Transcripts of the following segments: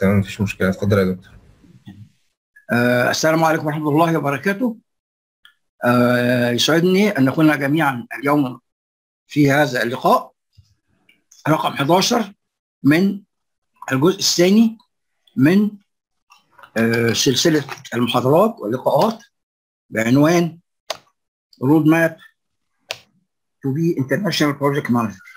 تمام مفيش مشكله اتفضل يا دكتور آه السلام عليكم ورحمه الله وبركاته آه يسعدني ان نكون جميعا اليوم في هذا اللقاء رقم 11 من الجزء الثاني من آه سلسله المحاضرات واللقاءات بعنوان رود ماب to be international project manager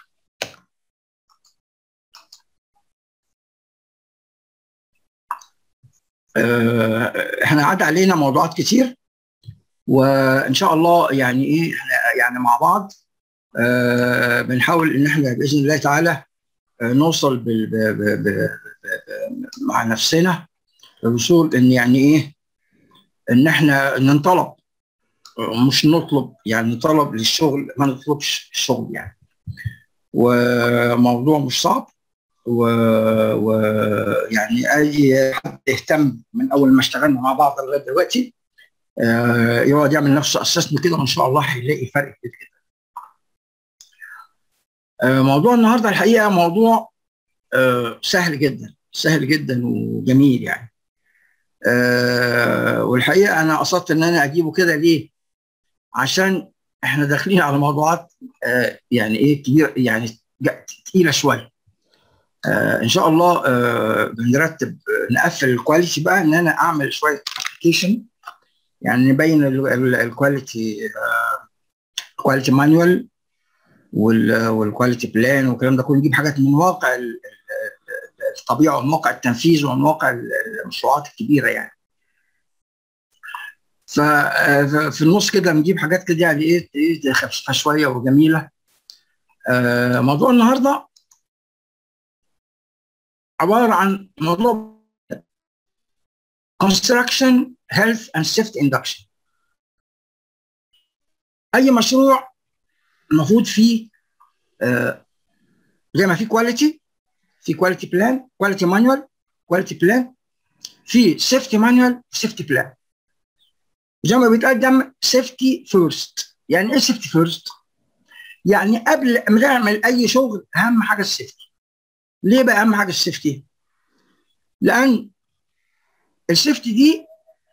آه، احنا عدى علينا موضوعات كتير وان شاء الله يعني ايه احنا يعني مع بعض آه، بنحاول ان احنا باذن الله تعالى آه، نوصل بال ب ب ب ب مع نفسنا الوصول ان يعني ايه ان احنا ننطلب مش نطلب يعني طلب للشغل ما نطلبش الشغل يعني وموضوع مش صعب ويعني و... يعني اي حد يهتم من اول ما اشتغلنا مع بعض لغايه دلوقتي آه يقعد يعمل نفسه اسسنا كده وان شاء الله هيلاقي فرق كبير جدا. آه موضوع النهارده الحقيقه موضوع آه سهل جدا سهل جدا وجميل يعني. آه والحقيقه انا قصدت ان انا اجيبه كده ليه؟ عشان احنا داخلين على موضوعات آه يعني ايه كبيره يعني تقيله شويه. آه ان شاء الله آه بنرتب آه نقفل الكواليتي بقى ان انا اعمل شويه ابلكيشن يعني نبين الكواليتي الكواليتي مانوال والكواليتي بلان والكلام ده كله نجيب حاجات من واقع الطبيعه ومن واقع التنفيذ ومن واقع المشروعات الكبيره يعني. ففي النص كده نجيب حاجات كده يعني ايه خفيفه شويه وجميله. موضوع النهارده عباره عن موضوع construction health and safety induction اي مشروع المفروض فيه آه زي ما في كواليتي في كواليتي بلان كواليتي مانوال كواليتي بلان في سيفتي مانوال سيفتي بلان زي ما بيتقدم سيفتي فيرست يعني ايه سيفتي فيرست يعني قبل ما تعمل اي شغل اهم حاجه السيفتي ليه بقى اهم حاجه السيفتي؟ لان السيفتي دي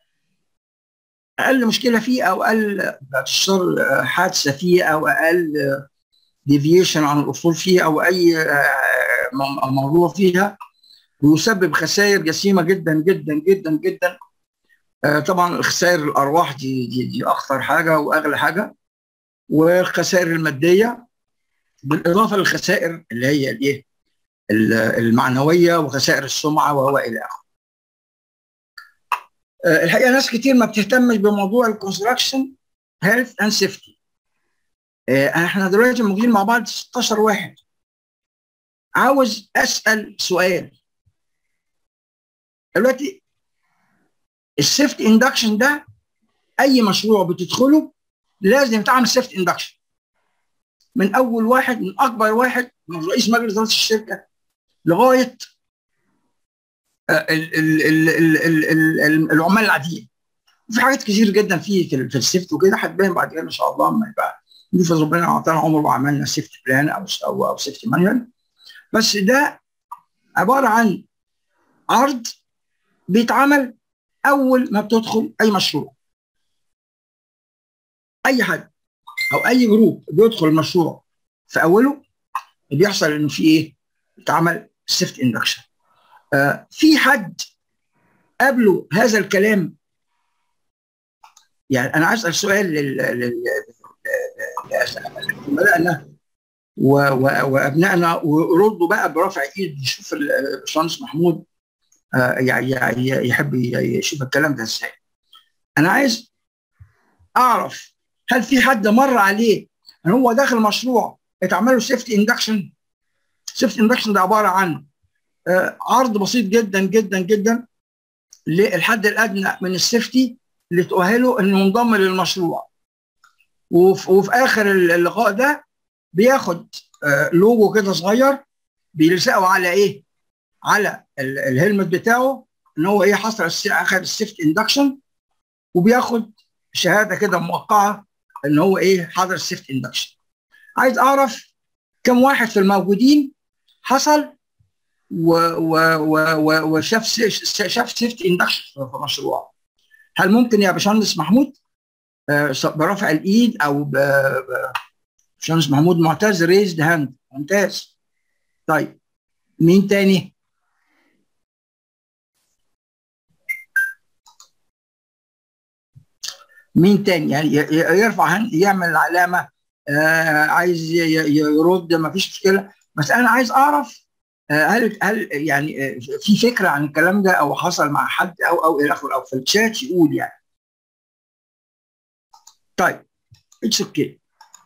اقل مشكله فيه او اقل بتشتغل حادثه فيه او اقل ديفيشن عن الاصول فيه او اي موضوع فيها بيسبب خسائر جسيمه جدا جدا جدا جدا طبعا خسائر الارواح دي دي, دي اخطر حاجه واغلى حاجه والخسائر الماديه بالاضافه للخسائر اللي هي الايه المعنويه وخسائر السمعه وهو الى اخره. الحقيقه ناس كتير ما بتهتمش بموضوع الكونستراكشن هيلث اند سيفتي. احنا دلوقتي موجودين مع بعض 16 واحد. عاوز اسال سؤال. دلوقتي السيفتي اندكشن ده اي مشروع بتدخله لازم تعمل سيفتي اندكشن. من اول واحد من اكبر واحد من رئيس مجلس اداره الشركه لغايه العمال العاديين في حاجات كتير جدا في في السيفت وكده هتبان بعد كده ان شاء الله لما يبقى نفذ ربنا اعطانا عمر وعملنا سيفت بلان او او او سيفت مانوال بس ده عباره عن عرض بيتعمل اول ما بتدخل اي مشروع اي حد او اي جروب بيدخل المشروع في اوله بيحصل انه في ايه؟ اتعمل سيفت اندكشن. آه في حد قبله هذا الكلام يعني انا عايز اسال سؤال لل زملائنا وابنائنا وردوا بقى برفع ايد يشوف الباشمهندس محمود آه يعني يحب يشوف الكلام ده ازاي. انا عايز اعرف هل في حد مر عليه ان هو داخل مشروع اتعمل له سيفتي اندكشن سيفتي اندكشن ده عباره عن آه عرض بسيط جدا جدا جدا للحد الادنى من السيفتي اللي تؤهله انه ينضم للمشروع وفي, وفي اخر اللقاء ده بياخد آه لوجو كده صغير بيلزقه على ايه؟ على الهلمت بتاعه ان هو ايه حصل اخذ السيفتي اندكشن وبياخد شهاده كده موقعه ان هو ايه حضر السيفت اندكشن عايز اعرف كم واحد في الموجودين حصل وشاف شاف سيفتي اندكشن في مشروع هل ممكن يا باشمهندس محمود برفع الايد او باشمهندس محمود معتز ريزد هاند ممتاز طيب مين تاني؟ مين تاني يعني يرفع هاند يعمل علامه آه عايز يرد ما فيش مشكله بس انا عايز اعرف هل هل يعني في فكره عن الكلام ده او حصل مع حد او او الى اخره او في الشات يقول يعني طيب اتس اوكي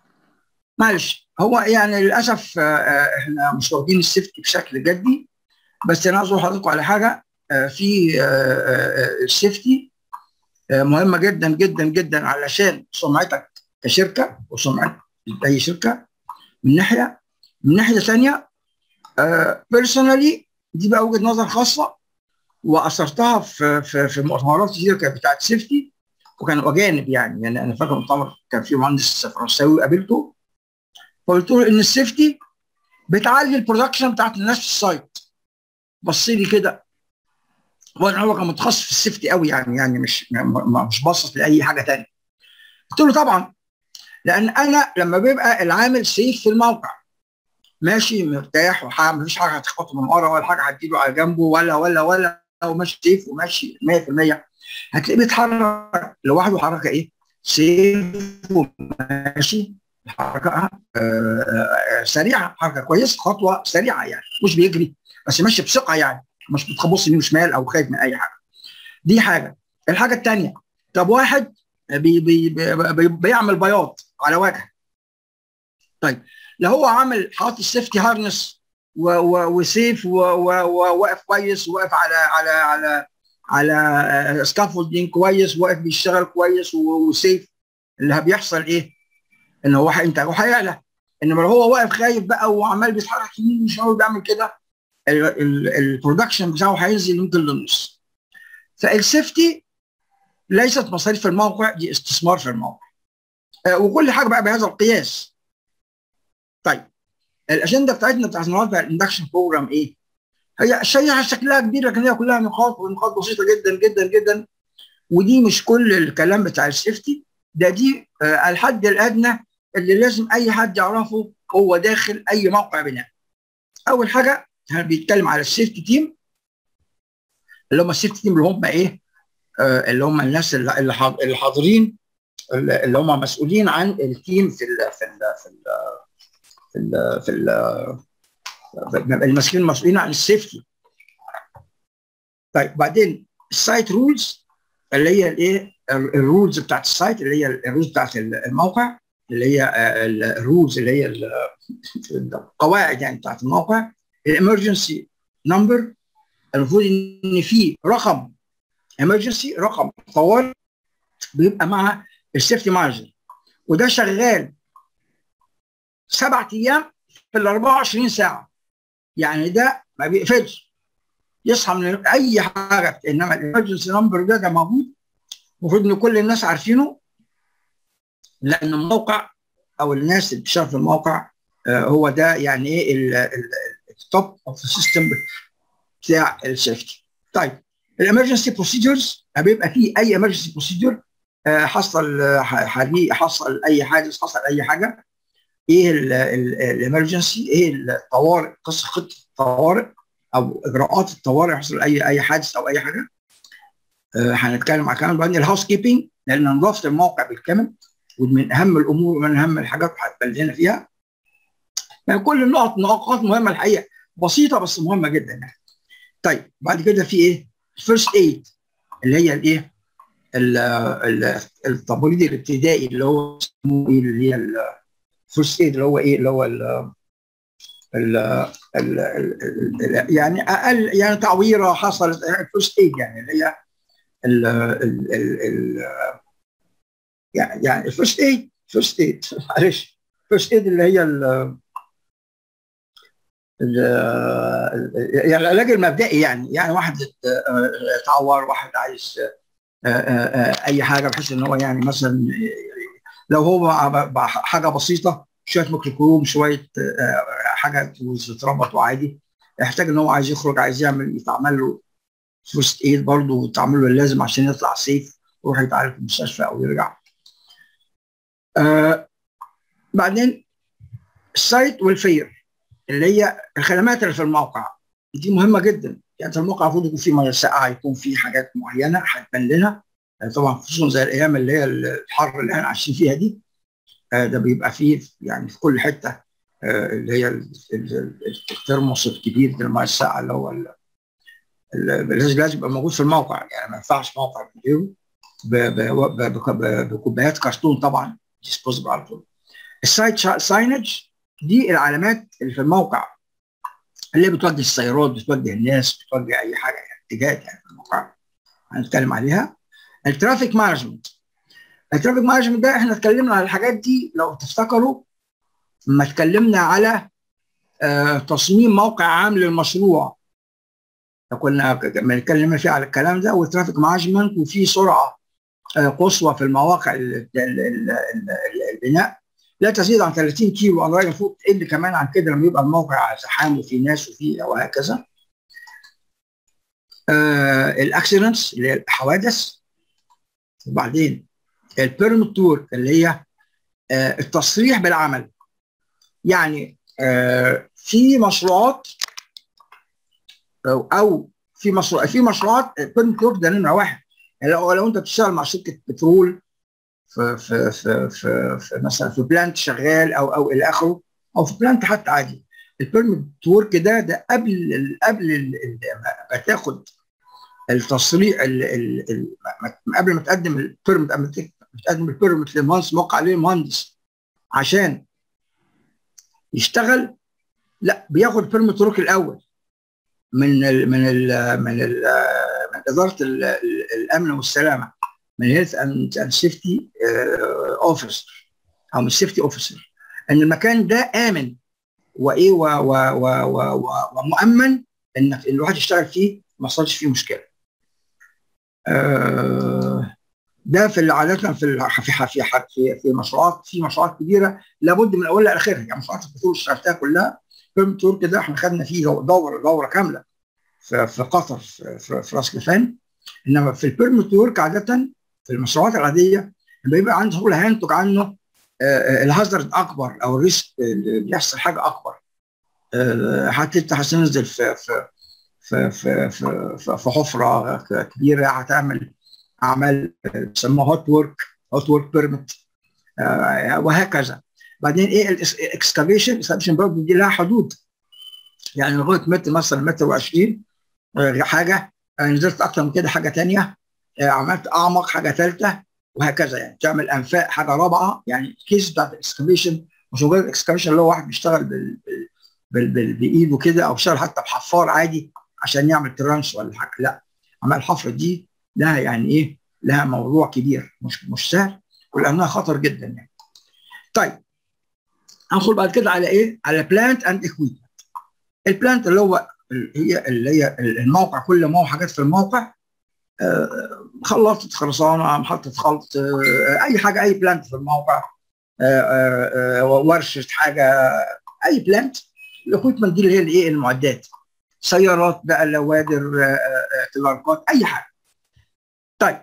معلش هو يعني للاسف احنا مش واخدين السيفتي بشكل جدي بس انا عايز اقول لحضراتكم على حاجه في السيفتي مهمه جدا جدا جدا علشان سمعتك كشركه وسمعه اي شركه من ناحيه من ناحيه ثانيه بيرسونالي دي بقى وجهه نظر خاصه واثرتها في في في مؤتمرات كتير كانت بتاعت سيفتي وكان اجانب يعني يعني انا فاكر مؤتمر كان في مهندس فرنساوي قابلته فقلت له ان السيفتي بتعلي البرودكشن بتاعت الناس في السايت بص لي كده هو هو كان متخصص في السيفتي قوي يعني يعني مش مش باصص لاي حاجه ثانيه قلت له طبعا لان انا لما بيبقى العامل سيف في الموقع ماشي مرتاح ما فيش حاجه هتخبطه من ورا ولا حاجه هتجيله على جنبه ولا ولا ولا وماشي سيف وماشي 100% هتلاقيه بيتحرك لوحده حركه ايه؟ سيف وماشي حركه آه سريعه حركه كويسه خطوه سريعه يعني مش بيجري بس ماشي بثقه يعني مش بتخبص يمين وشمال او خايف من اي حاجه دي حاجه الحاجه الثانيه طب واحد بي بي بي بيعمل بياض على وجه طيب لو هو عامل حاطط السيفتي هارنس وسيف وواقف كويس وواقف على على على على سكافولدين كويس واقف بيشتغل كويس وسيف اللي بيحصل ايه؟ ان هو انت هو هيعلى انما لو هو واقف خايف بقى وعمال بيتحرك يمين وشمال بيعمل كده البرودكشن بتاعه هينزل يمكن للنص فالسيفتي ليست مصاريف في الموقع دي استثمار في الموقع وكل حاجه بقى بهذا القياس طيب الاجنده بتاعتنا بتاعت النهارده الاندكشن بروجرام ايه؟ هي شيء شكلها كبير لكن هي كلها نقاط ونقاط بسيطه جدا جدا جدا ودي مش كل الكلام بتاع السيفتي ده دي آه الحد الادنى اللي لازم اي حد يعرفه هو داخل اي موقع بناء. اول حاجه بيتكلم على السيفتي تيم اللي هم السيفتي تيم اللي هم ايه؟ آه اللي هم الناس اللي حاضرين اللي هم مسؤولين عن التيم في ال في ال في ال في ال في ال المسؤولين المسؤولين عن السيفتي طيب بعدين السايت رولز اللي هي الايه الرولز بتاعت السايت اللي هي الرولز بتاعت الموقع اللي هي الرولز اللي هي القواعد يعني بتاعت الموقع الامرجنسي نمبر المفروض ان في رقم امرجنسي رقم طوارئ بيبقى مع السيفتي مانجر وده شغال سبعة ايام في ال 24 ساعه يعني ده ما بيقفلش يصحى من اي حاجه انما الامرجنسي نمبر ده ده موجود المفروض ان كل الناس عارفينه لان الموقع او الناس اللي بتشتغل في الموقع هو ده يعني ايه التوب اوف سيستم بتاع السيفتي طيب الامرجنسي بروسيدرز بيبقى فيه اي امرجنسي بروسيدر حصل حريق حصل اي حادث حصل اي حاجه ايه الامرجنسي ايه الطوارئ قصه خطه الطوارئ او اجراءات الطوارئ يحصل اي اي حادث او اي حاجه هنتكلم عن كمان بعدين الهاوس كيبنج لان نظافه الموقع بالكامل ومن اهم الامور ومن اهم الحاجات هتبلغنا فيها يعني كل النقط نقاط مهمه الحقيقه بسيطه بس مهمه جدا يعني طيب بعد كده في ايه؟ الفيرست ايد اللي هي الايه؟ التمريض الابتدائي اللي هو اسمه ايه اللي هي الفيرست ايد اللي هو ايه؟ اللي هو ال ال ال ال يعني اقل يعني تعويره حصلت الفيرست ايد يعني اللي هي ال ال ال ال يعني يعني الفيرست ايد فيرست ايد معلش فيرست ايد اللي هي ال يعني العلاج المبدئي يعني يعني واحد اتعور واحد عايز اي حاجه بحيث ان هو يعني مثلا لو هو حاجه بسيطه شويه ميكروكروم شويه حاجه تتربط وعادي يحتاج ان هو عايز يخرج عايز يعمل يتعمل له فيرست ايد برضه وتعمل له اللازم عشان يطلع سيف يروح يتعالج في المستشفى او يرجع آه بعدين السايت والفير اللي هي الخدمات اللي في الموقع دي مهمه جدا يعني في الموقع المفروض يكون في ميه ساقعه يكون في حاجات معينه هتبان لنا طبعا خصوصا زي الايام اللي هي الحر اللي احنا عايشين فيها دي آه ده بيبقى فيه يعني في كل حته آه اللي هي الترموس الكبير ده الميه الساقعه اللي هو لازم لازم يبقى موجود في الموقع يعني ما ينفعش موقع بديله بكوبايات كرتون طبعا ديسبوزبل على طول السايت ساينج دي العلامات اللي في الموقع اللي بتوجه السيارات بتوجه الناس بتوجه اي حاجه يعني اتجاهات يعني في الموقع هنتكلم عليها الترافيك مانجمنت الترافيك مانجمنت ده احنا اتكلمنا على الحاجات دي لو تفتكروا لما اتكلمنا على آه تصميم موقع عام للمشروع كنا بنتكلم فيه على الكلام ده والترافيك مانجمنت وفي سرعه آه قصوى في المواقع البناء لا تزيد عن 30 كيلو انا رايي المفروض تقل كمان عن كده لما يبقى الموقع زحام وفي ناس وفي وهكذا آه الاكسيدنتس اللي هي الحوادث وبعدين البيرمت تور اللي هي آه التصريح بالعمل يعني آه في مشروعات أو, او في مشروع في مشروعات البيرمت تور ده نمره واحد يعني لو, لو انت بتشتغل مع شركه بترول في في في في, في مثلا في بلانت شغال او او الى اخره او في بلانت حتى عادي البيرمت ورك ده ده قبل قبل ما تاخد التصريح ال ال ال قبل ما تقدم البيرمت قبل ما تقدم البيرمت للمهندس موقع عليه المهندس عشان يشتغل لا بياخد بيرمت ورك الاول من ال من ال من ال من اداره الامن والسلامه من هيلث اند سيفتي اوفيسر او من السيفتي اوفيسر ان المكان ده امن وايه و و و و و ومؤمن ان الواحد يشتغل فيه ما يحصلش فيه مشكله. آه ده في عادة في في في في, في مشروعات في مشروعات كبيره لابد من اولها لاخرها يعني مشروعات البترول اشتغلتها كلها فيلم تور كده احنا خدنا فيه دوره دوره كامله في, في قطر في, في, في راس كفان انما في البيرمت ورك عاده في المشروعات العاديه بيبقى عنده هو هينتج عنه الهازارد اكبر او الريسك بيحصل حاجه اكبر حتى انت هتنزل في في في في في, في حفره كبيره هتعمل اعمال بيسموها هوت ورك هوت ورك بيرمت وهكذا بعدين ايه الاكسكافيشن الاكسكافيشن برضه دي لها حدود يعني لغايه متر مثلا متر و20 حاجه نزلت اكتر من كده حاجه ثانيه عملت اعمق حاجه ثالثه وهكذا يعني تعمل انفاق حاجه رابعه يعني الكيس بتاعت الاكسكافيشن مش مجرد اكسكافيشن اللي هو واحد بيشتغل بال بال بال بايده كده او بيشتغل حتى بحفار عادي عشان يعمل ترانش ولا حاجه لا عمل الحفر دي لها يعني ايه لها موضوع كبير مش مش سهل ولانها خطر جدا يعني طيب هندخل بعد كده على ايه على بلانت اند اكويبمنت البلانت اللي هو هي اللي هي الموقع كل ما هو حاجات في الموقع خلطة خرسانة محطة خلط أي حاجة أي بلانت في الموقع ورشة حاجة أي بلانت الإكويبمنت دي اللي هي الإيه المعدات سيارات بقى لوادر تلاركات أي حاجة طيب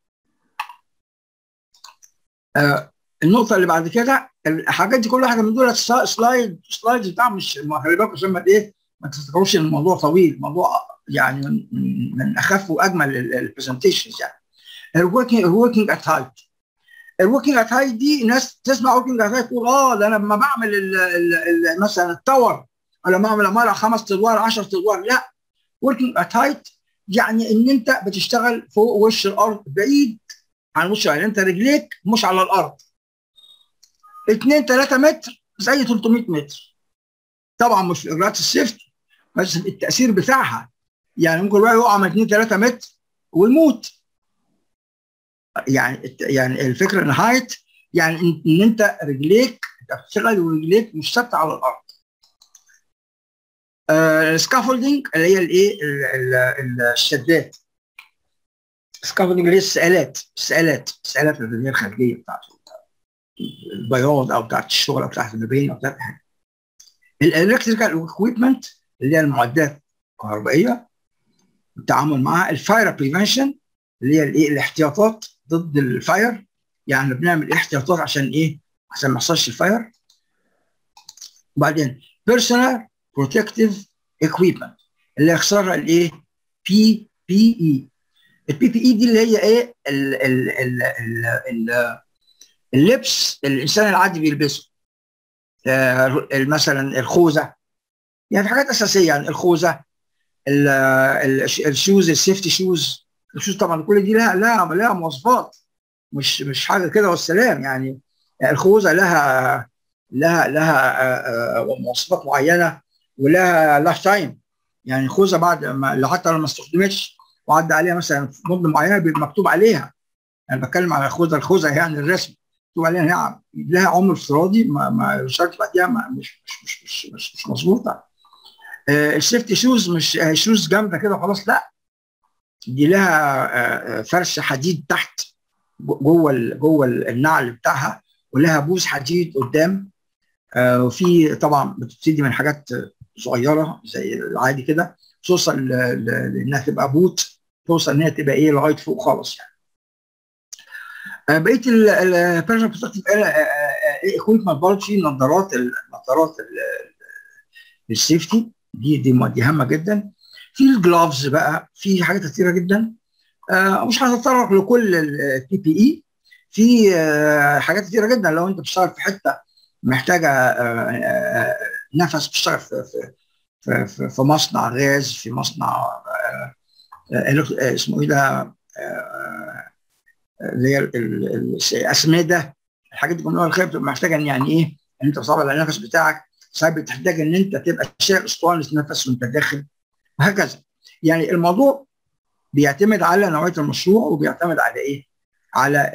النقطة اللي بعد كده الحاجات دي كل واحدة من دول سلايد سلايد بتاع مش خلي بالكم عشان ما ايه ما تفتكروش ان الموضوع طويل الموضوع يعني من, من اخف واجمل البرزنتيشنز يعني الوركينج الوركينج ات هايت الوركينج ات هايت دي ناس تسمع وركينج ات هايت تقول اه ده انا لما بعمل ال ال ال مثلا التاور ولا بعمل عماره خمس ادوار 10 ادوار لا وركينج ات هايت يعني ان انت بتشتغل فوق وش الارض بعيد عن وش الارض انت رجليك مش على الارض 2 3 متر زي 300 متر طبعا مش في اجراءات السيفتي بس التاثير بتاعها يعني ممكن الواحد يقع من 2 3 متر ويموت يعني يعني الفكره ان هايت يعني ان انت رجليك انت بتشتغل ورجليك مش ثابته على الارض السكافولدنج اللي هي الايه الشدات السكافولدنج اللي هي السقالات السقالات السقالات اللي هي الخارجيه بتاعت البياض او بتاعت الشغل او بتاعت المباني او بتاعت حاجه الالكتريكال اكويبمنت اللي هي المعدات الكهربائيه التعامل معها الفاير بريفنشن اللي هي الايه الاحتياطات ضد الفاير يعني بنعمل احتياطات عشان ايه عشان ما يحصلش الفاير وبعدين بيرسونال بروتكتيف اكويبمنت اللي يخسرها الايه بي بي اي البي بي اي دي اللي هي ايه ال ال ال ال ال اللبس الانسان العادي بيلبسه آه مثلا الخوذه يعني في حاجات اساسيه يعني الخوذه الشوز السيفتي شوز الشوز طبعا كل دي لها لها لها مواصفات مش مش حاجه كده والسلام يعني الخوذه لها لها لها مواصفات معينه ولها لايف تايم يعني الخوذه بعد ما حتى لو ما استخدمتش وعدى عليها مثلا مده معينه بيبقى مكتوب عليها انا يعني بتكلم على الخوذه الخوذه يعني الرسم مكتوب عليها هي لها عمر افتراضي ما ما شرط بعديها مش مش مش مش مش, مش مظبوطه آه السيفتي شوز مش آه شوز جامده كده خلاص لا دي لها آه فرش حديد تحت جوه جوه النعل بتاعها ولها بوز حديد قدام وفي طبعا بتبتدي من حاجات صغيره زي العادي كده توصل انها تبقى بوت توصل انها تبقى ايه لغايه فوق خالص يعني بقيه البيرسونال بروتكتيف ايكويبمنت برضه في نظارات النظارات السيفتي دي دي دي هامه جدا في الجلافز بقى في حاجات كتيره جدا مش هنتطرق لكل البي بي اي في حاجات كتيره جدا لو انت بتشتغل في حته محتاجه نفس بتشتغل في في في, في مصنع غاز في مصنع اسمه ايه ده اللي هي الاسمده الحاجات دي كلها الخير بتبقى محتاجه ان يعني ايه ان انت تصابر على النفس بتاعك ساعات بتحتاج ان انت تبقى شايل اسطوانه نفس وانت داخل وهكذا يعني الموضوع بيعتمد على نوعيه المشروع وبيعتمد على ايه؟ على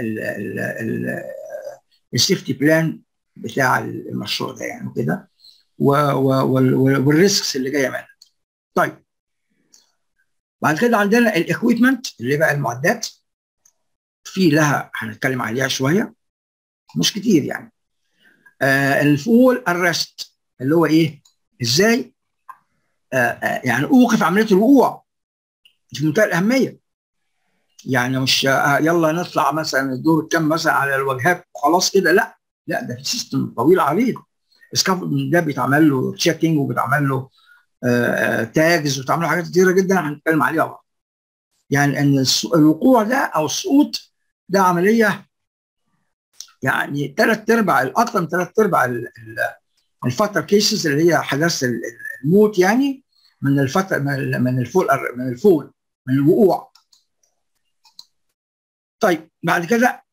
السيفتي بلان بتاع المشروع ده يعني كده والريسكس اللي جايه منها. طيب بعد كده عندنا الاكويبمنت اللي بقى المعدات في لها هنتكلم عليها شويه مش كتير يعني. آه الفول الريست اللي هو ايه؟ ازاي آه آه يعني اوقف عمليه الوقوع في منتهى الاهميه. يعني مش يلا نطلع مثلا الدور الكام مثلا على الواجهات وخلاص كده لا لا ده في سيستم طويل عريض السكافولد ده بيتعمل له تشيكينج وبيتعمل له تاجز وبيتعمل له حاجات كتيره جدا هنتكلم عليها بقى يعني ان الوقوع ده او السقوط ده عمليه يعني ثلاث ارباع اكثر من ثلاث ارباع الفتره كيسز اللي هي حدث الموت يعني من الفتره من الفول من الفول من الوقوع طيب بعد كده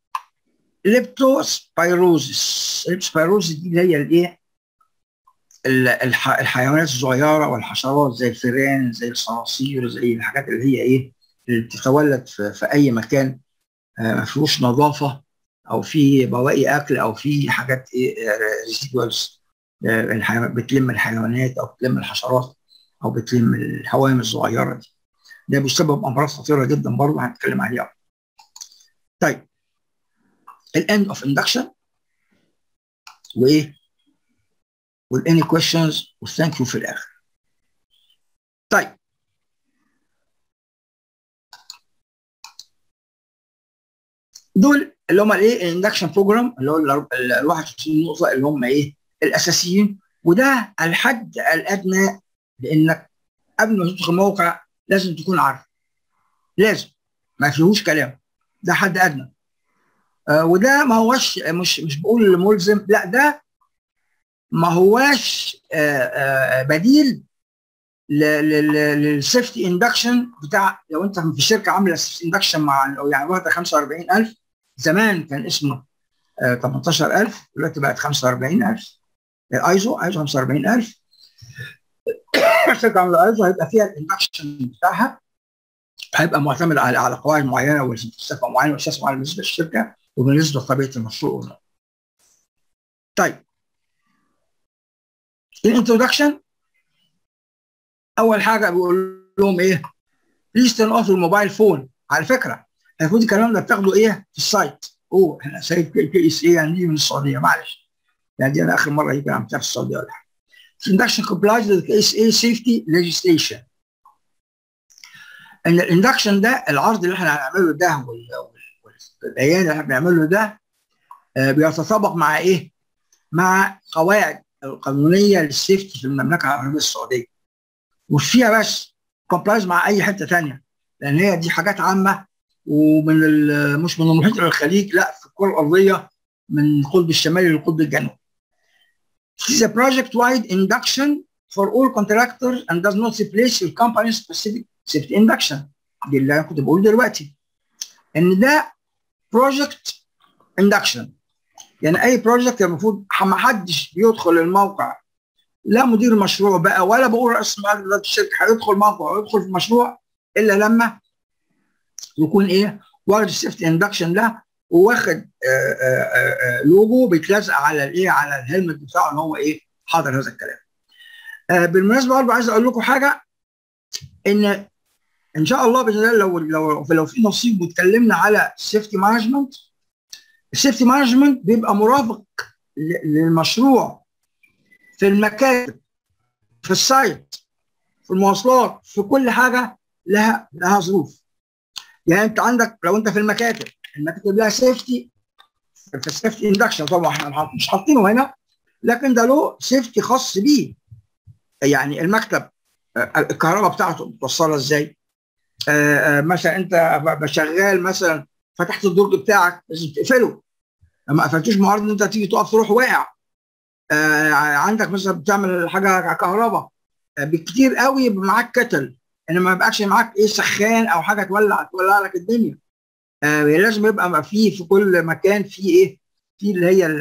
ليبتوسبيروزس الليبتوسبيروزس دي اللي هي الايه الحيوانات الصغيره والحشرات زي الفئران زي الصراصير زي الحاجات اللي هي ايه اللي بتتولد في, في اي مكان ما فيهوش نظافه او في بواقي اكل او في حاجات ايه ريزيدوالز بتلم الحيوانات او بتلم الحشرات او بتلم الهوام الصغيره دي ده بيسبب امراض خطيره جدا برضه هنتكلم عليها طيب الاند اوف اندكشن وايه والاني كويشنز والثانك يو في الاخر طيب دول اللي هم الايه الاندكشن بروجرام اللي هو ال 21 نقطه اللي هم ايه الاساسيين وده الحد الادنى لانك قبل ما تدخل الموقع لازم تكون عارف لازم ما فيهوش كلام ده حد ادنى آه وده ما هوش مش مش بقول ملزم لا ده ما هواش آه آه بديل للسيفتي اندكشن بتاع لو انت في شركه عامله سيفتي اندكشن مع يعني واخده 45000 زمان كان اسمه 18000 دلوقتي بقت 45000 الايزو ايزو 45000 الشركه عامله ايزو هيبقى فيها الاندكشن بتاعها هيبقى معتمد على على قواعد معينه وفلسفه معينه واساس معين بالنسبه للشركه وبالنسبه لطبيعه المشروع طيب الانترودكشن اول حاجه بيقول لهم ايه بليز تيرن اوف الموبايل فون على فكره المفروض الكلام ده بتاخده ايه في السايت اوه احنا سايت كي اس اي يعني من السعوديه معلش يعني دي انا اخر مره يجي عملتها في السعوديه ولا حاجه induction complies with KSA safety legislation ان الاندكشن ده العرض اللي احنا هنعمله ده والبيان اللي احنا بنعمله ده بيتطابق مع ايه؟ مع قواعد القانونيه للسيفتي في المملكه العربيه السعوديه مش فيها بس كومبلايز مع اي حته ثانيه لان هي دي حاجات عامه ومن مش من المحيط الى الخليج لا في الكره الارضيه من القطب الشمالي للقطب الجنوبي. It is a project-wide induction for all contractors and does not replace your company's specific safety induction. دي اللي انا كنت بقول دلوقتي. ان ده project induction. يعني اي بروجكت المفروض ما حدش بيدخل الموقع لا مدير مشروع بقى ولا بقول رئيس مجلس الشركه هيدخل موقع ويدخل في مشروع الا لما يكون ايه واخد السيفتي اندكشن ده وواخد لوجو بيتلزق على الايه على الهلمت بتاعه ان هو ايه حاضر هذا الكلام. آه بالمناسبه برضه عايز اقول لكم حاجه ان ان شاء الله باذن الله لو لو لو في نصيب واتكلمنا على السيفتي مانجمنت السيفتي مانجمنت بيبقى مرافق للمشروع في المكاتب في السايت في المواصلات في كل حاجه لها لها ظروف يعني انت عندك لو انت في المكاتب المكاتب لها سيفتي في السيفتي اندكشن طبعا احنا مش حاطينه هنا لكن ده له سيفتي خاص بيه يعني المكتب الكهرباء بتاعته بتوصلها ازاي آآ آآ مثلا انت شغال مثلا فتحت الدرج بتاعك لازم تقفله ما قفلتوش معرض ان انت تيجي تقف تروح واقع عندك مثلا بتعمل حاجه كهرباء بالكتير قوي يبقى معاك كتل انما ما يبقاش معاك ايه سخان او حاجه تولع تولع لك الدنيا آه لازم يبقى في في كل مكان في ايه في اللي هي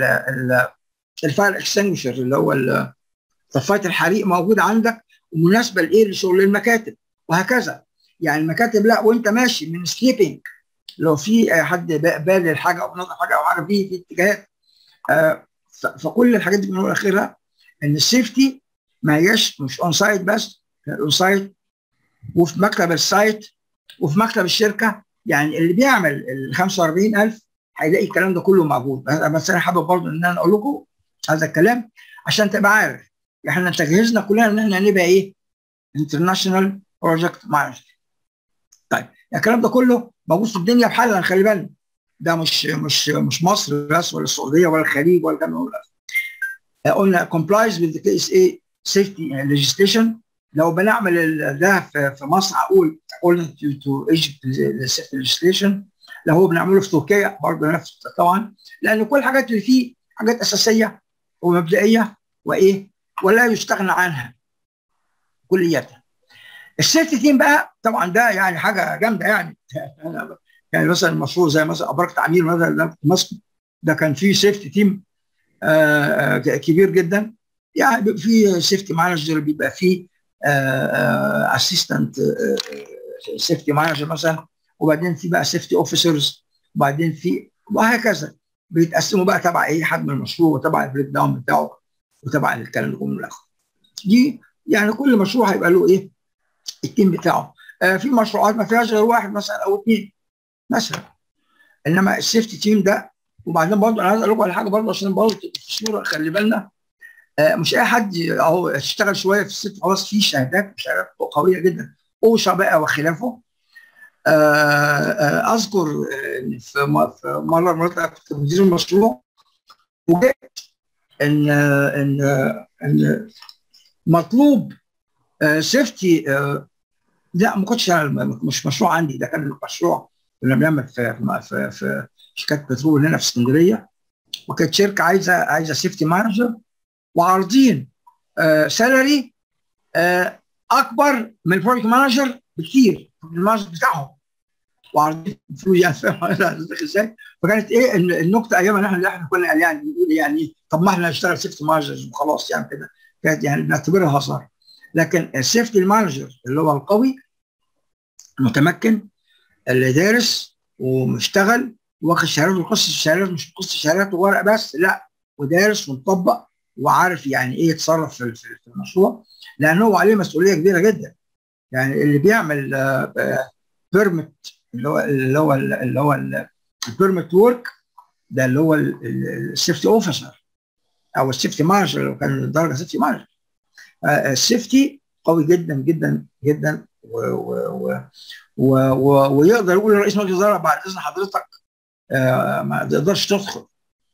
الفاير اكستنجشر اللي هو طفايه الحريق موجوده عندك ومناسبه لايه لشغل المكاتب وهكذا يعني المكاتب لا وانت ماشي من سليبنج لو في حد بال الحاجه او نظر حاجه او حاجه في في اتجاهات آه فكل الحاجات دي من اول لاخرها ان السيفتي ما هياش مش اون سايت بس اون سايت وفي مكتب السايت وفي مكتب الشركه يعني اللي بيعمل ال 45000 هيلاقي الكلام ده كله موجود بس انا حابب برضه ان انا اقول لكم هذا الكلام عشان تبقى عارف احنا تجهيزنا كلنا ان احنا نبقى ايه؟ انترناشونال بروجكت مانجر. طيب الكلام ده كله موجود في الدنيا بحالها خلي بالنا ده مش مش مش مصر بس ولا السعوديه ولا الخليج ولا كان قلنا complies with the KSA safety legislation لو بنعمل ده في مصر هقول according to, to Egypt safety legislation لو هو بنعمله في تركيا برضه نفس طبعا لان كل الحاجات اللي فيه حاجات اساسيه ومبدئيه وايه ولا يستغنى عنها كليتها السيفتي تيم بقى طبعا ده يعني حاجه جامده يعني يعني مثلا مشروع زي مثلا ابراج تعمير مثلا في مصر ده كان فيه سيفتي تيم آه كبير جدا يعني بيبقى فيه سيفتي مانجر بيبقى فيه اسيستنت سيفتي مانجر مثلا وبعدين في بقى سيفتي اوفيسرز وبعدين في وهكذا بيتقسموا بقى تبع ايه حجم المشروع وتبع البريك داون بتاعه وتبع الكلام ده كله الاخر دي يعني كل مشروع هيبقى له ايه التيم بتاعه آه في مشروعات ما فيهاش غير واحد مثلا او اثنين مثلا انما السيفتي تيم ده وبعدين برضه انا عايز اقول لكم على حاجه برضه عشان برضه في الصوره خلي بالنا آه مش اي حد اهو اشتغل شويه في السيفتي خلاص في شهادات شهادات قويه جدا اوشا بقى وخلافه آه آه اذكر في مره مرات كنت مدير المشروع وجدت ان ان ان مطلوب سيفتي لا ما كنتش مش مشروع عندي ده كان مشروع كنا بنعمل في في في شركات بترول هنا في اسكندريه وكانت شركه عايزه عايزه سيفتي مانجر وعارضين سالري اكبر من البروجكت مانجر بكتير المانجر بتاعهم وعارضين فلوس يعني فاهم ازاي؟ فكانت ايه النقطه ايام احنا اللي احنا كنا يعني بنقول يعني طب ما احنا نشتغل سيفتي مانجرز وخلاص يعني كده كانت يعني بنعتبرها هزار لكن السيفتي مانجر اللي هو القوي المتمكن اللي دارس ومشتغل واخد شهادات وقصه الشهادات مش قصه شهادات وورق بس لا ودارس ومطبق وعارف يعني ايه يتصرف في في المشروع لان هو عليه مسؤوليه كبيره جدا يعني اللي بيعمل بيرمت اللي هو اللي هو اللي هو البيرمت ورك ده اللي هو السيفتي اوفيسر او السيفتي مانجر لو كان درجه سيفتي مانجر السيفتي قوي جدا جدا جدا و و و و و ويقدر يقول لرئيس مجلس الاداره بعد اذن حضرتك آه ما تقدرش تدخل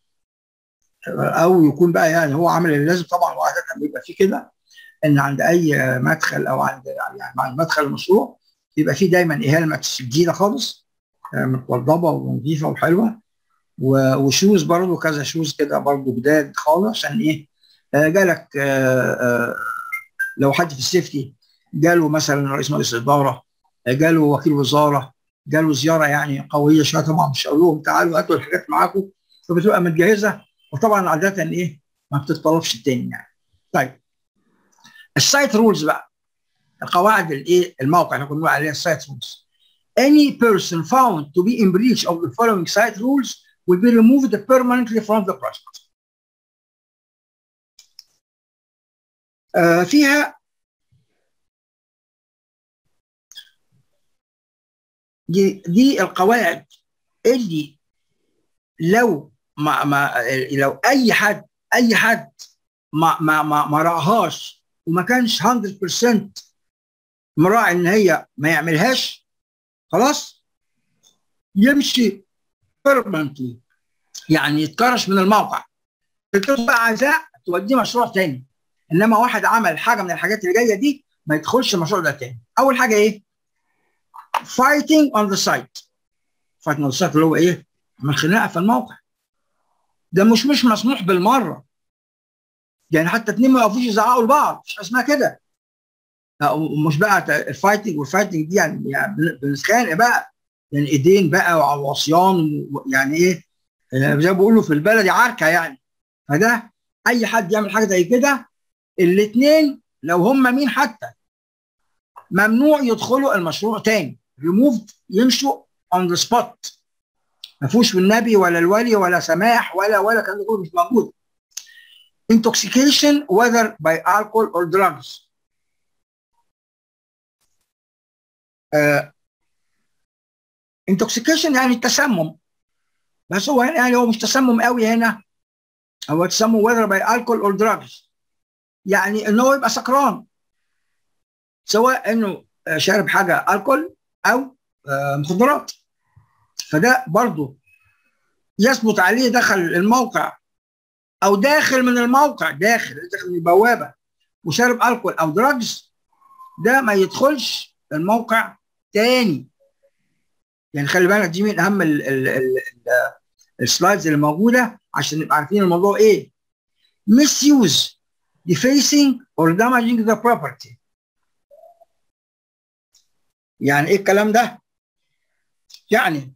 او يكون بقى يعني هو عامل اللي لازم طبعا وعاده بيبقى في كده ان عند اي مدخل او عند يعني عند مدخل المشروع بيبقى في دايما اهاله جديده خالص متوضبه ونظيفه وحلوه وشوز برضه كذا شوز كده برضه جداد خالص عشان ايه آه جالك آه آه لو حد في السيفتي جاله مثلا رئيس مجلس الاداره جاله وكيل وزاره جاله زياره يعني قويه شويه طبعا مش هقول لهم تعالوا هاتوا الحاجات معاكم فبتبقى متجهزه وطبعا عاده ايه ما بتتطلبش التاني يعني. طيب السايت رولز بقى القواعد الايه الموقع اللي كنا بنقول عليها السايت رولز any person found to be in breach of the following site rules will be removed permanently from the project. آه فيها دي, دي القواعد اللي لو ما ما لو اي حد اي حد ما ما ما, ما راهاش وما كانش 100% مراعي ان هي ما يعملهاش خلاص يمشي بيرمنتلي يعني يتكرش من الموقع تكتب بقى عزاء توديه مشروع تاني انما واحد عمل حاجه من الحاجات اللي جايه دي ما يدخلش المشروع ده تاني اول حاجه ايه fighting on the site fighting on the site اللي هو ايه عمل خناقه في الموقع ده مش مش مسموح بالمره يعني حتى اتنين ما يقفوش يزعقوا لبعض مش اسمها كده ومش بقى الفايتنج والفايتنج دي يعني, يعني بنتخانق بقى يعني ايدين بقى وعصيان يعني ايه زي ما بيقولوا في البلد عركه يعني فده اي حد يعمل حاجه زي كده الاثنين لو هم مين حتى ممنوع يدخلوا المشروع تاني ريموفد يمشوا اون ذا سبوت ما فيهوش بالنبي ولا الولي ولا سماح ولا ولا كان كله مش موجود intoxication whether by alcohol or drugs uh, intoxication يعني التسمم بس هو يعني هو مش تسمم قوي هنا هو تسمم whether by alcohol or drugs يعني ان هو يبقى سكران سواء انه شارب حاجه الكول او مخدرات فده برضه يثبت عليه دخل الموقع او داخل من الموقع داخل داخل من البوابه وشارب الكول او دراجز ده ما يدخلش الموقع تاني يعني خلي بالك دي من اهم السلايدز اللي موجوده عشان نبقى عارفين الموضوع ايه misuse defacing or damaging the property يعني ايه الكلام ده يعني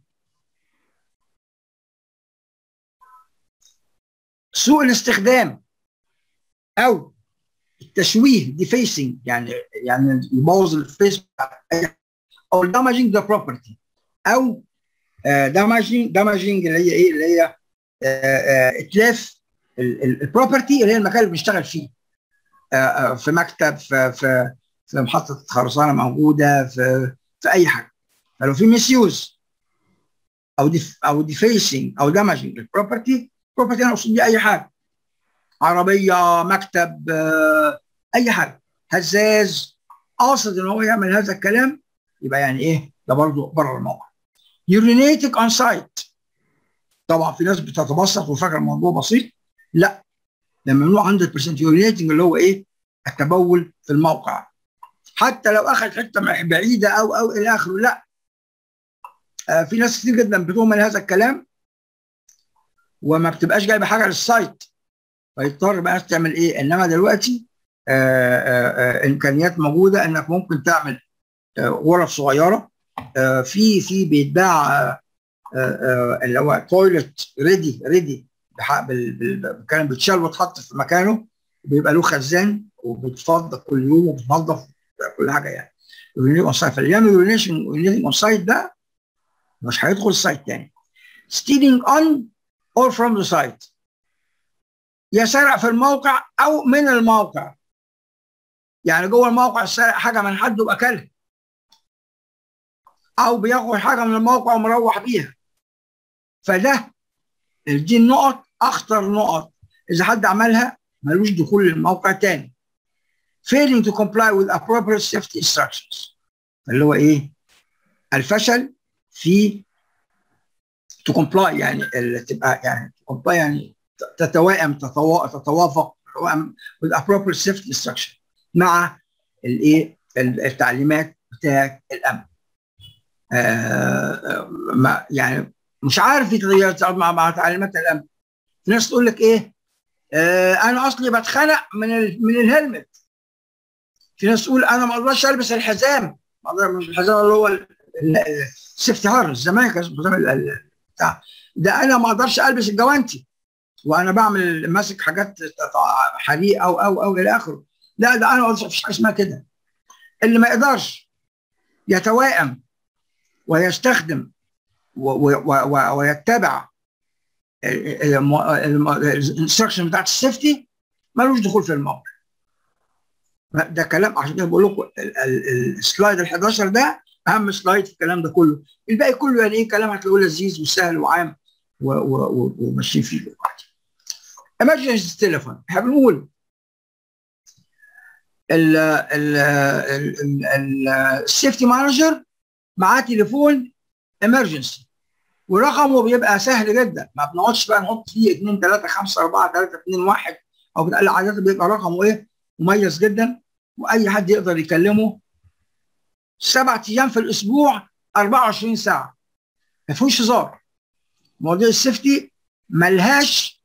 سوء الاستخدام او التشويه defacing يعني يعني يبوظ الفيس او damaging the property او damaging damaging اللي هي ايه اللي هي اتلاف البروبرتي اللي هي المكان اللي بنشتغل فيه في مكتب في في في محطه خرسانه موجوده في في اي حاجه فلو في ميس يوز او ديف او ديفيسنج او دامجنج البروبرتي بروبرتي انا اقصد بيه اي حاجه عربيه مكتب اي حاجه هزاز قاصد ان هو يعمل هذا الكلام يبقى يعني ايه ده برضه بره الموقع يورينيتك اون سايت طبعا في ناس بتتبسط وفاكره الموضوع بسيط لا ده ممنوع 100% يورينيتنج اللي هو ايه التبول في الموقع حتى لو اخذ حته بعيده او او الى اخره لا آه في ناس كتير جدا بتؤمن هذا الكلام وما بتبقاش جايبه حاجه للسايت فيضطر بقى تعمل ايه انما دلوقتي آه آه امكانيات موجوده انك ممكن تعمل غرف صغيره في في بيتباع اللي هو تويلت ريدي ريدي كان بيتشال ويتحط في مكانه بيبقى له خزان وبيتفضل كل يوم وبتنظف كل حاجه يعني يورينيتنج اون سايت فاللي يعمل يورينيتنج اون سايت ده مش هيدخل السايت تاني stealing on or from the site يا سرق في الموقع او من الموقع يعني جوه الموقع سرق حاجه من حد واكلها او بياخد حاجه من الموقع ومروح بيها فده دي النقط اخطر نقط اذا حد عملها ملوش دخول للموقع تاني failing to comply with appropriate safety instructions اللي هو ايه الفشل في to comply يعني تبقى يعني to comply يعني تتوائم تتوافق with appropriate safety instruction مع الايه التعليمات بتاعت الامن آه ما يعني مش عارف يتغير مع مع تعليمات الامن في ناس تقول لك ايه آه انا اصلي بتخنق من ال من الهلمت في ناس تقول انا ما اقدرش البس الحزام ما اقدرش الحزام اللي هو السيفتي هارنس زمان كان بتاع ده انا ما اقدرش البس الجوانتي وانا بعمل ماسك حاجات حريق او او او الى اخره لا ده انا ما فيش حاجه اسمها كده اللي ما يقدرش يتوائم ويستخدم ويتبع الانستركشن بتاعت السيفتي ملوش دخول في الموقع ده كلام عشان كده بقول لكم السلايد ال 11 ده اهم سلايد في الكلام ده كله الباقي كله يعني ايه كلام هتلاقوه لذيذ وسهل وعام وماشيين فيه دلوقتي emergency تليفون احنا بنقول السيفتي مانجر معاه تليفون امرجنسي ورقمه بيبقى سهل جدا ما بنقعدش بقى نحط فيه 2 3 5 4 3 2 1 او بنقل عادات بيبقى رقمه ايه مميز جدا واي حد يقدر يكلمه سبع ايام في الاسبوع 24 ساعه ما فيهوش هزار مواضيع السيفتي ملهاش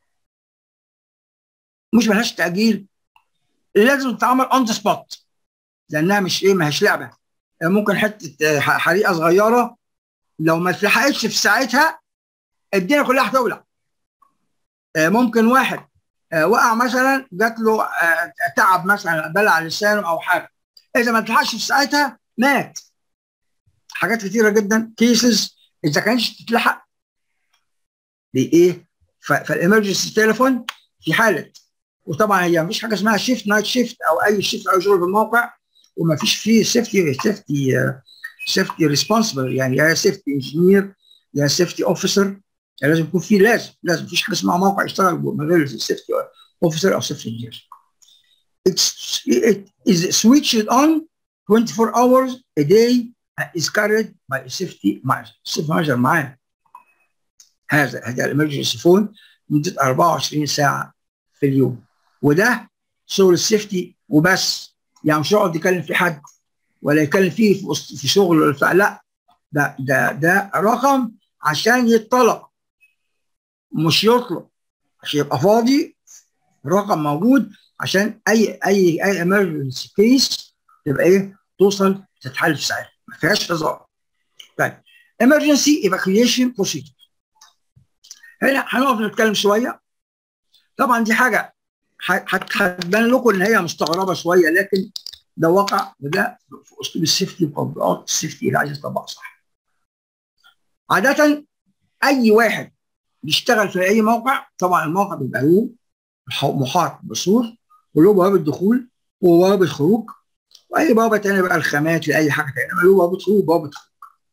مش ملهاش تاجيل لازم تتعمل اون ذا سبوت لانها مش ايه ما هيش لعبه ممكن حته حريقه صغيره لو ما اتلحقتش في ساعتها الدنيا كلها هتولع ممكن واحد وقع مثلا جات له تعب مثلا بلع لسانه او حاجه اذا ما اتلحقش في ساعتها مات حاجات كتيره جدا كيسز اذا كانتش تتلحق بايه فالامرجنسي تليفون في حاله وطبعا هي مفيش حاجه اسمها شيفت نايت شيفت او اي شيفت او شغل في الموقع وما فيش فيه سيفتي سيفتي سيفتي ريسبونسبل يعني يا سيفتي انجينير يا سيفتي اوفيسر يعني لازم يكون في لازم لازم مفيش حاجه اسمها موقع يشتغل من غير سيفتي اوفيسر او سيفتي انجينير It's, it is switched on 24 hours a day and is carried by a safety manager. السيفتي مانجر معاه هذا هذا الامرجنسي فون مدة 24 ساعة في اليوم وده شغل السيفتي وبس يعني مش يقعد يكلم في حد ولا يكلم فيه في, في شغل لا ده ده ده رقم عشان يطلب مش يطلب عشان يبقى فاضي رقم موجود عشان اي اي اي امرجنسي كيس تبقى ايه توصل تتحل في ساعتها ما فيهاش هزار طيب emergency evacuation procedure هنا هنقف نتكلم شويه طبعا دي حاجه هتبان لكم ان هي مستغربه شويه لكن ده واقع وده في اسلوب السيفتي وتطبيقات السيفتي اللي عايز يطبقها صح. عاده اي واحد بيشتغل في اي موقع طبعا الموقع بيبقى له محاط بسور وله بوابه دخول وبوابه خروج واي بوابه ثانيه بقى الخامات لاي حاجه ثانيه له بوابه خروج وبوابه خروج.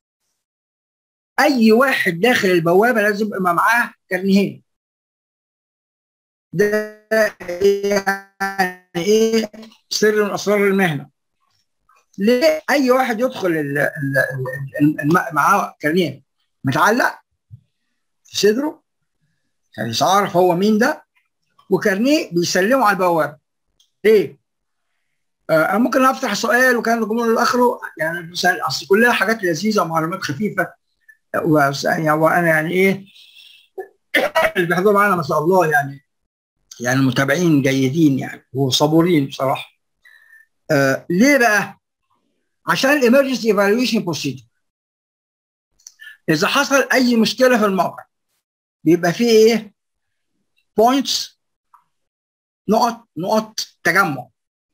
اي واحد داخل البوابه لازم يبقى معاه كارنيهين ده يعني ايه سر من اسرار المهنه ليه اي واحد يدخل ال ال ال معاه كارنيه متعلق في صدره يعني مش عارف هو مين ده وكارنيه بيسلمه على البوابه ليه؟ آه ممكن افتح سؤال وكان الجمهور الاخره يعني اصل كلها حاجات لذيذه ومعلومات خفيفه وانا يعني ايه اللي بيحضروا معانا ما شاء الله يعني يعني متابعين جيدين يعني وصبورين بصراحه. آه ليه بقى؟ عشان الامرجنسي ايفالويشن بروسيجر. اذا حصل اي مشكله في الموقع بيبقى فيه ايه؟ بوينتس نقط نقط تجمع.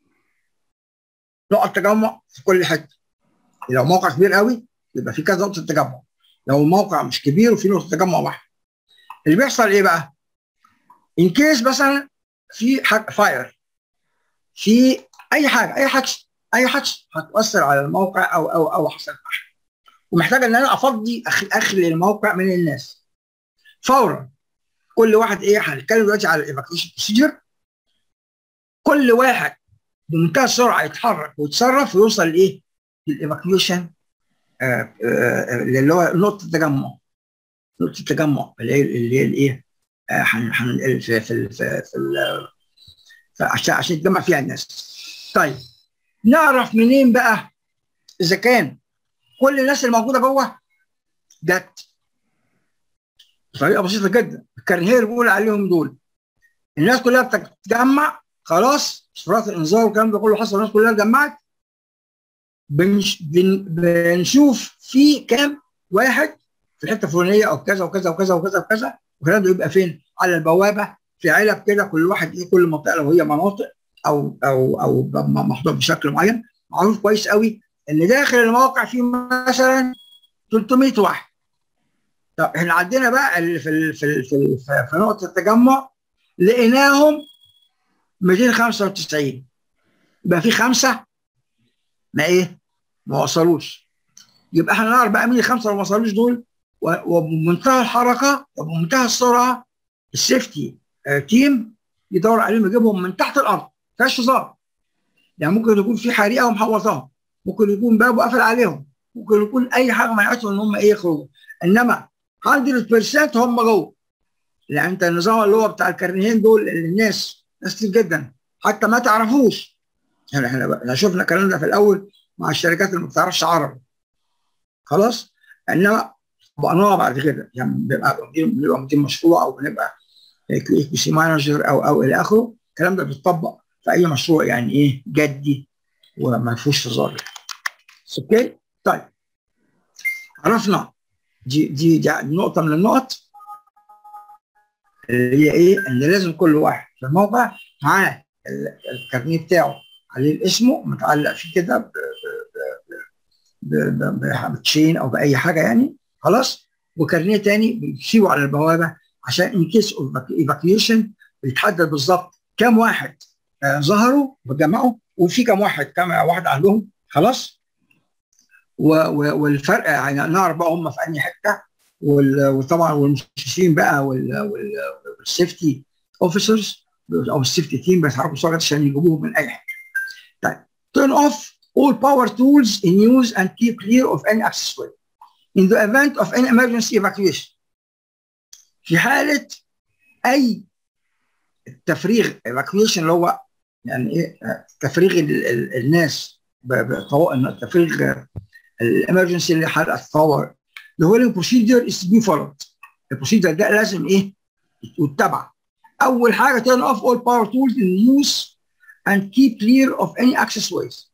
نقط تجمع في كل حته. لو موقع كبير قوي يبقى في كذا نقطه تجمع. لو الموقع مش كبير وفي نقطه تجمع واحده. اللي بيحصل ايه بقى؟ ان كيس مثلا في حاجه فاير في اي حاجه اي حدث اي حدث هتؤثر على الموقع او او او حصل حاجه ومحتاج ان انا افضي اخلي الموقع من الناس فورا كل واحد ايه هنتكلم دلوقتي على الايفاكيويشن بروسيجر كل واحد بمنتهى السرعه يتحرك ويتصرف ويوصل لايه؟ للايفاكيوشن اللي هو نقطه التجمع نقطه التجمع اللي هي اللي هي الايه؟ في في في, في, في عشان عشان يتجمع فيها الناس. طيب نعرف منين بقى اذا كان كل الناس اللي موجوده جوه جت بطريقه بسيطه جدا الكارنير بيقول عليهم دول الناس كلها بتتجمع خلاص صفرات الانذار والكلام ده كله حصل الناس كلها اتجمعت بنش بن بنشوف في كام واحد في الحته الفلانيه او كذا وكذا وكذا وكذا وكذا والكلام ده يبقى فين؟ على البوابه في علب كده كل واحد ايه كل منطقه لو هي مناطق او او او محطوط بشكل معين معروف كويس قوي ان داخل المواقع في مثلا 300 واحد طب احنا عندنا بقى اللي في ال في ال في, ال في نقطه التجمع لقيناهم 295 يبقى في خمسه ما ايه؟ ما وصلوش يبقى احنا نعرف بقى مين الخمسه اللي ما وصلوش دول وبمنتهى الحركه وبمنتهى السرعه السيفتي تيم يدور عليهم يجيبهم من تحت الارض ما فيهاش هزار يعني ممكن يكون في حريقه ومحوطاهم ممكن يكون باب وقفل عليهم ممكن يكون اي حاجه منعتهم ان هم ايه يخرجوا انما 100% هم جوه يعني انت النظام اللي هو بتاع الكارنيهين دول اللي الناس ناس كتير جدا حتى ما تعرفوش يعني احنا احنا شفنا الكلام ده في الاول مع الشركات اللي ما بتعرفش عربي خلاص انما بقناها بعد كده يعني بنبقى بنبقى مدير مشروع او بنبقى بي سي مانجر او او الى اخره الكلام ده بيتطبق في اي مشروع يعني ايه جدي وما فيهوش هزار اوكي طيب عرفنا دي دي, دي نقطه من النقط اللي هي ايه ان لازم كل واحد في الموقع معاه الكارنيه بتاعه عليه اسمه متعلق فيه كده بتشين او باي حاجه يعني خلاص وكارنيه تاني بنسيبه على البوابه عشان ان كيس ايفاكيوشن بيتحدد بالظبط كام واحد آه ظهروا وجمعوا وفي كام واحد كام واحد اهلهم خلاص والفرق يعني نعرف بقى هم في انهي حته وطبعا والمشرفين بقى والسيفتي اوفيسرز او السيفتي تيم بيتحركوا بسرعه عشان يجيبوهم من اي حته. طيب turn off all power tools in use and keep clear of any access way in the event of any emergency evacuation. في حاله اي تفريغ evacuation اللي هو يعني ايه تفريغ ال ال الناس تفريغ الامرجنسي اللي حرقت الطوارئ the whole procedure is to be followed البروسيجر ده لازم ايه يتبع اول حاجه turn off all power tools in use and keep clear of any access ways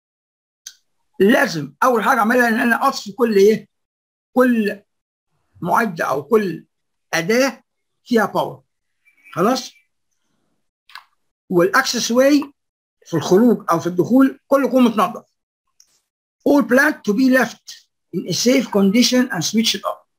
لازم اول حاجه اعملها ان انا اطفي كل ايه كل معده او كل اداه فيها باور خلاص والاكسس واي في الخروج او في الدخول كله يكون متنظف all plant to be left in a safe condition and switch it off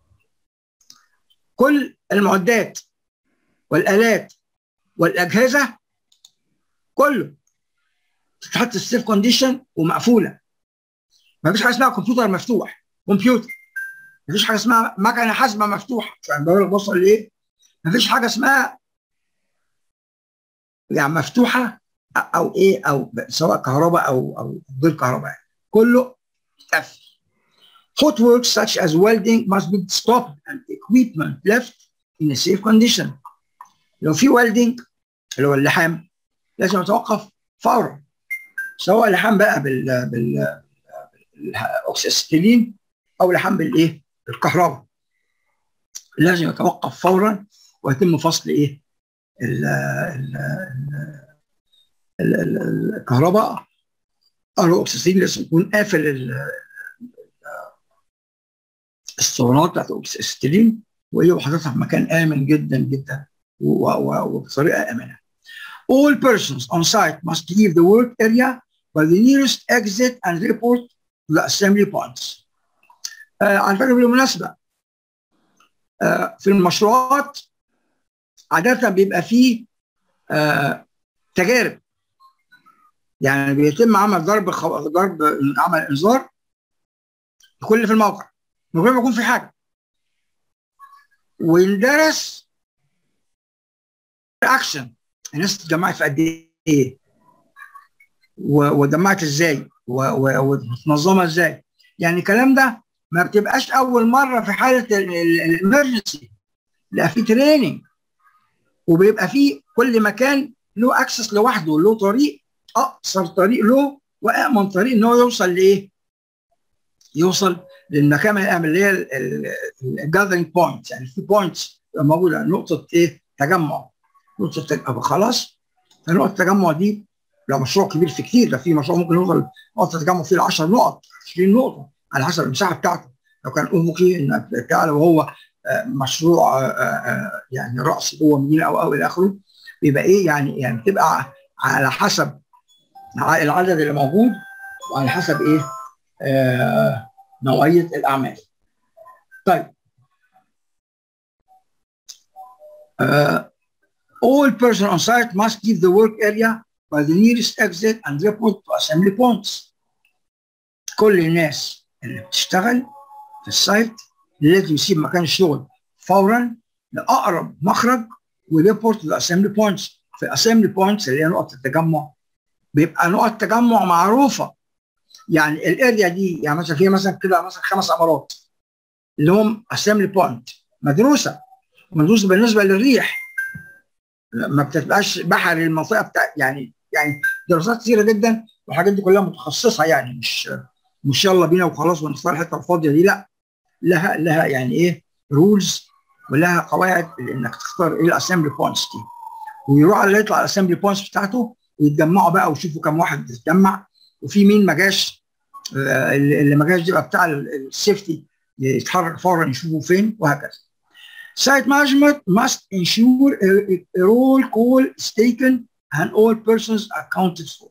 كل المعدات والالات والاجهزه كله تتحط في السيف كونديشن ومقفوله ما فيش حاجه اسمها كمبيوتر مفتوح كمبيوتر ما فيش حاجه اسمها مكنه حاسبه مفتوحه عشان بقول لك بوصل لايه ما فيش حاجه اسمها يعني مفتوحه او ايه او سواء كهرباء او او غير كهرباء كله متقفل Hot work such as welding must be stopped and equipment left in a safe condition. لو في welding اللي هو اللحام لازم يتوقف فورا سواء لحام بقى بال بال بالاكسستيلين او لحام بالايه؟ بالكهرباء. لازم يتوقف فورا ويتم فصل ايه؟ ال ال ال الكهرباء او الاكسستيلين لازم يكون قافل الصورات بتاعت الاكسستيلين وهي وحاططها في مكان امن جدا جدا وبطريقه امنه. All persons on site must leave the work area by the nearest exit and report to the assembly points. آه على فكره بالمناسبه آه في المشروعات عاده بيبقى فيه آه تجارب يعني بيتم عمل ضرب خو... ضرب عمل انذار لكل اللي في الموقع من غير ما يكون في حاجه ويندرس اكشن الناس اتجمعت في قد ايه ودمعت ازاي ومتنظمه ازاي يعني الكلام ده ما بتبقاش اول مره في حاله الامرجنسي لا في تريننج وبيبقى في كل مكان له اكسس لوحده له طريق اقصر طريق له وامن طريق ان هو يوصل لايه؟ يوصل للمكان اللي هي الجاذرنج بوينت يعني في بوينتس موجوده نقطه ايه؟ تجمع نقطه تجمع خلاص فنقطه التجمع دي لو مشروع كبير في كتير ده في مشروع ممكن يوصل نقطه تجمع فيه ل 10 نقط 20 نقطه على حسب المساحه بتاعته لو كان افقي انك تعالى وهو مشروع يعني راسي جوه مدينه او او الى اخره بيبقى ايه يعني يعني بتبقى على حسب العدد اللي موجود وعلى حسب ايه آه نوعيه الاعمال. طيب uh, all person on site must leave the work area by the nearest exit and report to assembly points. كل الناس اللي بتشتغل في السايت لازم يسيب مكان الشغل فورا لاقرب مخرج وريبورت للاسمبلي بوينتس في الاسمبلي بوينتس اللي هي نقط التجمع بيبقى نقط تجمع معروفه يعني الاريا دي يعني مثلا في مثلا كده مثلا خمس عمارات اللي هم اسمبلي بوينت مدروسه مدروسه بالنسبه للريح ما بتبقاش بحر المنطقه بتاع يعني يعني دراسات كثيره جدا والحاجات دي كلها متخصصه يعني مش مش يلا بينا وخلاص ونختار الحته الفاضيه دي لا لها لها يعني ايه رولز ولها قواعد انك تختار ايه الاسمبلي بوينتس دي ويروح على يطلع الاسمبلي بوينتس بتاعته ويتجمعوا بقى ويشوفوا كم واحد اتجمع وفي مين ما جاش اللي ما جاش دي بقى بتاع السيفتي يتحرك فورا يشوفوا فين وهكذا. Site management must ensure a, a roll call is taken and all persons accounted for.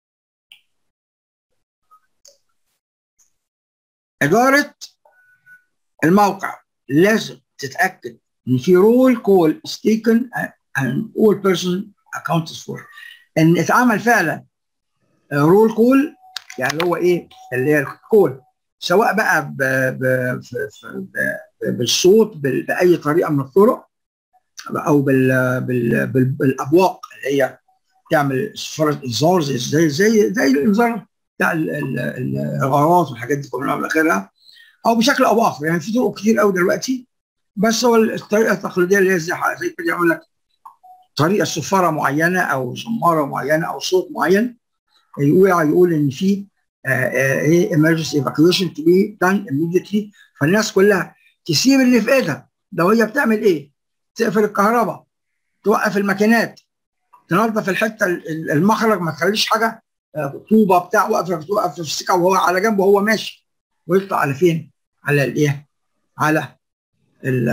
إدارة الموقع لازم تتأكد إن في رول كول is taken and all persons accounted for. إن اتعمل فعلا رول كول يعني اللي هو إيه؟ اللي هي الكول سواء بقى ب ب ب بالصوت باي طريقه من الطرق او بال بال بال بالابواق اللي هي تعمل صفاره انذار زي زي زي, زي الانذار بتاع الغارات والحاجات دي كلها من اخرها او بشكل او باخر يعني في طرق كتير قوي دلوقتي بس هو الطريقه التقليديه اللي هي زي زي كده يعمل لك طريقه صفاره معينه او زماره معينه او صوت معين يقول يقول ان في ايه emergency evacuation to be done immediately فالناس كلها تسيب اللي في ايدها لو هي بتعمل ايه؟ تقفل الكهرباء توقف الماكينات تنظف الحته المخرج ما تخليش حاجه طوبه بتاع واقفه توقف في السكه وهو على جنبه وهو ماشي ويطلع على فين؟ على الايه؟ على ال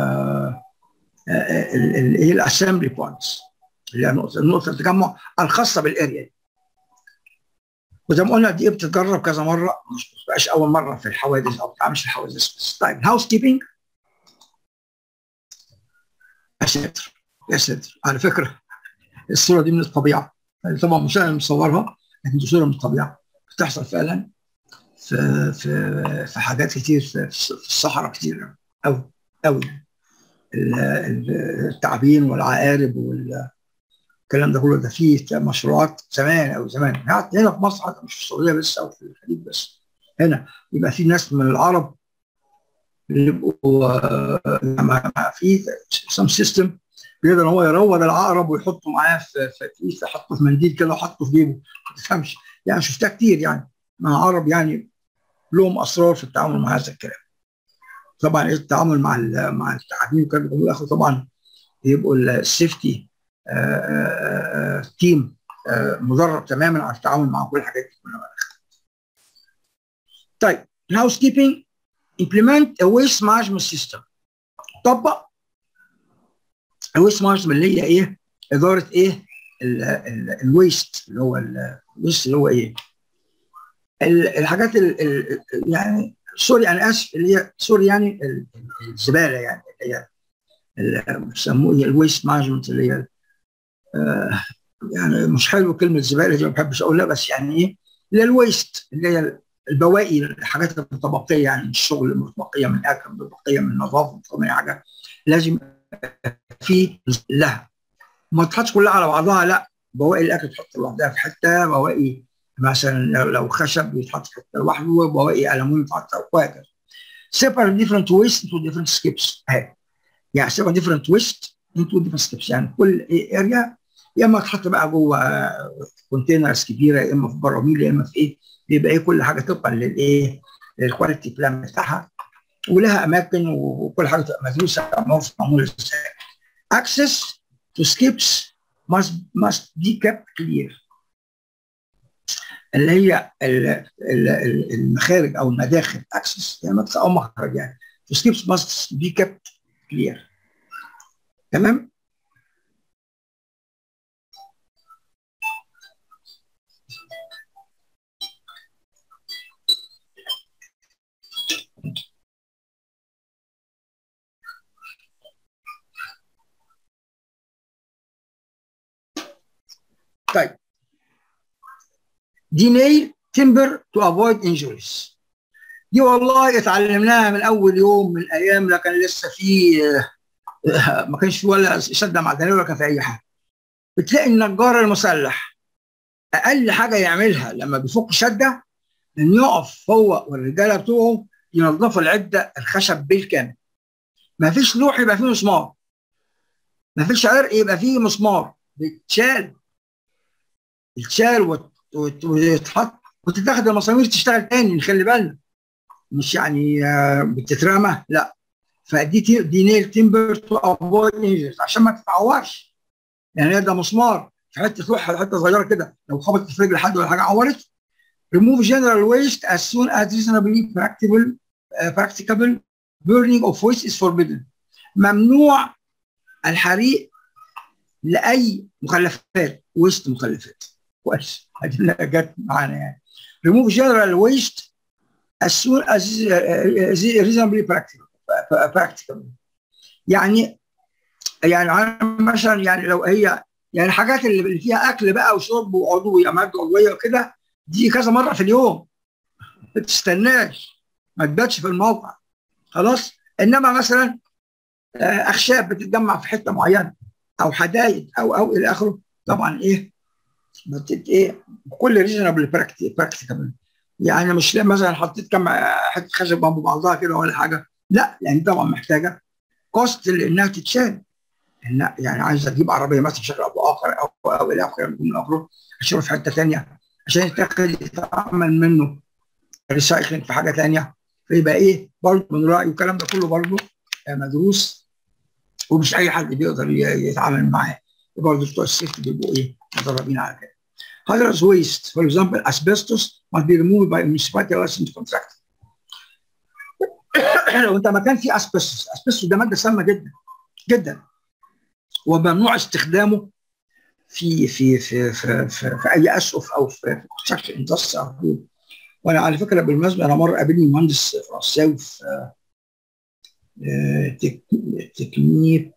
الايه الاسمبلي بوينتس اللي هي نقطه نقطه التجمع الخاصه بالاريا دي وزي ما قلنا دي بتتجرب كذا مره مش بتبقاش اول مره في الحوادث او بتعملش في الحوادث بس طيب الهاوس كيبنج يا ساتر يا ساتر على فكره الصوره دي من الطبيعه طبعا مش انا مصورها لكن دي صوره من الطبيعه بتحصل فعلا في في في حاجات كتير في, في الصحراء كتير قوي قوي التعابين والعقارب وال الكلام ده كله ده فيه مشروعات زمان او زمان حتى هنا في مصر حتى مش في السعوديه بس او في الخليج بس هنا يبقى في ناس من العرب اللي يبقوا في سم سيستم بيقدر ان هو يروض العقرب ويحطه معاه في في يحطه في منديل كده وحطه في جيبه ما تفهمش يعني شفتها كتير يعني مع عرب يعني لهم اسرار في التعامل مع هذا الكلام طبعا التعامل مع مع التعابين وكده والاخر طبعا يبقوا السيفتي تيم مدرب تماما على التعامل مع كل الحاجات دي كلها طيب الهاوس كيبنج implement a waste management system طبق الويست مانجمنت اللي هي ايه؟ اداره ايه؟ الويست اللي هو الويست اللي هو ايه؟ الحاجات ال ال يعني سوري انا اسف اللي هي سوري يعني الزباله يعني اللي هي بيسموه الويست مانجمنت اللي هي آه يعني مش حلو كلمه زباله دي ما بحبش اقولها بس يعني ايه؟ اللي هي الويست اللي هي البواقي الحاجات المتبقيه يعني من الشغل المتبقيه من الاكل المتبقيه من النظافه من حاجه لازم في لها ما تحطش كلها على بعضها لا بواقي الاكل تحط لوحدها في حته بواقي مثلا لو خشب يتحط في حته لوحده وبواقي المونيوم يتحط وهكذا separate different waste into different skips اهي يعني separate different waste into different skips يعني كل اريا يا اما تحط بقى جوه كونتينرز كبيره يا اما في براميل يا اما في ايه بيبقى ايه كل حاجه طبقا للايه للكواليتي بلان بتاعها ولها اماكن وكل حاجه تبقى مدروسه معموله ازاي access to skips must must be kept clear اللي هي المخارج او المداخل access يعني مدخل او مخرج يعني to skips must be kept clear تمام طيب دي نيل تمبر تو افويد انجوريز دي والله اتعلمناها من اول يوم من ايام لا كان لسه في ما كانش في ولا شده معدنيه ولا كان في اي حاجه بتلاقي النجار المسلح اقل حاجه يعملها لما بيفك شده ان يقف هو والرجاله بتوعه ينظفوا العده الخشب بالكامل ما فيش لوح يبقى فيه مسمار ما فيش عرق يبقى فيه مسمار بيتشال يتشال ويتحط وتتاخد المسامير تشتغل تاني نخلي بالنا مش يعني بتترمى لا فدي دي نيل تمبر تو افويد عشان ما تتعورش يعني ده مسمار في حته لوحه حته صغيره كده لو خبطت في رجل حد ولا حاجه عورت remove general waste as soon as reasonably practicable uh, practicable burning of waste is forbidden ممنوع الحريق لاي مخلفات ويست مخلفات كويس هذه جت معانا يعني remove general waste as soon as reasonably practicable practicable يعني يعني مثلا يعني لو هي يعني الحاجات اللي فيها اكل بقى وشرب وعضويه مواد عضويه وكده دي كذا مره في اليوم ما تستناش ما تباتش في الموقع خلاص انما مثلا اخشاب بتتجمع في حته معينه او حدايد او او الى اخره طبعا ايه بتت ايه بكل ريزونبل براكتيكابل يعني مش مثلا حطيت كم حته خشب جنب بعضها كده ولا حاجه لا يعني طبعا محتاجه كوست لانها تتشال إن يعني عايز اجيب عربيه مثلا بشكل او باخر او او الى اخره من اخره اشوف في حته ثانيه عشان يتاخد يتعمل منه ريسايكلينج في حاجه ثانيه فيبقى ايه برضه من رايي والكلام ده كله برضه مدروس ومش اي حد بيقدر يتعامل معاه برضه بتوع السيفتي بيبقوا ايه مدربين على كده hazardous waste for example asbestos must be removed by municipality licensed contractor لو انت مكان فيه اسبستوس اسبستوس ده ماده سامه جدا جدا وممنوع استخدامه في في في في, في, في اي اسقف او في كونستراكشن اندستري وانا على فكره بالمناسبه انا مره قابلني مهندس فرنساوي في تكنيك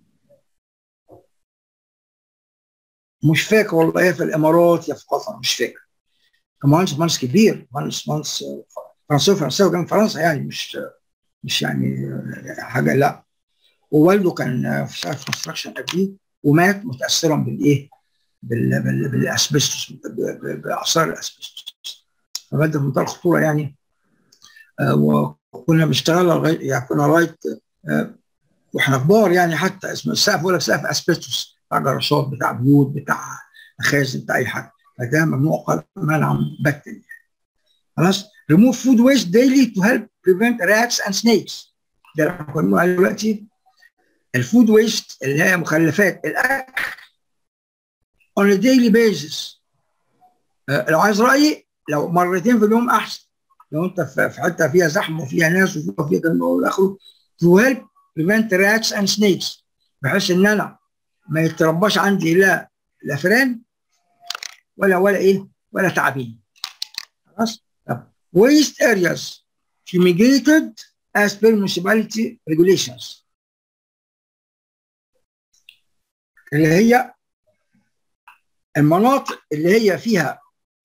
مش فاكر والله يا في الامارات يا في قطر مش فاكر كان مهندس مهندس كبير مهندس مهندس فرنساوي فرنساوي كان في فرنسا يعني مش مش يعني حاجه لا ووالده كان في شغال في كونستراكشن قبليه ومات متاثرا بالايه؟ بال بال بالاسبستوس باثار الاسبستوس فماده في منتهى الخطوره يعني آه وكنا بنشتغل لغايه يعني كنا لغايه آه واحنا كبار يعني حتى اسمه السقف ولا سقف اسبستوس بتاع جراشات بتاع بيوت بتاع مخازن بتاع اي حاجه فده ممنوع منعا باتا خلاص remove food waste daily to help prevent rats and snakes ده اللي احنا كنا عليه دلوقتي الفود ويست اللي هي مخلفات الاكل on a daily basis أه لو عايز رايي لو مرتين في اليوم احسن لو انت في حته فيها زحمه وفيها ناس وفيها فيها كلام والى اخره to help prevent rats and snakes بحيث ان انا ما يترباش عندي لا لا فئران ولا ولا ايه ولا تعابين خلاص waste areas fumigated as per municipality regulations اللي هي المناطق اللي هي فيها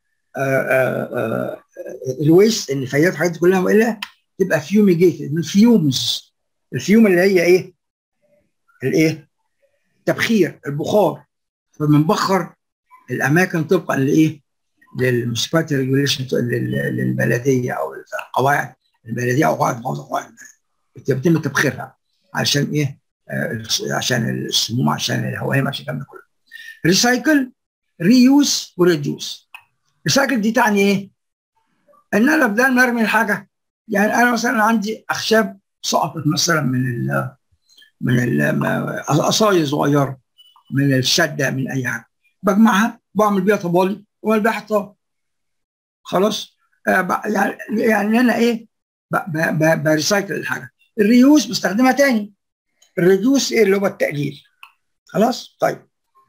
الويست النفايات الحاجات كلها والا تبقى فيوميجيتد من فيومز الفيوم اللي هي ايه؟ الايه؟ التبخير البخار فبنبخر الاماكن طبقا لايه؟ للمسبات ريجوليشن للبلديه او القواعد البلديه او قواعد قواعد بيتم تبخيرها عشان ايه؟ آه عشان السموم عشان الهوائم عشان الكلام ده كله. ريسايكل ريوز وريديوس. ريسايكل دي تعني ايه؟ ان انا بدل ما ارمي الحاجه يعني انا مثلا عندي اخشاب سقطت مثلا من ال من القصايص صغيره من الشده من اي حاجه بجمعها بعمل بيها طبالي واعمل بيها حطاب خلاص آه يعني يعني انا ايه بريسايكل الحاجه الريوز بستخدمها تاني الريديوس ايه اللي هو التقليل خلاص طيب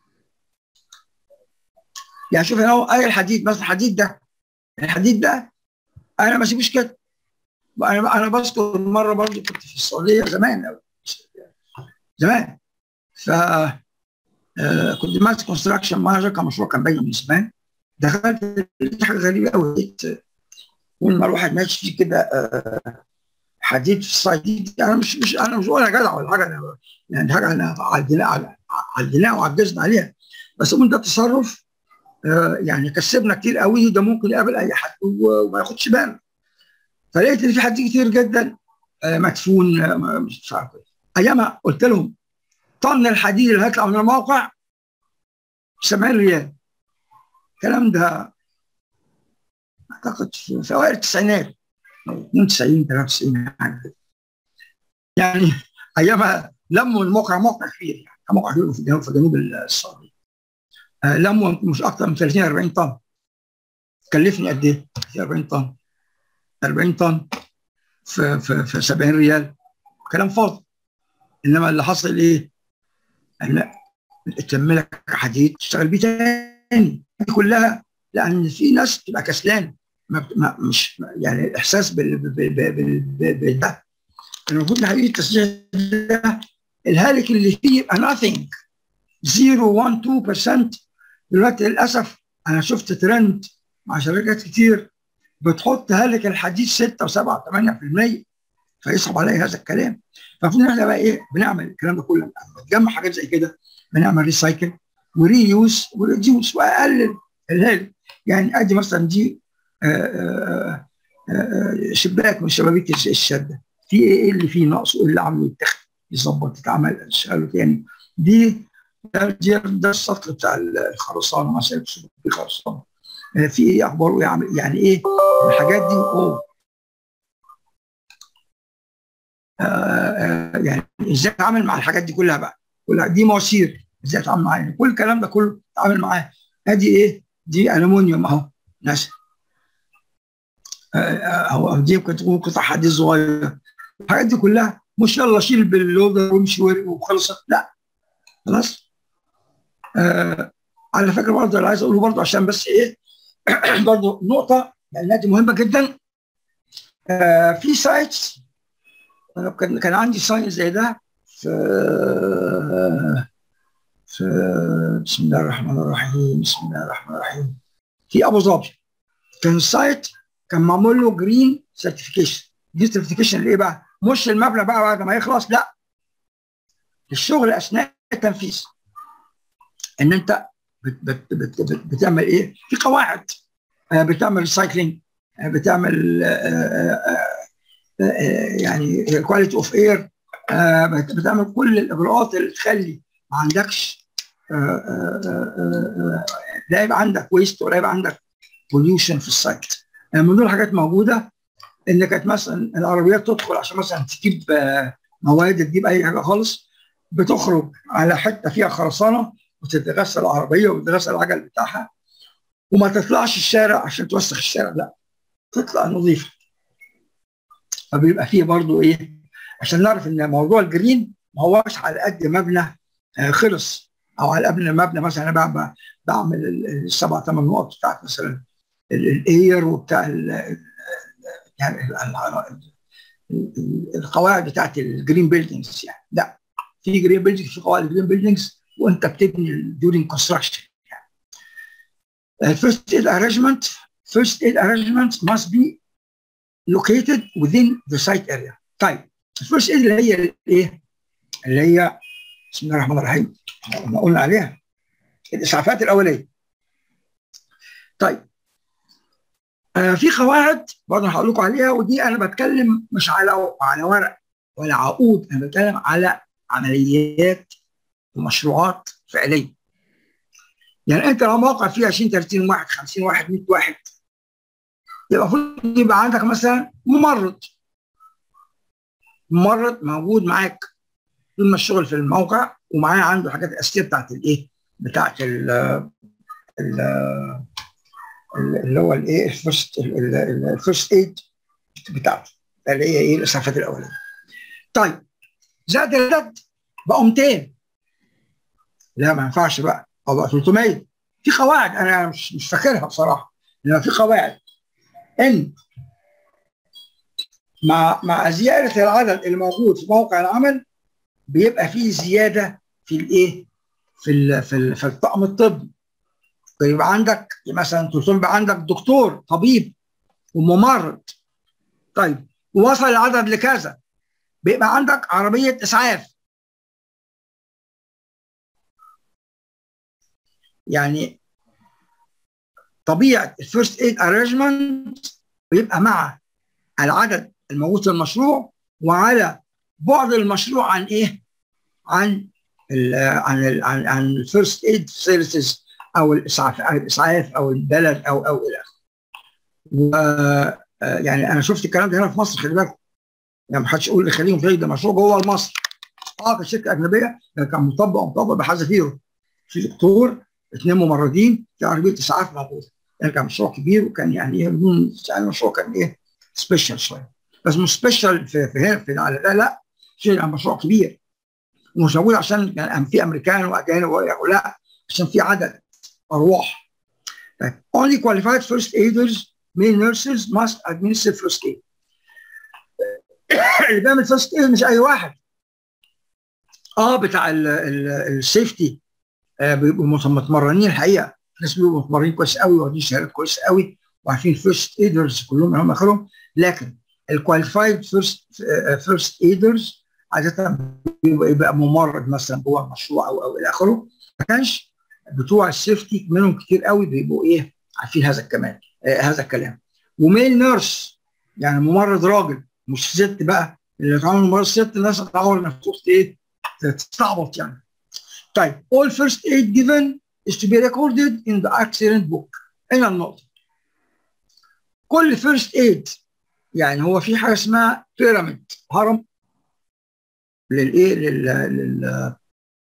يعني شوف هنا اي الحديد مثلا الحديد ده الحديد ده انا ما اسيبوش كده انا انا بذكر مره برضه كنت في السعوديه زمان زمان ف آه كنت ماسك كونستراكشن مانجر كان مشروع كان باين من زمان دخلت حاجه غريبه قوي لقيت كل ما الواحد ماشي فيه كده آه حديد في الصعيد انا مش مش انا مش ولا جدع ولا حاجه أنا يعني حاجه انا عديناها عديناها وعجزنا عليها بس ده تصرف آه يعني كسبنا كتير قوي ده ممكن يقابل اي حد وما ياخدش باله فلقيت ان في حد كتير جدا آه مدفون آه مش عارف ايامها قلت لهم طن الحديد اللي هيطلع من الموقع 70 ريال الكلام ده اعتقد في اوائل التسعينات 92 93 حاجه كده يعني ايامها لموا الموقع موقع كبير يعني موقع كبير في جنوب في جنوب السعوديه آه لموا مش اكثر من 30 40 طن كلفني قد ايه؟ 40 طن 40 طن في في في 70 ريال كلام فاضي انما اللي حصل ايه؟ ان تم لك حديد تشتغل بيه تاني كلها لان في ناس تبقى كسلان ما مش يعني الاحساس بال بال ده المفروض الحقيقي التصنيع ده الهالك اللي فيه يبقى nothing 0 1 2% دلوقتي للاسف انا شفت ترند مع شركات كتير بتحط هالك الحديد 6 و7 8% فيصعب عليا هذا الكلام فالمفروض احنا بقى ايه بنعمل الكلام ده كله بنجمع حاجات زي كده بنعمل ريسايكل وري يوز وريديوس واقلل الهالك يعني ادي مثلا دي آآ آآ شباك من شبابيك الشده في ايه اللي فيه نقص وايه اللي عامله يتاخد يظبط يتعمل يشتغلوا تاني دي ده, ده السطر بتاع الخرسانه مثلا في خرسانه في ايه اخباره يعمل يعني ايه الحاجات دي اوه يعني ازاي اتعامل مع الحاجات دي كلها بقى كلها دي مواسير ازاي اتعامل معاها كل الكلام ده كله اتعامل معاه ادي ايه دي الومنيوم اهو ناس او دي ممكن تكون قطع حديد صغير الحاجات دي كلها مش يلا شيل باللودر وامشي وخلصت لا خلاص آه على فكره برضه اللي عايز اقوله برضه عشان بس ايه برضه نقطه لانها دي مهمه جدا آه في سايتس انا كان كان عندي سايت زي ده في في بسم الله الرحمن الرحيم بسم الله الرحمن الرحيم في ابو ظبي كان السايت كان معمول له جرين سيرتيفيكيشن جرين سيرتيفيكيشن ايه بقى؟ مش المبنى بقى بعد ما يخلص لا الشغل اثناء التنفيذ ان انت بت بت بت بت بتعمل ايه؟ في قواعد بتعمل ريسايكلينج بتعمل يعني كواليتي اوف اير بتعمل كل الاجراءات اللي تخلي ما عندكش لا يبقى عندك ويست ولا يبقى عندك بوليوشن في السايت من دول الحاجات موجوده ان كانت مثلا العربيات تدخل عشان مثلا تجيب مواد تجيب اي حاجه خالص بتخرج على حته فيها خرسانه وتتغسل العربيه وتتغسل العجل بتاعها وما تطلعش الشارع عشان توسخ الشارع لا تطلع نظيفه فبيبقى فيه برضو ايه عشان نعرف ان موضوع الجرين ما هوش على قد مبنى خلص او على قبل مبنى مثلا انا بعمل السبع ثمان نقط بتاعت مثلا الاير وبتاع يعني القواعد بتاعت الجرين بيلدينجز يعني لا في جرين بيلدينجز في قواعد الجرين بيلدينجز وانت بتبني during construction يعني first aid arrangement first aid arrangement must be located within the site area طيب الفيرست ايد اللي هي الايه؟ اللي هي بسم الله الرحمن الرحيم احنا قلنا عليها الاسعافات الاوليه طيب آه في قواعد برضه هقول لكم عليها ودي انا بتكلم مش على على ورق ولا عقود انا بتكلم على عمليات ومشروعات فعليه يعني انت لو موقع فيه 20 30 واحد 50 واحد 100 واحد يبقى المفروض يبقى عندك مثلا ممرض ممرض موجود معاك طول ما الشغل في الموقع ومعاه عنده حاجات الاساسيه بتاعت الايه؟ بتاعت ال ال اللي هو الايه الفيرست الفيرست ايد بتاعته اللي هي ايه الاسعافات الاوليه. طيب زائد الرد بقوا 200 لا ما ينفعش بقى او بقى 300 في قواعد انا مش مش فاكرها بصراحه لان في قواعد ان مع مع زياده العدد الموجود في موقع العمل بيبقى فيه زياده في الايه؟ في ال في, ال في الطقم الطبي فيبقى عندك مثلا يبقى عندك دكتور طبيب وممرض طيب وصل العدد لكذا بيبقى عندك عربيه اسعاف يعني طبيعه الفيرست ايد ارينجمنت بيبقى مع العدد الموجود في المشروع وعلى بعد المشروع عن ايه؟ عن ال عن ال عن عن الفيرست ايد فاسيلتيز او الاسعاف او الاسعاف او البلد او او الى اخره. و يعني انا شفت الكلام ده هنا في مصر خلي بالكم يعني ما حدش يقول لي خليهم في ده مشروع جوه مصر اه كانت شركه اجنبيه كان مطبق مطبق بحذافيره في دكتور اثنين ممرضين في عربيه اسعاف موجوده يعني كان مشروع كبير وكان يعني ايه بدون يعني المشروع كان ايه سبيشال شويه بس مش سبيشال في في هنا في لا لا شيء مشروع كبير ومش موجود عشان كان في امريكان واجانب لا عشان في عدد ارواح only qualified first aiders male nurses must administer first aid اللي بيعمل فيرست ايد مش اي واحد اه بتاع السيفتي آه بيبقوا متمرنين الحقيقه ناس بيبقوا متمرنين كويس قوي واخدين شهادات كويس قوي وعارفين فيرست ايدرز كلهم هم اخرهم لكن الكواليفايد فيرست فيرست ايدرز عاده بيبقى ممرض مثلا جوه المشروع او او الى اخره ما كانش بتوع السيفتي منهم كتير قوي بيبقوا ايه عارفين هذا الكلام آه هذا الكلام وميل نيرس يعني ممرض راجل مش ست بقى اللي اتعامل ممرض ست الناس هتتعود انها ايه تستعبط يعني طيب all first aid given is to be recorded in the accident book هنا النقطة كل first aid يعني هو في حاجة اسمها بيراميد هرم للايه لل لل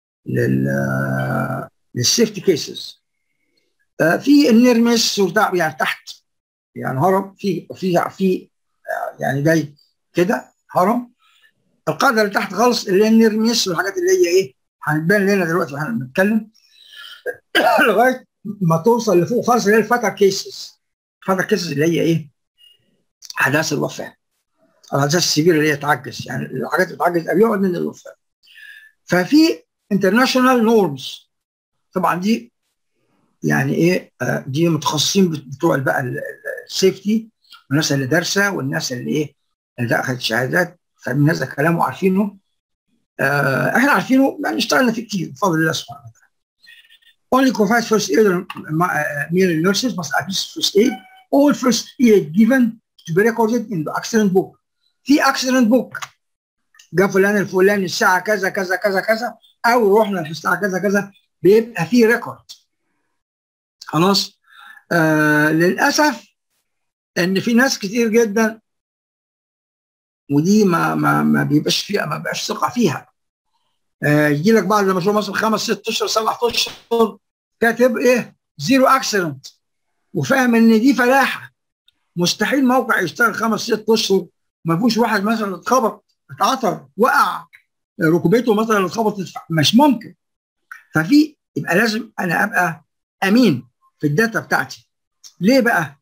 لل للسيفتي كيسز آه في النرمس وبتاع يعني تحت يعني هرم في في في يعني جاي كده هرم القاعده اللي تحت خالص اللي هي النرمس والحاجات اللي هي ايه هنبان لنا دلوقتي واحنا بنتكلم لغايه ما توصل لفوق خالص اللي هي الفاتا كيسز الفاتا كيسز اللي هي ايه؟ احداث الوفاه الاحداث السبيره اللي هي تعجز يعني الحاجات اللي تعجز قبل يقعد من الوفاه ففي انترناشونال نورمز طبعا دي يعني ايه آه دي متخصصين بتوع بقى السيفتي والناس اللي دارسه والناس اللي ايه اللي اخذت شهادات فاهمين هذا الكلام وعارفينه آه احنا عارفينه يعني اشتغلنا فيه كتير بفضل الله سبحانه وتعالى. Only qualified first aid uh, male nurses must administer first aid. All first aid given to be recorded in the accident book. في accident book جاء فلان الفلاني الساعة كذا كذا كذا كذا أو رحنا الساعة كذا كذا بيبقى فيه ريكورد. خلاص؟ آه للأسف إن في ناس كتير جدا ودي ما ما ما بيبقاش فيها ما بيبقاش ثقة فيها. يجي لك بعد المشروع مثلا خمس ست اشهر سبع اشهر كاتب ايه زيرو اكسيدنت وفاهم ان دي فلاحه مستحيل موقع يشتغل خمس ست اشهر ما فيهوش واحد مثلا اتخبط اتعثر وقع ركبته مثلا اتخبطت مش ممكن ففي يبقى لازم انا ابقى امين في الداتا بتاعتي ليه بقى؟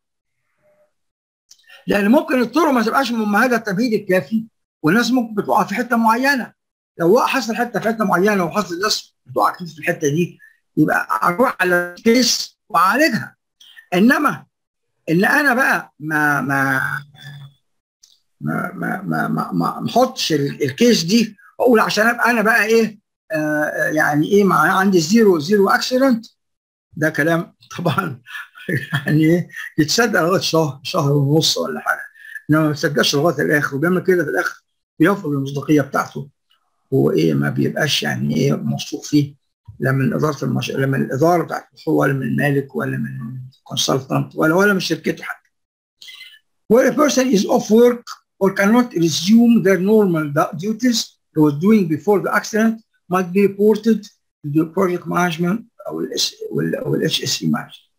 لان ممكن الطرق ما تبقاش ممهده التمهيد الكافي والناس ممكن بتقع في حته معينه لو حصل حته في حته معينه وحصل الناس بتقع كتير في الحته دي يبقى اروح على الكيس واعالجها انما ان انا بقى ما ما ما ما ما ما, ما احطش الكيس دي واقول عشان ابقى انا بقى ايه آه يعني ايه مع عندي زيرو زيرو اكسيدنت ده كلام طبعا يعني يتصدق لغايه شهر شهر ونص ولا حاجه انما ما تصدقش لغايه الاخر وبيعمل كده في الاخر بيفقد المصداقيه بتاعته وايه ما بيبقاش يعني ايه موثوق فيه لا من اداره المش... لا من الاداره بتاعت المشروع ولا من المالك ولا من الكونسلتنت ولا ولا من شركته حتى. Where a person is off work or cannot resume their normal duties he was doing before the accident must be reported to the project management او ال اتش اس اي مانجمنت.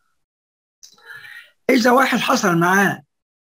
اذا واحد حصل معاه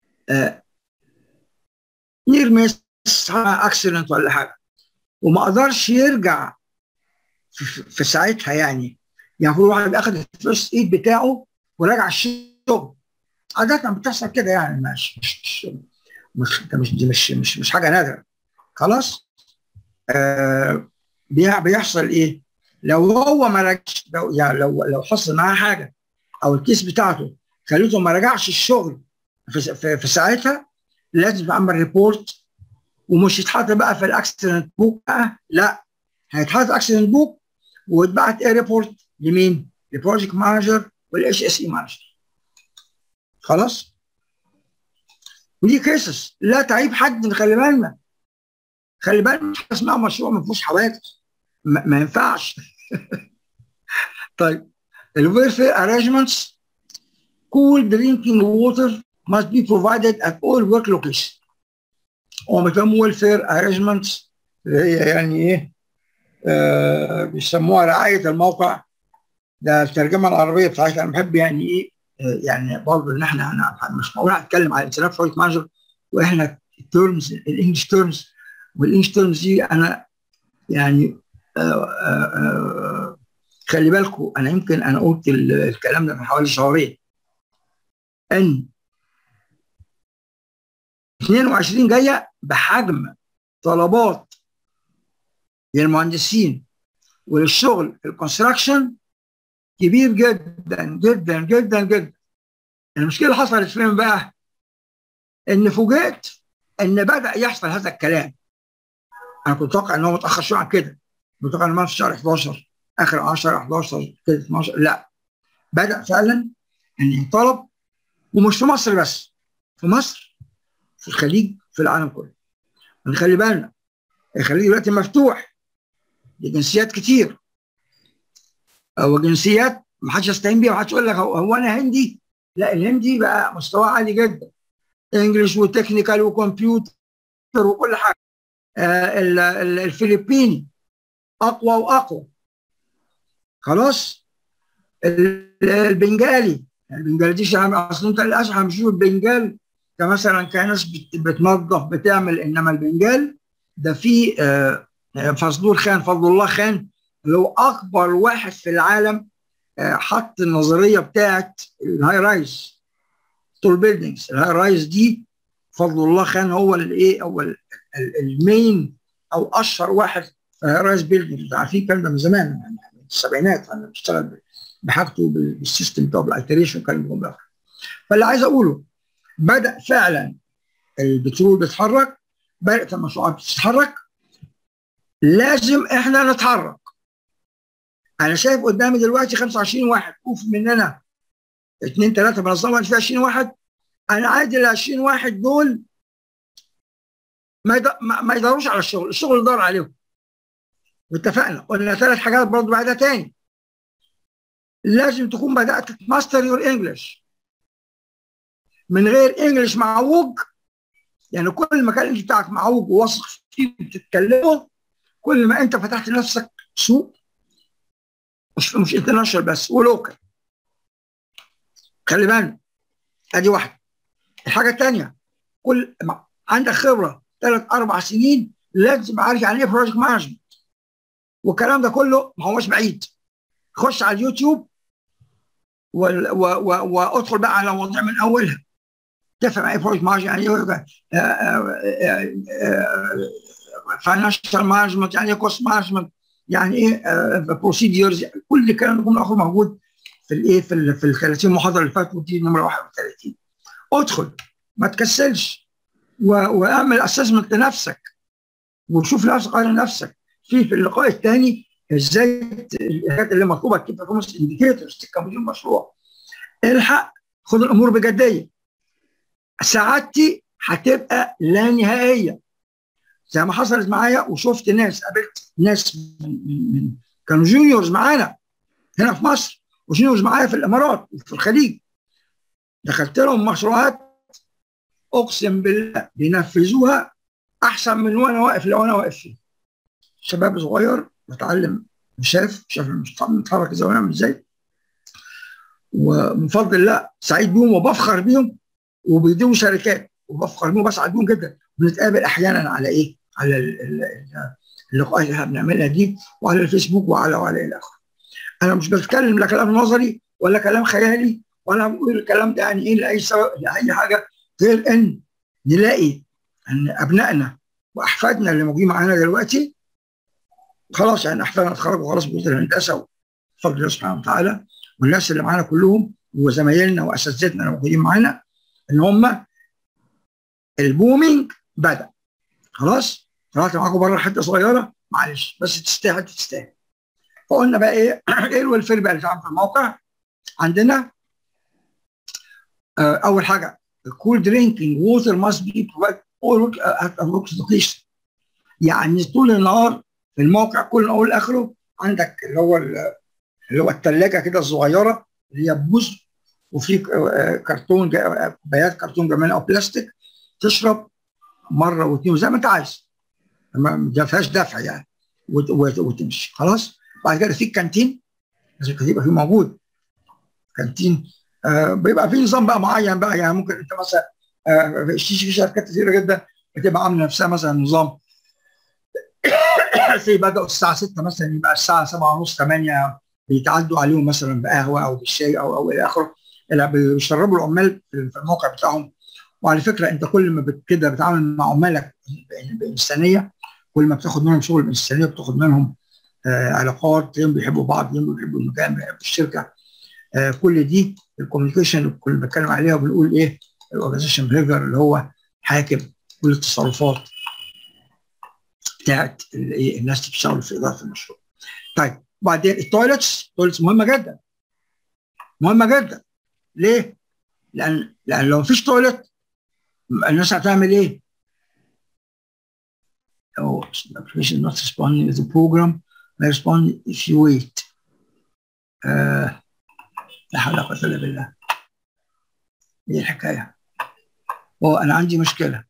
نير ميس اكسيدنت ولا حاجه وما قدرش يرجع في, في ساعتها يعني يعني كل واحد اخذ الفيرست ايد بتاعه وراجع الشغل عادة بتحصل كده يعني مش مش مش مش دي مش مش مش حاجه نادره خلاص آه بيحصل ايه؟ لو هو ما رجعش لو يعني لو لو حصل معاه حاجه او الكيس بتاعته خليته ما رجعش الشغل في, في, في ساعتها لازم يعمل ريبورت ومش يتحط بقى في الاكسيدنت بوك بقى لا هيتحط اكسيدنت بوك ويتبعت ايه ريبورت لمين؟ للبروجكت مانجر والاتش اس اي مانجر خلاص؟ ودي كيسز لا تعيب حد خلي بالنا خلي بالنا مش اسمها مشروع ما فيهوش حوادث ما, ما ينفعش طيب الويلفير arrangements cool drinking water must be provided at all work locations هو بيسموه ويلفير arrangements اللي هي يعني ايه آه بيسموها رعايه الموقع ده الترجمه العربيه بتاعتها انا بحب يعني ايه آه يعني برضه ان احنا أنا مش معقول هتكلم على انسانات بروجكت مانجر واحنا الترمز الانجلش ترمز والانجلش ترمز دي انا يعني آه آه خلي بالكم انا يمكن انا قلت الكلام ده من حوالي شهرين ان 22 جايه بحجم طلبات للمهندسين وللشغل في الكونستراكشن كبير جدا جدا جدا جدا المشكله اللي حصلت فين بقى؟ ان فوجئت ان بدا يحصل هذا الكلام انا كنت متوقع ان هو متاخر شويه عن كده متوقع ان في شهر 11 اخر 10 11 كده 12 لا بدا فعلا ان ينطلب ومش في مصر بس في مصر في الخليج في العالم كله نخلي بالنا الخليج دلوقتي مفتوح لجنسيات كتير او جنسيات ما حدش يستعين بيها ومحدش يقول لك هو انا هندي لا الهندي بقى مستواه عالي جدا انجلش وتكنيكال وكمبيوتر وكل حاجه آه الفلبيني اقوى واقوى خلاص البنجالي البنجلاديش اصل انت للاسف هنشوف البنجال كمثلا كناس بتنظف بتعمل انما البنجال ده في آه فضلول خان فضل الله خان اللي هو اكبر واحد في العالم آه حط النظريه بتاعت الهاي رايز تول بيلدينجز الهاي رايز دي فضل الله خان هو الايه هو المين او اشهر واحد في الهاي رايز بيلدينجز عارفين الكلام ده من زمان يعني من السبعينات انا بشتغل بحاجته بالسيستم بتاعه بالايتريشن كان ده فاللي عايز اقوله بدا فعلا البترول بيتحرك بدات المشروعات بتتحرك لازم احنا نتحرك انا شايف قدامي دلوقتي 25 واحد خوف مننا اثنين ثلاثه منظمه في 20 واحد انا عايز ال 20 واحد دول ما ما يدوروش على الشغل الشغل يدور عليهم واتفقنا قلنا ثلاث حاجات برضه بعدها تاني لازم تكون بدات تماستر يور انجلش من غير انجلش معوج يعني كل ما كان الانجلش بتاعك معوج وواثق فيه بتتكلمه كل ما انت فتحت لنفسك سوق مش مش انترناشونال بس ولوكال خلي بالك ادي واحده الحاجه الثانيه كل ما عندك خبره ثلاث اربع سنين لازم عارف يعني ايه بروجكت مانجمنت والكلام ده كله ما هوش بعيد خش على اليوتيوب وادخل بقى على مواضيع من اولها تفهم ايه بروجكت مانجمنت يعني ايه فاينانشال مانجمنت يعني ايه كوست مانجمنت يعني ايه بروسيديرز كل الكلام ده كله اخو موجود في الايه في ال في ال 30 محاضره اللي فاتت دي نمره 31 ادخل ما تكسلش واعمل اسسمنت لنفسك وشوف نفسك على نفسك في في اللقاء الثاني ازاي الحاجات اللي مطلوبه كيف بيرفورمانس انديكيتورز كمدير مشروع الحق خد الامور بجديه سعادتي هتبقى لا نهائيه زي ما حصلت معايا وشفت ناس قابلت ناس من, من كانوا جونيورز معانا هنا في مصر وجونيورز معايا في الامارات وفي الخليج دخلت لهم مشروعات اقسم بالله بينفذوها احسن من وانا واقف لو انا واقف فيه شباب صغير بتعلم شاف شاف متحرك ازاي ونعمل ازاي ومن فضل الله سعيد بيهم وبفخر بيهم وبيديهم شركات وبفخر بيهم وبسعد بيهم جدا بنتقابل احيانا على ايه؟ على اللقاءات اللي احنا بنعملها دي وعلى الفيسبوك وعلى وعلى الى اخره. انا مش بتكلم لا كلام نظري ولا كلام خيالي ولا بقول الكلام ده يعني ايه لاي سبب لاي حاجه غير ان نلاقي ان ابنائنا واحفادنا اللي موجودين معانا دلوقتي خلاص يعني احفادنا اتخرجوا خلاص من الهندسه بفضل الله سبحانه وتعالى والناس اللي معانا كلهم وزمايلنا واساتذتنا اللي موجودين معانا ان هم البومينج بدا خلاص طلعت معاكم بره حته صغيره معلش بس تستاهل تستاهل فقلنا بقى ايه ايه الويلفير بقى اللي اتعمل في الموقع عندنا آه اول حاجه cool drinking water must be provided all at a work location يعني طول النهار في الموقع كل اول اخره عندك اللي هو اللي هو الثلاجه كده الصغيره اللي هي بوز وفي كرتون كوبايات كرتون كمان او بلاستيك تشرب مره واثنين وزي ما انت عايز ما فيهاش دفع يعني وتمشي خلاص بعد كده في الكانتين لازم يبقى في موجود كانتين آه بيبقى في نظام بقى معين بقى يعني ممكن انت مثلا آه في شركات كثيره جدا بتبقى عامله نفسها مثلا نظام في بدأوا الساعة 6 مثلا يبقى الساعة 7 ونص 8 بيتعدوا عليهم مثلا بقهوة أو بالشاي أو أو إلى آخره بيشربوا العمال في الموقع بتاعهم وعلى فكرة أنت كل ما كده بتتعامل مع عمالك بإنسانية كل ما بتاخد منهم شغل بإنسانية بتاخد منهم آه علاقات تلاقيهم بيحبوا بعض تلاقيهم بيحبوا المكان بيحبوا الشركة آه كل دي الكوميونيكيشن اللي بنتكلم عليها وبنقول إيه الاورجنايزيشن بيهيفير اللي هو حاكم كل التصرفات بتاعت الناس اللي بتشتغل في اداره المشروع. طيب وبعدين التويلتس التويلتس مهمه جدا مهمه جدا ليه؟ لان لان لو مفيش تويلت الناس هتعمل ايه؟ Oh, the application not responding to the program may respond if you wait. آه لا حول ولا قوة إلا بالله. ايه الحكاية؟ هو أنا عندي مشكلة.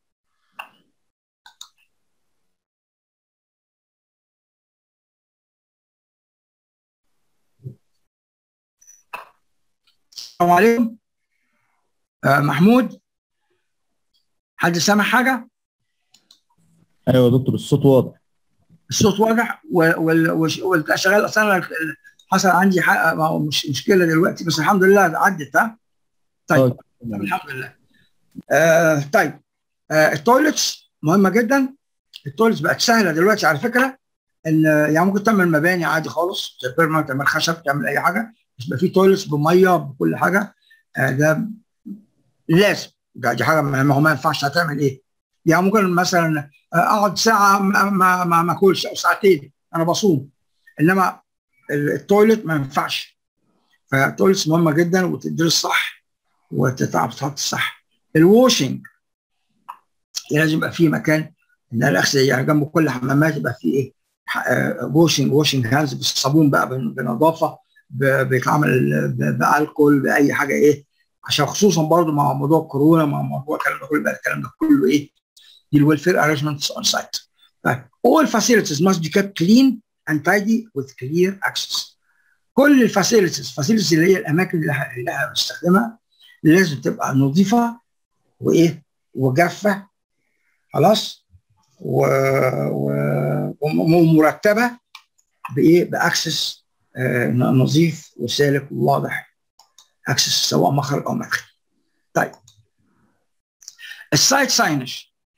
السلام عليكم آه محمود حد سامع حاجة؟ ايوه يا دكتور الصوت واضح الصوت واضح والبتاع شغال اصلا حصل عندي مش مشكله دلوقتي بس الحمد لله عدت ها طيب الحمد لله آه طيب آه التويلتس مهمه جدا التويلتس بقت سهله دلوقتي على فكره ان يعني ممكن تعمل مباني عادي خالص تعمل تعمل خشب تعمل اي حاجه بس يبقى في تويلتس بميه بكل حاجه آه ده لازم ده دي حاجه ما هو ما ينفعش هتعمل ايه؟ يعني ممكن مثلا اقعد ساعه ما ما ما اكلش او ساعتين انا بصوم انما التويلت ما ينفعش فالتويلتس مهمه جدا وتدرس صح وتتعب تحط صح الواشنج لازم يبقى في مكان ان الاغسل يعني جنب كل حمامات يبقى في ايه واشنج واشنج هاندز بالصابون بقى بنظافه بيتعمل بالكول باي حاجه ايه عشان خصوصا برضه مع موضوع كورونا مع موضوع الكلام ده كله الكلام ده كله ايه دي الويلفير ارينجمنتس اون سايت طيب all facilities must be kept clean and tidy with clear access كل الفاسيلتيز فاسيلتيز اللي هي الاماكن اللي احنا بنستخدمها لازم تبقى نظيفه وايه وجافه خلاص و... و... ومرتبه بايه باكسس آه نظيف وسالك وواضح اكسس سواء مخرج او مدخل طيب السايت ساينج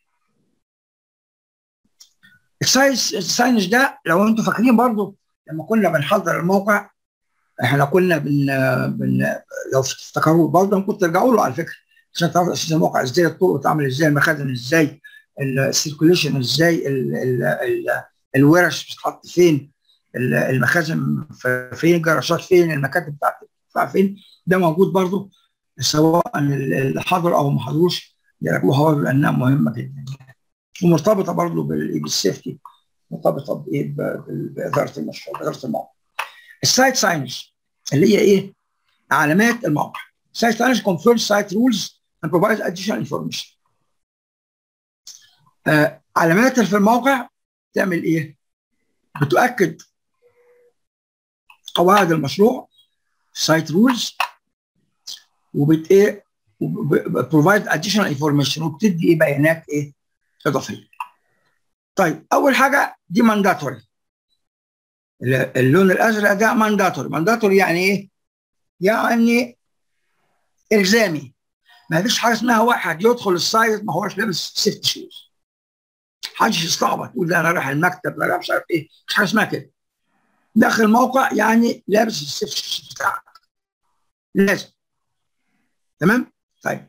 السايت ساينج ده لو انتم فاكرين برضو لما كنا بنحضر الموقع احنا كنا بن, بن لو تفتكروا برضه ممكن ترجعوا له على فكره عشان تعرفوا اساس الموقع ازاي الطرق بتعمل ازاي المخازن ازاي السيركوليشن ازاي ال ال ال الورش بتتحط فين المخازن فين الجراشات فين المكاتب بتاعت فين ده موجود برضو سواء اللي حضر او ما حضروش يراجعوها برضه لانها مهمه جدا ومرتبطه برضه بالسيفتي مرتبطه بايه باداره المشروع باداره الموقع السايت ساينز اللي هي ايه علامات الموقع سايت ساينز confirms site rules and provides additional information آه علامات في الموقع تعمل ايه بتؤكد قواعد المشروع سايت رولز وبت ايه بروفايد اديشنال انفورميشن وبتدي ايه بيانات ايه اضافيه. طيب اول حاجه دي مانداتوري اللون الازرق ده مانداتوري مانداتوري يعني ايه؟ يعني الزامي ما فيش حاجه اسمها واحد يدخل السايت ما هوش لابس سيفتي شوز محدش يستعبط يقول ده انا رايح المكتب انا مش عارف ايه مش حاجه اسمها كده داخل الموقع يعني لابس السيفتي شوز بتاعك لازم تمام طيب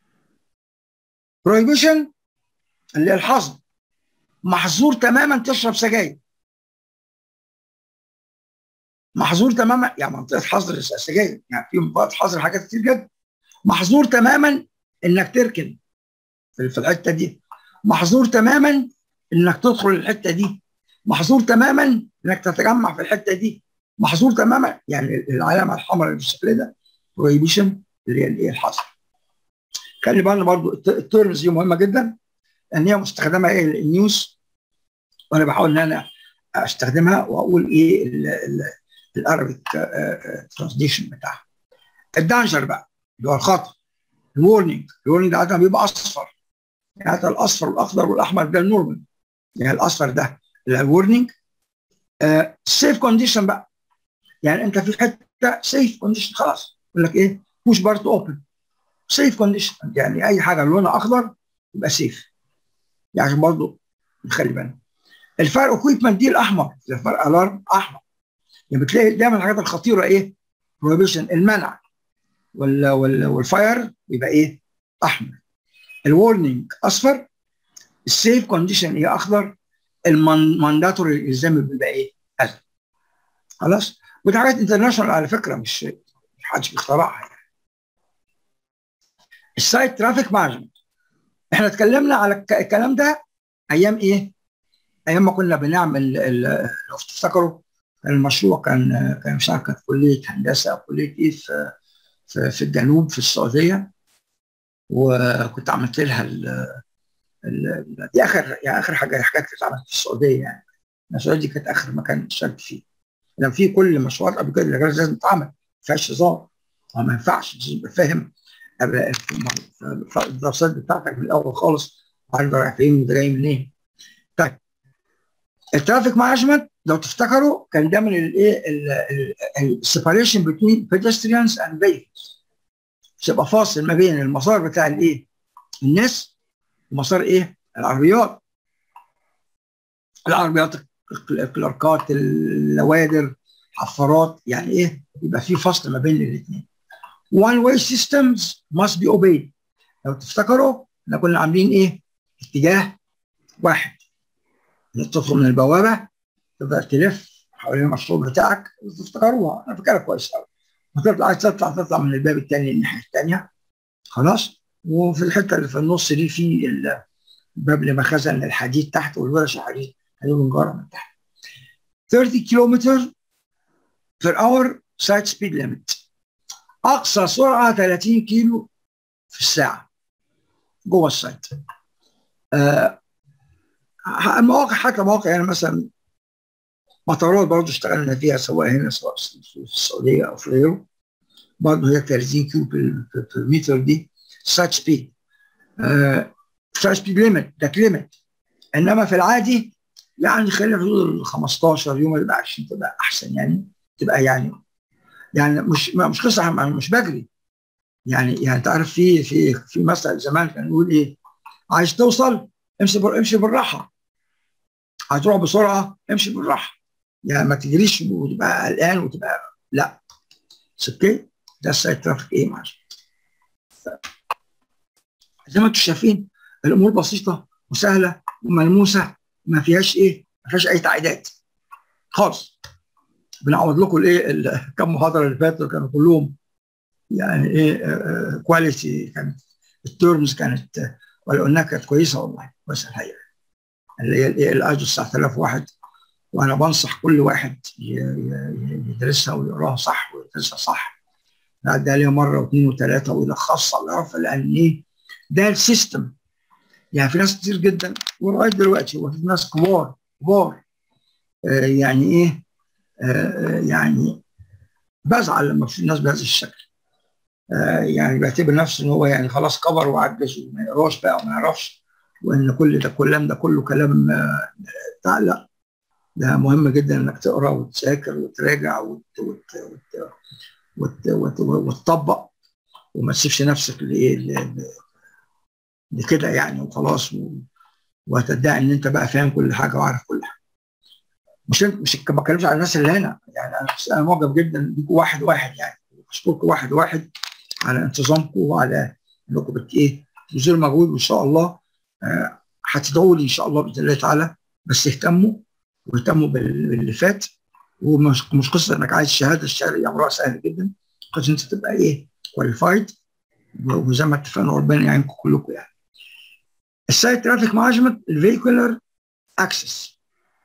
بروهيبيشن اللي هي الحظر محظور تماما تشرب سجاير محظور تماما يعني منطقه حظر السجاير يعني في منطقه حظر حاجات كتير جدا محظور تماما انك تركن في الحته دي محظور تماما انك تدخل الحته دي محظور تماما انك تتجمع في الحته دي محظور تماما يعني العلامه الحمراء اللي بالشكل ده بروهيبيشن اللي هي الايه الحظر خلي بالنا برضو التيرمز دي مهمه جدا ان هي مستخدمه ايه النيوز وانا بحاول ان انا استخدمها واقول ايه الارابيك ترانسليشن بتاعها الدانجر بقى اللي هو الخطر الورنينج الورنينج ده عاده بيبقى اصفر يعني الاصفر والاخضر والاحمر ده النورمال يعني الاصفر ده الورنينج سيف كونديشن بقى يعني انت في حته سيف كونديشن خلاص يقول لك ايه بوش بارت اوبن سيف كونديشن يعني اي حاجه لونها اخضر يبقى سيف يعني عشان برضه نخلي بالنا الفرق اكويبمنت دي الاحمر الفرق الارم احمر يعني بتلاقي دايما الحاجات الخطيره ايه بروهيبيشن المنع وال وال والفاير يبقى ايه احمر الورنينج اصفر السيف كونديشن ايه اخضر المانداتوري الالزامي بيبقى ايه ازرق خلاص ودي حاجات انترناشونال على فكره مش محدش بيخترعها يعني السايت ترافيك مانجمنت احنا اتكلمنا على الكلام ده ايام ايه؟ ايام ما كنا بنعمل لو تفتكروا المشروع كان كان مش عارف كانت كليه هندسه او كليه ايه في في, في الجنوب في السعوديه وكنت عملت لها ال ال دي اخر يعني اخر حاجه حاجات كانت اتعملت في السعوديه يعني السعوديه دي كانت اخر مكان اشتغلت فيه لان في كل مشروعات قبل كده لازم تتعمل ما فيهاش هزار ما ينفعش تبقى فاهم الدراسات بتاعتك من الاول خالص عارف رايح فين وده جاي منين طيب الترافيك مانجمنت لو تفتكروا كان ده من الايه السيباريشن بين بيدستريانز اند فيكلز تبقى فاصل ما بين المسار بتاع الايه الناس ومسار ايه العربيات العربيات الكلاركات اللوادر حفارات يعني ايه يبقى في فصل ما بين الاثنين one way systems must be obeyed لو تفتكروا احنا كنا عاملين ايه اتجاه واحد تدخل من البوابه تبدا تلف حوالين المشروع بتاعك تفتكروها انا فاكرها كويس قوي وتطلع عايز تطلع تطلع من الباب الثاني الناحيه الثانيه خلاص وفي الحته اللي في النص دي في باب لمخازن الحديد تحت والورش الحديد حديد ونجاره من تحت 30 كيلومتر per hour side speed limit اقصى سرعه 30 كيلو في الساعه جوه السايت آه المواقع حتى مواقع يعني مثلا مطارات برضه اشتغلنا فيها سواء هنا سواء في السعوديه او في غيره برضه هي 30 كيلو بالمتر دي سايت سبيد سايت سبيد ليميت ده ليميت انما في العادي يعني خلينا في حدود ال 15 يوم يبقى 20 تبقى احسن يعني تبقى يعني يعني مش مش قصه مش بجري يعني يعني تعرف في في في مثل زمان كان يقول ايه عايز توصل امشي بر امشي بالراحه عايز تروح بسرعه امشي بالراحه يعني ما تجريش وتبقى قلقان وتبقى لا اوكي ده السايد ترافيك ايه معلش زي ما انتم شايفين الامور بسيطه وسهله وملموسه ما فيهاش ايه ما فيهاش اي تعقيدات خالص بنعوض لكم الايه الكم محاضره اللي فاتوا كانوا كلهم يعني ايه كواليتي كانت التيرمز كانت ولو انها كانت كويسه والله بس الحقيقه اللي هي الايه الايزو 9001 وانا بنصح كل واحد يدرسها ويقراها صح ويدرسها صح نعدي عليها مره واثنين وثلاثه ويلخصها ويعرفها لان ايه ده السيستم يعني في ناس كتير جدا ولغايه دلوقتي وفي ناس كبار كبار آه يعني ايه آه يعني بزعل لما في الناس بهذا الشكل آه يعني بعتبر نفسي ان هو يعني خلاص كبر وعجز وما يقراش بقى وما يعرفش وان كل ده كلام ده كله كلام بتاع لا ده مهم جدا انك تقرا وتذاكر وتراجع وت وت وت وت وتطبق وما تسيبش نفسك لايه لكده يعني وخلاص وتدعي ان انت بقى فاهم كل حاجه وعارف كل حاجه مش مش ما بتكلمش على الناس اللي هنا يعني انا انا معجب جدا بيكم واحد واحد يعني بشكركم واحد واحد على انتظامكم وعلى انكم بت ايه تبذلوا مجهود وان شاء الله آه هتدعوا لي ان شاء الله باذن الله تعالى بس اهتموا واهتموا باللي فات ومش مش قصه انك عايز شهاده الشهاده امرها سهل جدا قصه انت تبقى ايه كواليفايد وزي ما اتفقنا ربنا يعينكم كلكم يعني السايت ترافيك مانجمنت الفيكولار اكسس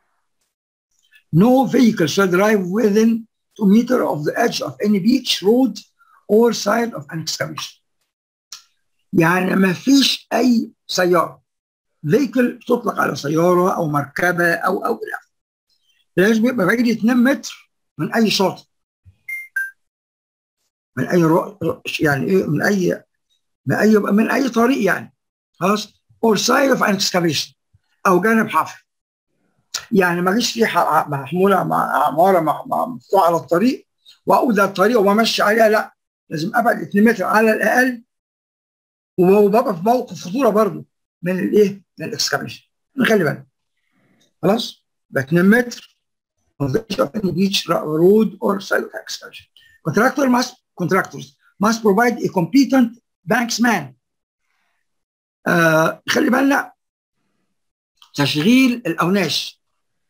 No vehicle shall drive within 2 meter of the edge of any beach, road, or side of an excavation. يعني ما فيش أي سيارة فيكل تطلق على سيارة أو مركبة أو أو إلى آخره. لازم يبقى بعيد 2 متر من أي شاطئ. من أي رو... يعني إيه من أي من أي من أي طريق يعني. خلاص؟ or side of an excavation أو جانب حفر. يعني ما جيش في محموله مع عماره مفتوحه على الطريق واقول ده الطريق وامشي عليها لا لازم ابعد 2 متر على الاقل وببقى في موقف خطوره برضه من الايه؟ من الاكسكافيشن نخلي بالك خلاص؟ يبقى 2 متر on the edge of any beach road or side of excavation. Contractor must contractors must provide a competent banksman. آه خلي بالنا تشغيل الاوناش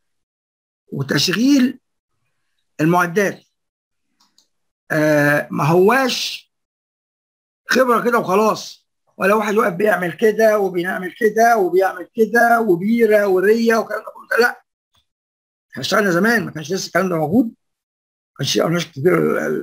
وتشغيل المعدات آه ما هواش خبره كده وخلاص ولا واحد واقف بيعمل كده وبيعمل كده وبيعمل كده وبيره وريه وكلام ده كله لا احنا اشتغلنا زمان ما كانش لسه الكلام ده موجود ما كانش في اوناش كتير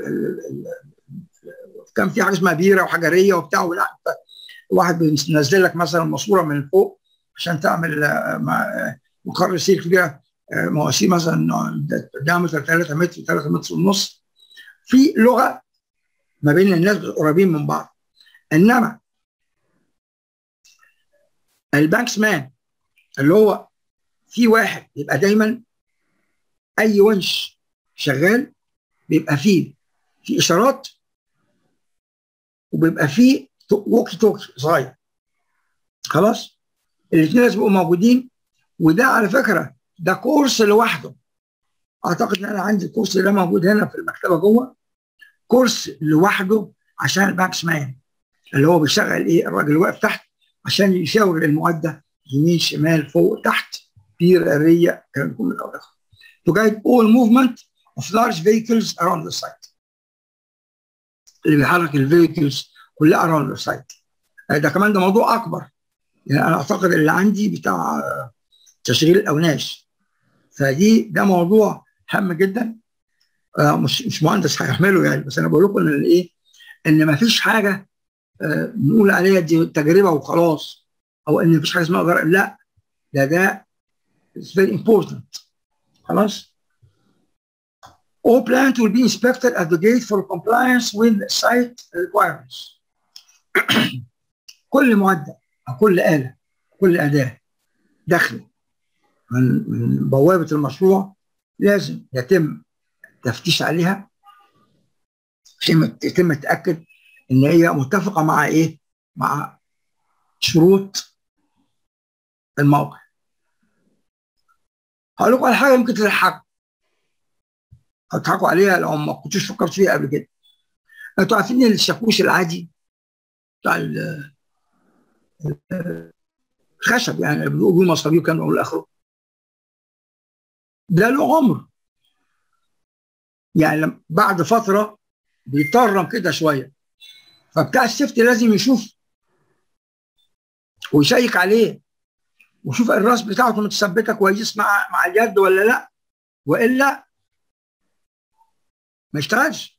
كان في حاجه اسمها بيره وحجريه وبتاع ولا واحد بينزل لك مثلا ماسوره من فوق عشان تعمل مقر سير كبيره مواسير مثلا دايمتر 3 متر 3 متر ونص في لغه ما بين الناس قريبين من بعض انما البانكس مان اللي هو في واحد يبقى دايما اي ونش شغال بيبقى فيه في اشارات وبيبقى فيه ووكي توكي صغير خلاص الاثنين لازم يبقوا موجودين وده على فكره ده كورس لوحده اعتقد ان انا عندي الكورس ده موجود هنا في المكتبه جوه كورس لوحده عشان الباكس مان اللي هو بيشغل ايه الراجل واقف تحت عشان يشاور المعده يمين شمال فوق تحت بير اريه كان يكون من الاول to guide all movement of large vehicles around the site اللي بيحرك الفيكلز كلها around the site ده كمان ده موضوع اكبر يعني انا اعتقد اللي عندي بتاع تشغيل الاوناش فدي ده موضوع هام جدا آه مش مش مهندس هيحمله يعني بس انا بقول لكم ان ايه ان ما فيش حاجه آه نقول عليها دي تجربه وخلاص او ان مفيش حاجه اسمها غير لا ده ده it's very important خلاص All plant will be inspected at the gate for compliance with site requirements. كل معدة أو كل آلة كل أداة داخل من من بوابة المشروع لازم يتم التفتيش عليها عشان يتم التأكد إن هي متفقة مع إيه؟ مع شروط الموقع. هقول لكم على حاجة ممكن تضحكوا. هتضحكوا عليها لو ما كنتوش فكرت فيها قبل كده. انتوا عارفين الشاكوش العادي بتاع الخشب يعني بنقول مصابيح كان من اخره ده له عمر يعني لما- بعد فتره بيطرم كده شويه فبتاع السيفتي لازم يشوف ويشيك عليه ويشوف الراس بتاعته متثبته كويس مع مع اليد ولا لا والا ما يشتغلش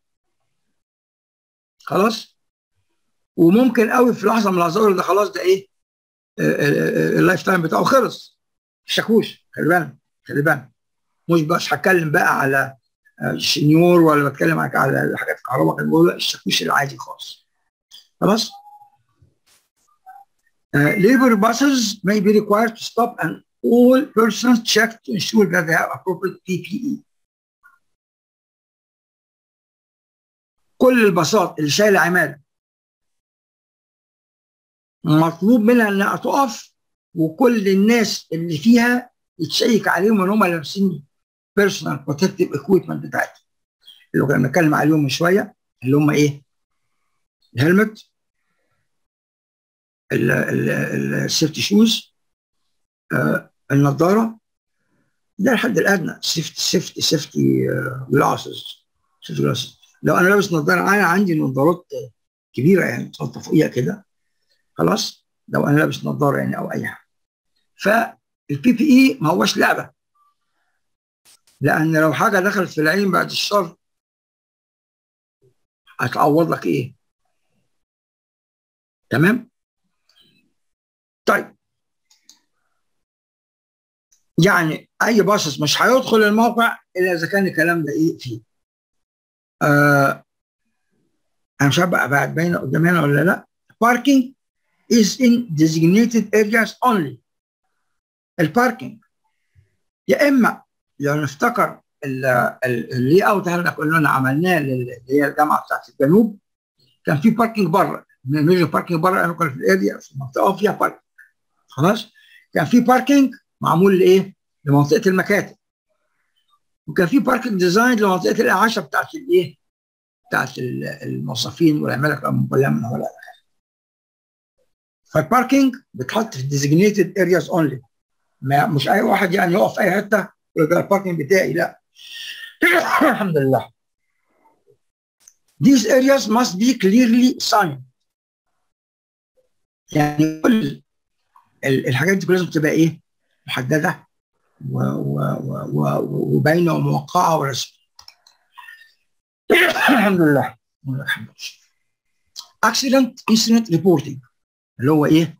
خلاص وممكن قوي في لحظه من اللحظات ده خلاص ده ايه آه، آه، آه، اللايف تايم بتاعه خلص الشاكوش خلي بالك خلي بالك مش بس هتكلم بقى على آه، شنيور ولا بتكلم على على حاجات كهرباء كان بقول الشاكوش العادي خالص خلاص Uh, labor buses may be required to stop and all persons check to ensure that they have appropriate PPE. كل الباصات اللي شايله عماله مطلوب منها انها تقف وكل الناس اللي فيها يتشيك عليهم ان هم لابسين بيرسونال بروتكتيف اكويبمنت بتاعتهم اللي كنا بنتكلم عليهم من شويه اللي هم ايه؟ الهلمت السيفتي شوز النظاره ده الحد الادنى سيفتي سيفتي سيفتي جلاسز سيفتي جلاسز لو انا لابس نظاره انا عندي نظارات كبيره يعني تحط فوقيها كده خلاص لو انا لابس نظاره يعني او اي حاجه فالبي بي اي ما هوش لعبه لان لو حاجه دخلت في العين بعد الشر هتعوض لك ايه تمام طيب يعني اي باصص مش هيدخل الموقع الا اذا كان الكلام ده ايه فيه آه انا مش عارف بقى بعد باينه قدام هنا ولا لا parking is in designated areas only الباركينج يا اما لو نفتكر اللي اوت احنا كلنا عملناه اللي هي الجامعه بتاعت الجنوب كان في باركينج بره ميجر باركينج بره انا كنت في الاريا في المنطقه فيها باركينج خلاص كان في باركينج معمول لايه؟ لمنطقه المكاتب وكان في باركينج ديزاين لمنطقه الاعاشه بتاعت الايه؟ بتاعت الموظفين والعماله كلها من هؤلاء فالباركينج بتحط في ديزيجنيتد ارياز اونلي مش اي واحد يعني يقف في اي حته يقول ده الباركينج بتاعي لا الحمد لله These areas must be clearly signed يعني كل الحاجات دي لازم تبقى ايه محدده وباينه وموقعه ورسميه الحمد لله الحمد لله accident incident reporting اللي هو ايه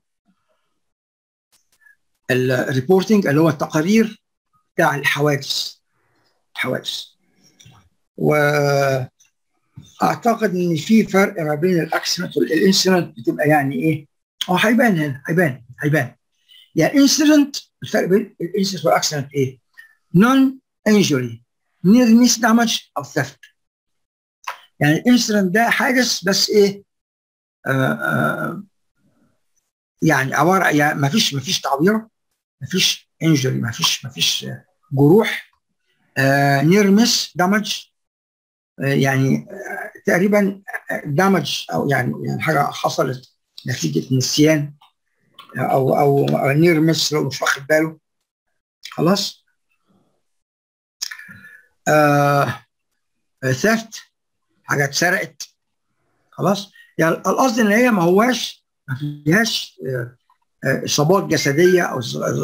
الريبورتنج اللي هو التقارير بتاع الحوادث الحوادث واعتقد ان في فرق ما بين الاكسيدنت والانسيدنت بتبقى يعني ايه هو هيبان هنا هيبان هيبان يعني انسيدنت الفرق بين الانسيدنت والاكسيدنت ايه نون انجري نير ميس دامج او ثفت يعني الانسيدنت ده حادث بس ايه آآ آآ يعني عباره يعني ما فيش ما فيش تعويره ما فيش انجري ما فيش ما فيش جروح نير ميس دامج يعني آه تقريبا دامج او يعني يعني حاجه حصلت نتيجه نسيان او او نير ميس لو مش واخد باله خلاص آه ثفت حاجه اتسرقت خلاص يعني القصد ان هي ما هواش ما فيهاش اصابات جسديه او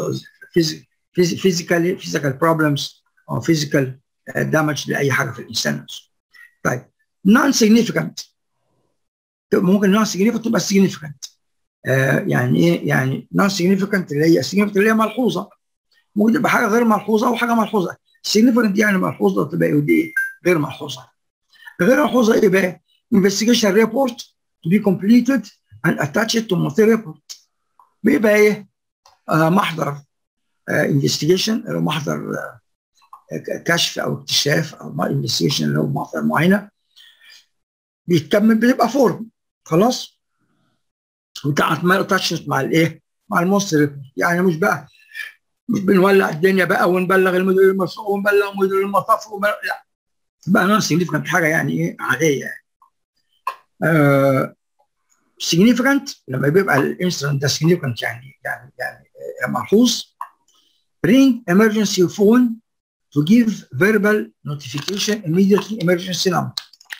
فيزيكال فيزيكال بروبلمز او فيزيكال دامج لاي حاجه في الانسان نفسه. طيب نون سيجنيفيكانت ممكن نون سيجنيفيكانت تبقى سيجنيفيكانت آه يعني ايه يعني نون سيجنيفيكانت اللي هي سيجنيفيكانت اللي هي ملحوظه ممكن تبقى حاجه غير ملحوظه او حاجه ملحوظه سيجنيفيكانت يعني ملحوظه تبقى ايه غير ملحوظه غير ملحوظه ايه بقى؟ investigation report to be completed and attached to monthly report بيبقى ايه؟ آه محضر انفستيجيشن اللي هو محضر آه كشف او اكتشاف او انفستيجيشن اللي هو محضر معينه بيتكمل بيبقى فورم خلاص وبتاعت ما اتاتشت مع الايه؟ مع المونستر يعني مش بقى مش بنولع الدنيا بقى ونبلغ المدير المسؤول ونبلغ مدير المطاف لا بقى نون سيجنيفيكانت حاجه يعني ايه عاديه يعني آه significant لما بيبقى الانسيدنت ده significant يعني يعني يعني ملحوظ ring emergency phone to give verbal notification immediately emergency number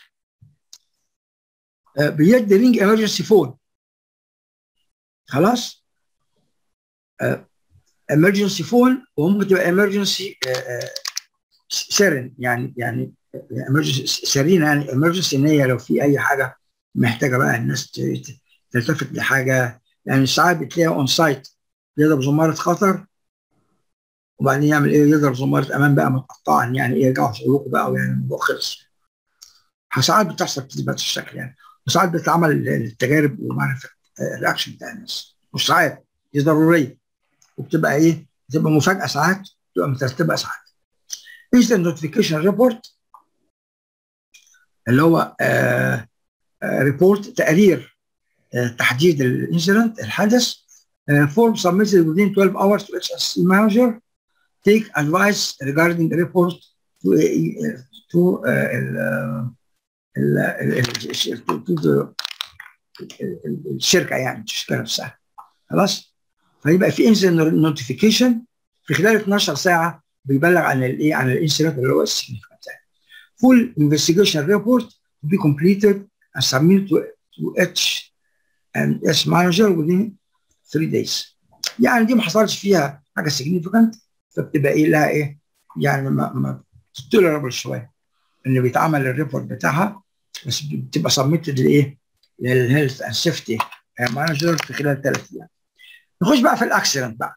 آه، بيد رينج emergency phone خلاص آه، emergency phone وممكن تبقى emergency سيرن يعني يعني emergency سيرين يعني emergency ان هي لو في اي حاجه محتاجه بقى الناس ت- ت- تلتفت لحاجه يعني ساعات بتلاقي اون سايت يضرب زماره خطر وبعدين يعمل ايه يضرب زماره امان بقى متقطعا يعني ايه يرجعوا شغلكم بقى ويعني الموضوع خلص ساعات بتحصل كده بهذا الشكل يعني وساعات بتتعمل التجارب ومعرفه آه، الرياكشن بتاع الناس مش ساعات دي ضروريه وبتبقى ايه؟ بتبقى مفاجاه ساعات بتبقى مترتبه ساعات. انستنت نوتيفيكيشن ريبورت اللي هو ريبورت تقرير آه، تحديد الانسيدنت الحدث فورم submitted within 12 hours to HSC manager take advice regarding the report to uh, to uh, ال- ال- ال- ال- to the- ال- ال- الشركه يعني الشركه نفسها خلاص فيبقى في انسيدنت نوتيفيكيشن في خلال 12 ساعه بيبلغ عن الايه عن الانسيدنت اللي هو السيجنيفيكانت full investigation report to be completed and submitted to, to H and S manager within three days. يعني دي ما حصلش فيها حاجه significant فبتبقى ايه لها ايه؟ يعني ما ما tolerable شويه ان بيتعمل الريبورت بتاعها بس بتبقى سبميتد لايه؟ للهيلث اند سيفتي مانجر في خلال ثلاث ايام. نخش بقى في الاكسيدنت بقى.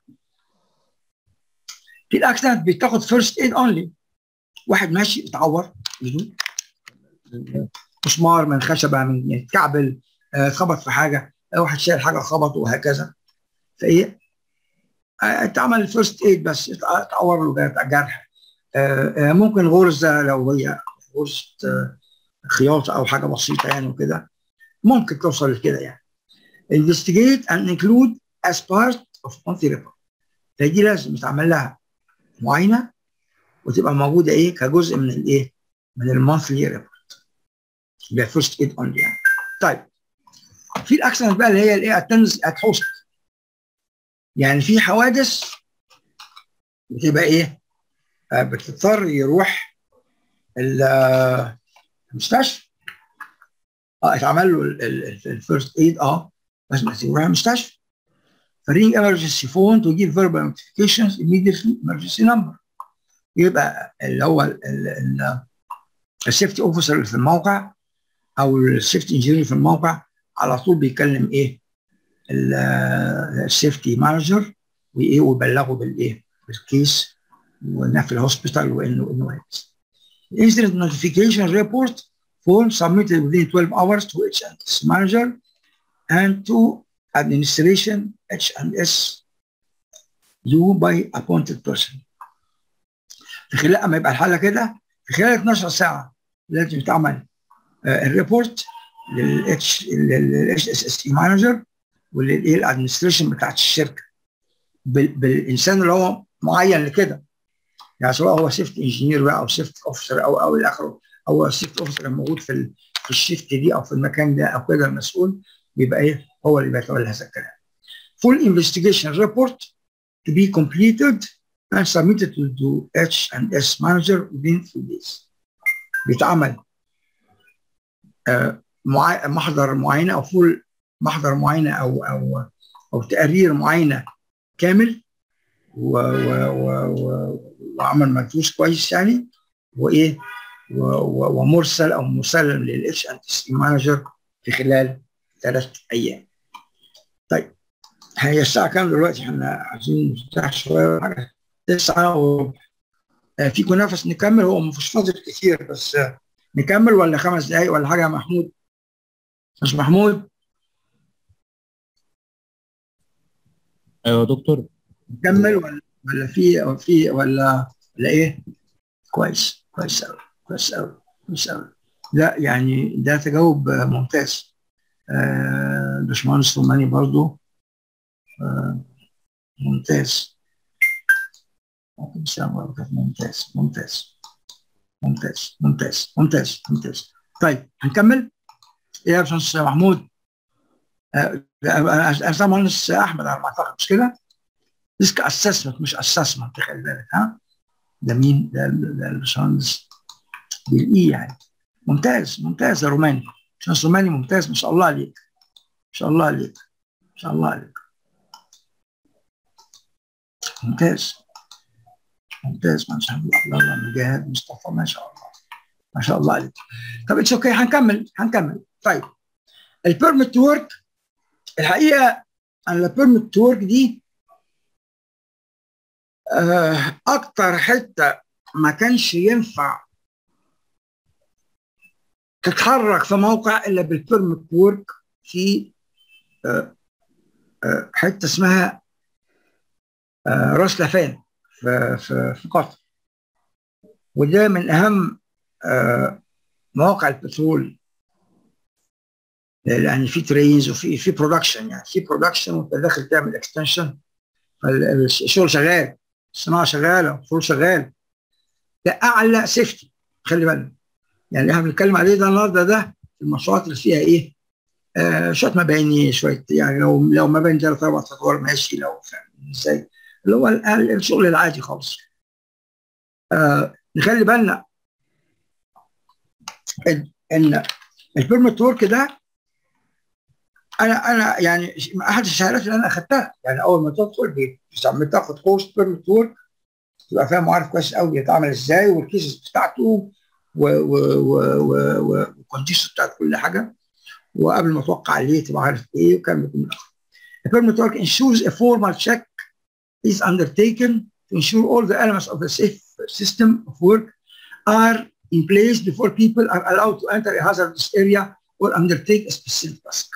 في الاكسيدنت بتاخد فيرست ايد اونلي واحد ماشي اتعور ايده مسمار من خشبه من اتكعبل آه، اتخبط في حاجه آه، واحد شايل حاجه خبطه وهكذا فايه آه، اتعمل الفيرست ايد بس ات- اتعور له جرح- جرح آه، آه، ممكن غرزه لو هي غرزه آه، خياطه او حاجه بسيطه يعني وكده ممكن توصل لكده يعني investigate and include as part of monthly report فدي لازم يتعمل لها معاينه وتبقى موجوده ايه كجزء من الايه من المونثلي ريبورت يبقى فيرست ايد اونلي يعني طيب في الاكسنت بقى اللي هي الايه اتندنس ات هوسبيتال يعني في حوادث بتبقى ايه آه، بتضطر يروح ال- آه، المستشفى اه اتعمل له الفيرست ايد اه بس ما يروح المستشفى فرينج emergency phone to give verbal notifications immediately emergency number يبقى اللي هو السيفتي اوفيسر اللي في الموقع او السيفتي انجينير في الموقع على طول بيكلم ايه السيفتي مانجر وايه ويبلغه بالايه بالكيس وانها في الهوسبيتال وانه انه هيك incident notification report form submitted within 12 hours to H&S manager and to administration H&S you by appointed person في خلال اما يبقى الحاله كده في خلال 12 ساعه لازم يتعمل آه، الريبورت للاتش للاتش اس اس اي مانجر وللايه الادمنستريشن بتاعت الشركه بال- بالانسان اللي هو معين لكده يعني سواء هو سيفت انجينير بقى او سيفت اوفيسر او او الى اخره او السيفت اوفيسر الموجود في ال- في الشيفت دي او في المكان ده او كده المسؤول بيبقى ايه هو اللي بيتولى هذا الكلام. Full investigation report to be completed and submitted to, to H and S manager within three days. بيتعمل آه، معا- محضر معاينه او فول محضر معاينه او او او تقرير معاينه كامل و و و و وعمل مدروس كويس يعني وايه و- و- ومرسل او مسلم للاتش ان تي مانجر في خلال ثلاث ايام. طيب هي الساعه كام دلوقتي؟ احنا عايزين نفتح شويه حاجه تسعه و آه، فيكم نفس نكمل هو مش فاضل كتير بس آه، نكمل ولا خمس دقايق ولا حاجه يا محمود؟ مش محمود ايوه يا دكتور نكمل ولا ولا في في ولا ولا ايه؟ كويس كويس قوي كويس قوي كويس قوي لا يعني ده تجاوب آه، ممتاز آه، باشمهندس روماني برضو آه، ممتاز وعليكم السلام ورحمة الله ممتاز ممتاز ممتاز ممتاز ممتاز ممتاز طيب هنكمل ايه يا باشمهندس محمود آه، انا أنا مهندس احمد على ما اعتقد مش كده؟ ريسك اسسمنت مش اسسمنت خلي بالك ها ده مين؟ ده ده الباشمهندس بالاي يعني ممتاز ممتاز يا روماني باشمهندس روماني ممتاز ما شاء الله عليك ما شاء الله عليك ما شاء الله عليك ممتاز ممتاز ما شاء الله عبد الله مجاهد مصطفى ما شاء الله ما شاء الله عليك طب اتس اوكي هنكمل هنكمل طيب البيرميت تو ورك الحقيقه انا البيرميت تو ورك دي آه، اكتر حته ما كانش ينفع تتحرك في موقع الا بالبيرميت تو ورك في آه، آه، حته اسمها آه، راس لافان في في في قطر وده من اهم آه، مواقع البترول لان في ترينز وفي في برودكشن يعني في برودكشن وانت داخل تعمل اكستنشن الشغل شغال الصناعه شغاله البترول شغال ده اعلى سيفتي خلي بالك يعني اللي احنا بنتكلم عليه ده النهارده ده المشروعات اللي فيها ايه؟ آه شويه مباني شويه يعني لو لو مباني ثلاث اربع ادوار ماشي لو فاهم ازاي اللي هو ال- الشغل العادي خالص آه نخلي بالنا ان ان البيرميت ورك ده انا انا يعني احد الشهادات اللي انا اخذتها يعني اول ما تدخل بي- بتاخد كورس بيرميت ورك تبقى فاهم وعارف كويس قوي بيتعمل ازاي والكيسز بتاعته والكونديشن بتاعت كل حاجه وقبل ما توقع عليه تبقى عارف ايه وكان بيكون من الاخر. The permit work ensures a formal check is undertaken to ensure all the elements of the safe system of work are in place before people are allowed to enter a hazardous area or undertake a specific task.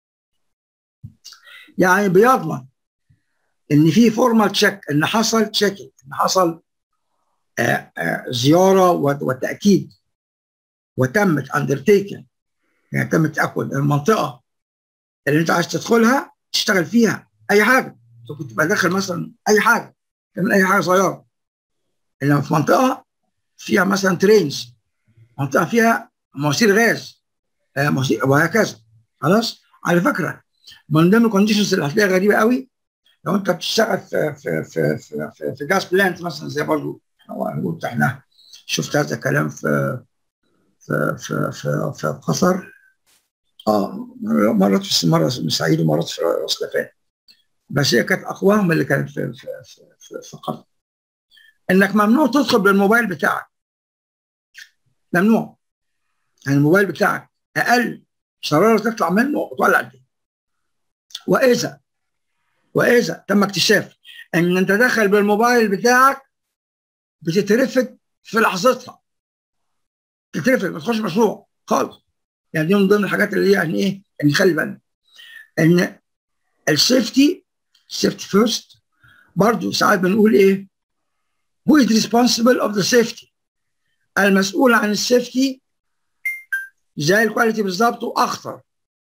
يعني بيضمن ان في فورمال تشيك ان حصل تشيكينج ان حصل آه، آه، زياره وت- وتاكيد وتمت اندرتيكن يعني تم التاكد ان المنطقه اللي انت عايز تدخلها تشتغل فيها اي حاجه انت كنت تبقى داخل مثلا اي حاجه تعمل اي حاجه صغيره انما في منطقه فيها مثلا ترينز منطقه فيها مواسير غاز آه، مواسير وهكذا خلاص على فكره من ضمن الكونديشنز اللي هتلاقيها غريبه قوي لو انت بتشتغل في في في في, في, في جاز بلانت مثلا زي برضه قلت احنا شفت هذا الكلام في في في في, في قطر اه مرات في مره في سعيد ومرات في راس لفان بس هي كانت اقواهم اللي كانت في في في, في, في قطر انك ممنوع تدخل بالموبايل بتاعك ممنوع يعني الموبايل بتاعك اقل شراره تطلع منه وتولع الدنيا واذا واذا تم اكتشاف ان انت داخل بالموبايل بتاعك بتترفد في لحظتها تترفد ما تخش مشروع خالص يعني دي من ضمن الحاجات اللي هي يعني ايه ان خلي بالنا ان السيفتي سيفتي فيرست برضه ساعات بنقول ايه who is responsible of the safety المسؤول عن السيفتي زي الكواليتي بالظبط واخطر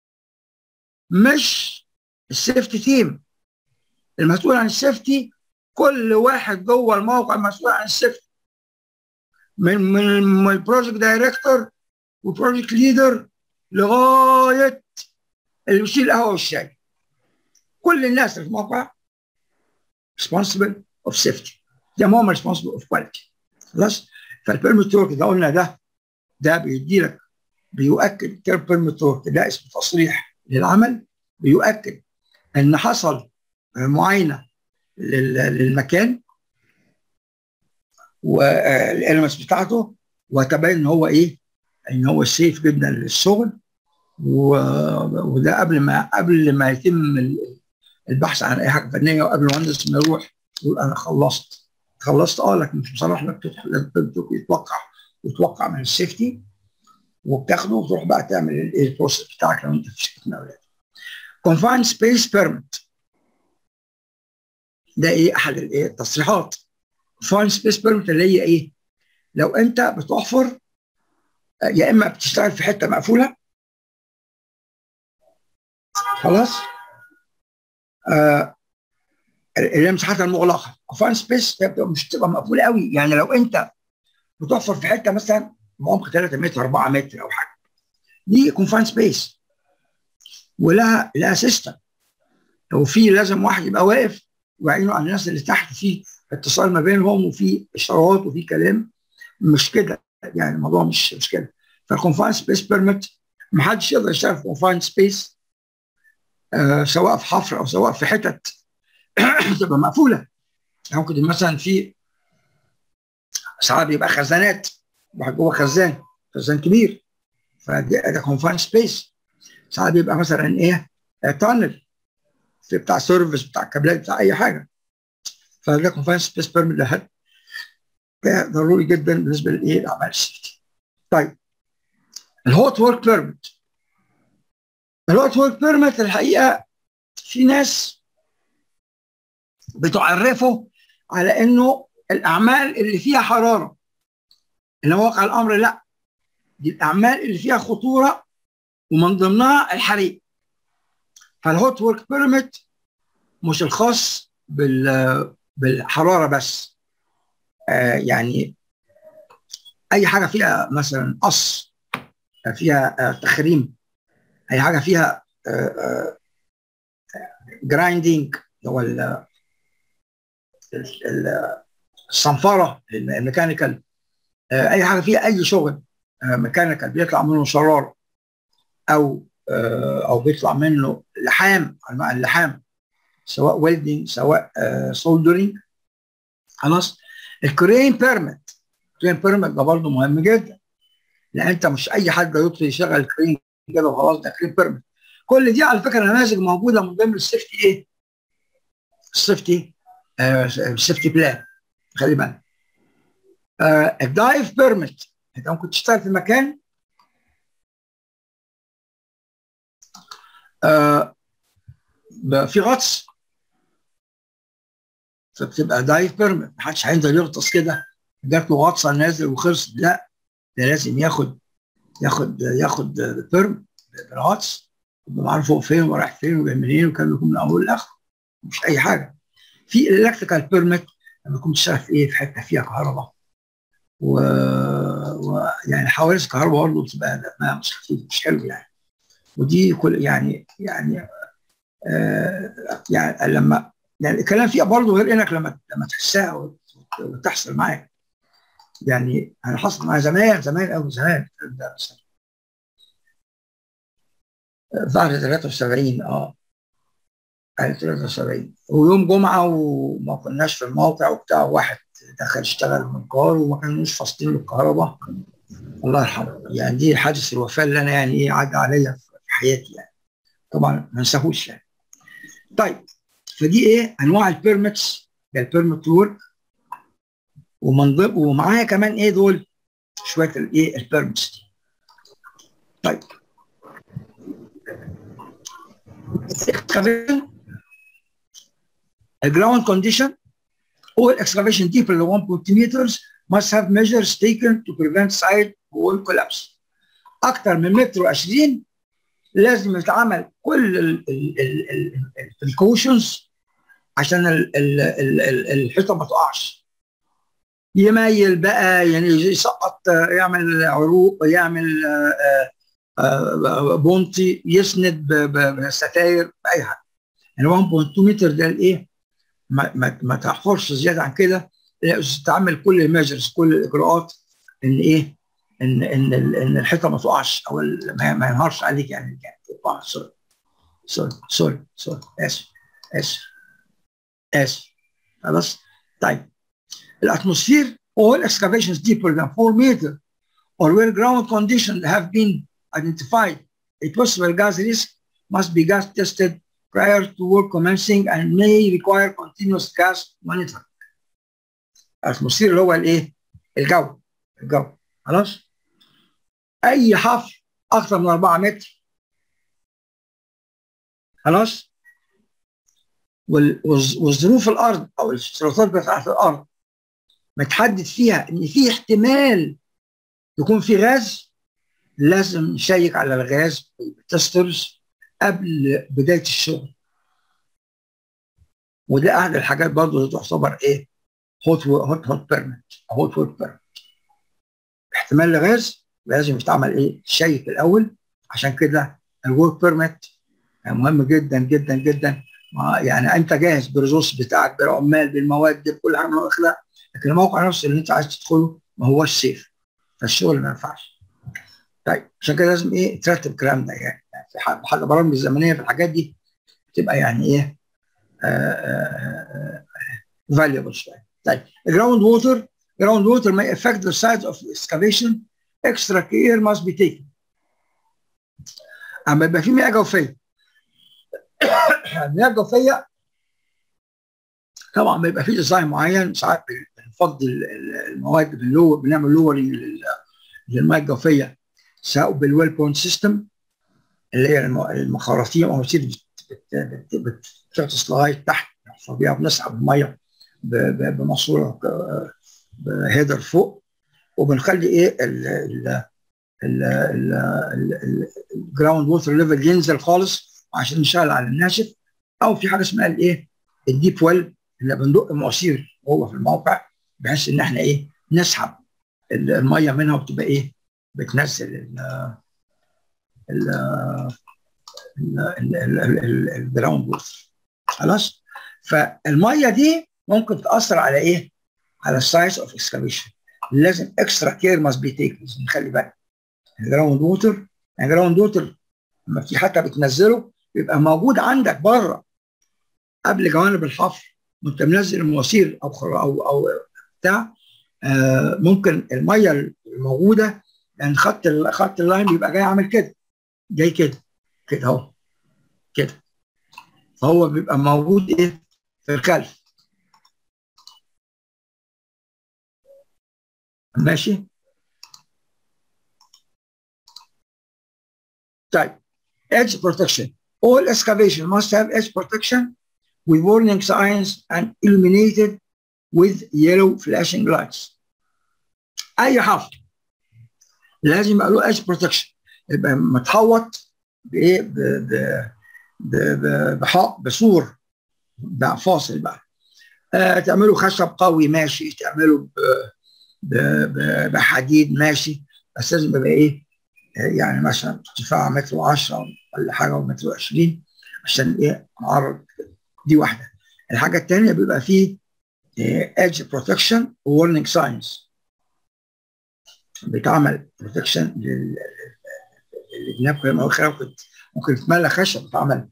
مش السيفتي تيم المسؤول عن السيفتي كل واحد جوه الموقع مسؤول عن السيفتي من من من البروجكت دايركتور وبروجكت ليدر لغايه اللي بيشيل القهوه والشاي كل الناس اللي في الموقع responsible of safety ده هم responsible of quality خلاص فالبيرميت ورك ده قلنا ده ده بيدي لك بيؤكد كير بيرميت ورك ده اسم تصريح للعمل بيؤكد ان حصل معاينه لل- للمكان والالمنتس بتاعته وتبين ان هو ايه ان هو سيف جدا للشغل و- وده قبل ما قبل ما يتم ال- البحث عن اي حاجه فنيه وقبل المهندس ما يروح يقول انا خلصت خلصت اه لكن مش مصرح لك تدخل لازم يتوقع وتوقع من السيفتي وبتاخده وتروح بقى تعمل الايه البروسيس بتاعك لو انت في شركه مقاولات. confined space permit ده ايه احد الايه التصريحات confined space permit اللي هي ايه؟ لو انت بتحفر آه، يا اما بتشتغل في حته مقفوله خلاص آه اللي هي مساحتها المغلقه confined space هي بتبقى مش بتبقى مقفوله قوي يعني لو انت بتحفر في حته مثلا بعمق 3 متر 4 متر او حاجه دي confined space ولها لها سيستم لو في لازم واحد يبقى واقف وعينه على الناس اللي تحت في اتصال ما بينهم وفي اشارات وفي كلام مش كده يعني الموضوع مش مش كده فالكونفاين سبيس بيرميت ما حدش يقدر يشتغل في كونفاين سبيس آه سواء في حفر او سواء في حتت تبقى مقفوله يعني ممكن مثلا في ساعات بيبقى خزانات واحد جوه خزان خزان كبير فده كونفاين سبيس ساعات بيبقى مثلا ايه تانل في بتاع سيرفيس بتاع كابلات بتاع اي حاجه فده كونفاين سبيس بيرميت ده ده ضروري جدا بالنسبه لايه لاعمال السيفتي. طيب الهوت ورك بيرميت الهوت ورك بيرميت الحقيقه في ناس بتعرفه على انه الاعمال اللي فيها حراره اللي واقع الامر لا دي الاعمال اللي فيها خطوره ومن ضمنها الحريق فالهوت ورك بيرميت مش الخاص بال بالحراره بس آه يعني اي حاجه فيها مثلا قص فيها آه تخريم اي حاجه فيها آه جرايندينج هو الصنفره الميكانيكال اي حاجه فيها اي شغل ميكانيكال بيطلع منه شرار او او بيطلع منه لحام انواع اللحام سواء ويلدنج سواء سولدرينج خلاص الكرين بيرميت الكرين بيرميت ده برضه مهم جدا لان انت مش اي حد يطلب يشغل الكرين كده وخلاص ده كرين بيرميت كل دي على فكره نماذج موجوده من ضمن السيفتي ايه؟ السيفتي آه السيفتي بلان خلي بالك آه الدايف بيرميت انت ممكن تشتغل في مكان آه في غطس فبتبقى دايف بيرميت محدش هينزل يغطس كده جات له غطسه نازل وخلص لا ده لازم ياخد ياخد ياخد بيرم بالغطس يبقى عارف هو فين ورايح فين وجاي منين وكان بيكون من اول لاخر مش اي حاجه في الالكتريكال بيرميت لما يكون بتشتغل في ايه في حته فيها كهرباء و... و... يعني حوادث الكهرباء برضه بتبقى دمها مش خفيف مش حلو يعني ودي كل يعني يعني آه يعني لما يعني الكلام فيها برضه غير انك لما لما تحسها وتحصل معاك يعني انا حصل معايا زمان زمان قوي زمان ده ظهر 73 اه 73 ويوم جمعه وما كناش في الموقع وبتاع واحد دخل اشتغل من كار وما كانوش فاصلين له الكهرباء الله يرحمه يعني دي حادث الوفاه اللي انا يعني ايه عدى عليا في حياتي يعني طبعا ما انساهوش يعني طيب فدي ايه انواع البيرمتس ده البيرمت ورك ومن ضمن ومعايا كمان ايه دول شويه الايه البيرمتس دي طيب excavation a ground condition all excavation deeper than 1.2 meters must have measures taken to prevent side wall collapse اكتر من متر و20 لازم يتعمل كل البريكوشنز عشان ال ال ال الحيطه ما تقعش يميل بقى يعني يسقط يعمل عروق يعمل بونتي يسند بستاير باي حاجه يعني 1.2 متر ده الايه ما, ما, ما تحفرش زياده عن كده تعمل كل الميجرز كل الاجراءات ان ايه ان ان ان الحيطه ما تقعش او ما ينهارش عليك يعني تقع سوري سوري سوري سوري اسف اسف اسف خلاص طيب الاتموسفير all excavations deeper than 4 meter or where ground conditions have been identified a possible gas risk must be gas tested prior to work commencing and may require continuous gas monitoring. الاتموسفير اللي هو الايه؟ الجو الجو خلاص؟ اي حفر اكثر من 4 متر خلاص؟ وظروف الارض او الاشتراطات بتاعت الارض متحدد فيها ان في احتمال يكون في غاز لازم نشيك على الغاز تسترز قبل بدايه الشغل وده احد الحاجات برضه اللي تعتبر ايه هوت هوت هوت بيرمنت هوت هوت بيرمنت احتمال الغاز لازم يتعمل ايه شيك الاول عشان كده الورك بيرميت مهم جدا جدا جدا يعني انت جاهز بالريسورس بتاعك بالعمال بالمواد بكل حاجه من الاخلاق لكن الموقع نفسه اللي انت عايز تدخله ما هوش سيف فالشغل ما ينفعش طيب عشان كده لازم ايه ترتب الكلام ده يعني, يعني في حاجه برامج الزمنيه في الحاجات دي تبقى يعني ايه فاليبل شويه طيب جراوند ووتر جراوند ووتر may affect the size of excavation extra care must be taken اما يبقى في مياه جوفيه المياه الجوفيه طبعا بيبقى في ديزاين معين ساعات بنفضي المواد باللو بنعمل لورنج للمياه الجوفيه سواء بالويل بوينت سيستم اللي هي المخارطيم او بتغطس لغايه تحت فبيها بنسحب الميه بماسوره بهيدر فوق وبنخلي ايه الجراوند ووتر ليفل ينزل خالص عشان نشتغل على الناشف او في حاجه اسمها الايه الديب ويل اللي بندق مواسير جوه في الموقع بحيث ان احنا ايه نسحب الميه منها وبتبقى ايه بتنزل ال الجراوند ووتر خلاص فالميه دي ممكن تاثر على ايه؟ على السايز اوف اكسكافيشن لازم اكسترا كير ماست بي تيك لازم نخلي بالك الجراوند ووتر الجراوند ووتر لما في حتى بتنزله بيبقى موجود عندك بره قبل جوانب الحفر وانت منزل المواسير او او او بتاع آه ممكن الميه الموجوده يعني خط خط اللاين بيبقى جاي عامل كده جاي كده كده اهو كده فهو بيبقى موجود ايه في الخلف ماشي طيب edge protection all excavation must have edge protection with warning signs and illuminated with yellow flashing lights اي حفر لازم يبقى له edge protection يبقى متحوط بايه بحق بسور بقى فاصل بقى آه تعملوا خشب قوي ماشي تعملوا بحديد ماشي بس لازم يبقى ايه يعني مثلا ارتفاع متر و10 ولا حاجه ومتر و20 عشان ايه معرض دي واحده الحاجه الثانيه بيبقى فيه ايدج بروتكشن وورنينج ساينز بيتعمل بروتكشن للجناب ممكن ممكن تتملى خشب بتعمل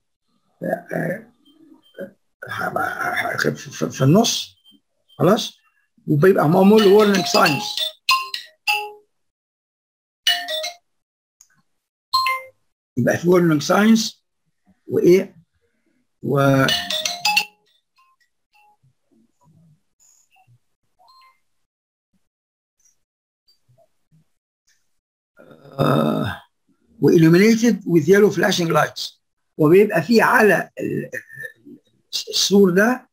في النص خلاص وبيبقى معمول وورنينج ساينز يبقى في وورنينج ساينز وايه و وإلومينيتد with yellow flashing lights وبيبقى فيه على السور ده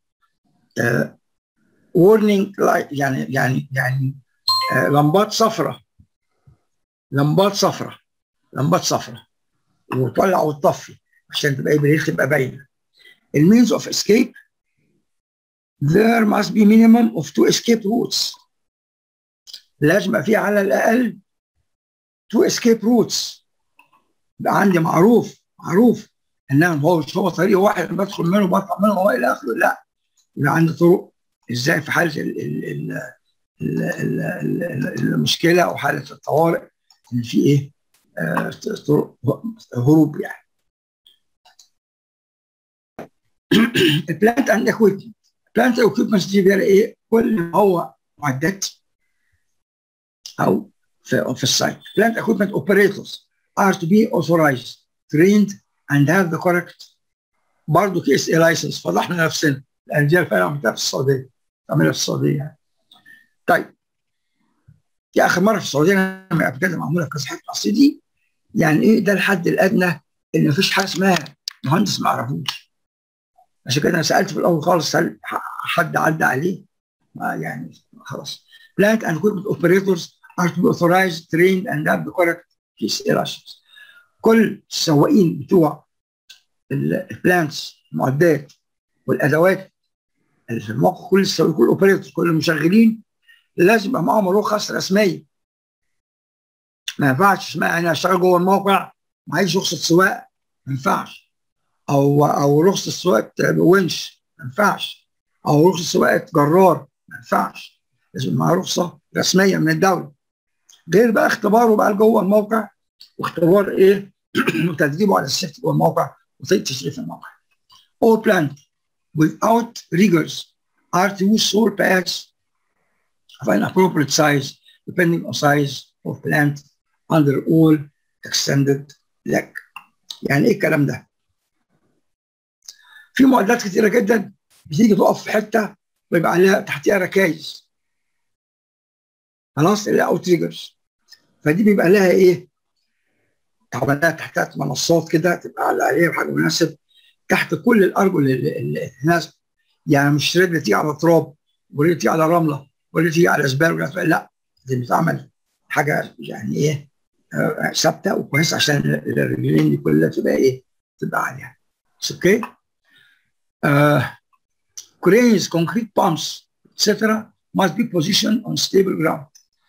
وورنينج لايت يعني يعني يعني آه لمبات صفراء لمبات صفراء لمبات صفراء وتولع وتطفي عشان تبقى بالليل تبقى باينه المينز اوف اسكيب there must be minimum of two escape routes لازم يبقى في على الاقل two escape routes يبقى عندي معروف معروف انها هو مش هو طريق واحد بدخل منه بطلع منه هو الى اخره لا يبقى عندي طرق ازاي في حاله ال ال ال ال ال المشكله او حاله الطوارئ ان في ايه آه طرق هروب يعني البلانت اند اكويبمنت بلانت اكويبمنت دي بيبقى ايه كل ما هو معدات او في في السايت plant equipment operators are to be authorized trained and have the correct برضه كي اس اي لايسنس فضحنا نفسنا لان دي فعلا عملتها في السعوديه عملها في السعوديه يعني. طيب دي اخر مره في السعوديه لما قبل كده معموله في كاس حته اصل دي يعني ايه ده الحد الادنى ان مفيش حاجه اسمها مهندس ما يعرفوش عشان كده انا سالت في الاول خالص هل حد عدى عليه؟ ما يعني خلاص plant and equipment operators are to be authorized trained and have the correct PCA license كل السواقين بتوع البلانتس المعدات والادوات اللي في الموقع كل السواقين كل الاوبريتور كل المشغلين لازم يبقى معاهم رخص رسميه ما ينفعش اسمها انا اشتغل جوه الموقع معيش رخصه سواقه ما ينفعش او او رخصه سواقه ونش ما ينفعش او رخصه سواقه جرار ما ينفعش لازم معاه رخصه رسميه من الدوله غير بقى اختباره بقى جوه الموقع واختبار ايه وتدريبه على السيفتي جوه الموقع وطريقه تشريف الموقع all plant without rigors are to use soil pads of an appropriate size depending on size of plant under all extended leg يعني ايه الكلام ده؟ في معدات كتيره جدا بتيجي تقف في حته ويبقى عليها تحتها ركايز خلاص اللي اوت ريجرز فدي بيبقى لها ايه؟ تعمل لها تحتها منصات كده تبقى عليها بحاجه مناسب تحت كل الارجل اللي تناسب يعني مش رجل تيجي على تراب ورجل تيجي على رمله ورجل تيجي على زباله لا دي بتعمل حاجه يعني ايه ثابته وكويسه عشان الرجلين دي كلها تبقى ايه؟ تبقى عليها. اوكي؟ cranes, concrete pumps, etc. must be positioned on stable ground.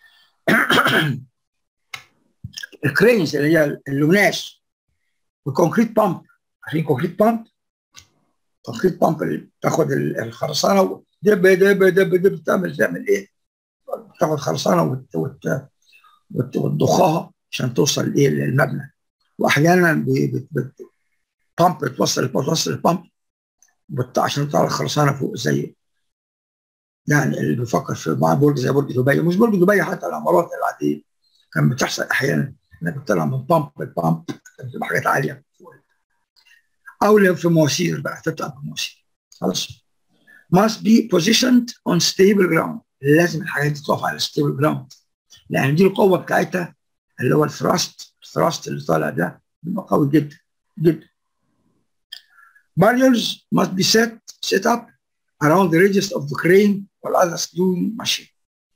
الكرينز اللي هي اللوناش والكونكريت بامب عارفين كونكريت بامب؟ كونكريت بامب اللي بتاخد الخرسانه دب دب دب دب تعمل تعمل ايه؟ بتاخد خرسانه وت وت وت وتضخها عشان توصل ايه للمبنى واحيانا بامب بتوصل بتوصل البامب عشان تطلع الخرسانه فوق زي يعني اللي بيفكر في مع برج زي برج دبي مش برج دبي حتى العمارات العاديه كان بتحصل احيانا انك بتطلع من بامب لبامب بتبقى حاجات عاليه او لو في مواسير بقى تطلع بمواسير خلاص must be positioned on stable ground لازم الحاجات دي تقف على stable ground لان دي القوه بتاعتها اللي هو الثراست الثراست اللي طالع ده بيبقى قوي جدا جدا barriers must be set set up around the radius of the crane or other slewing machine.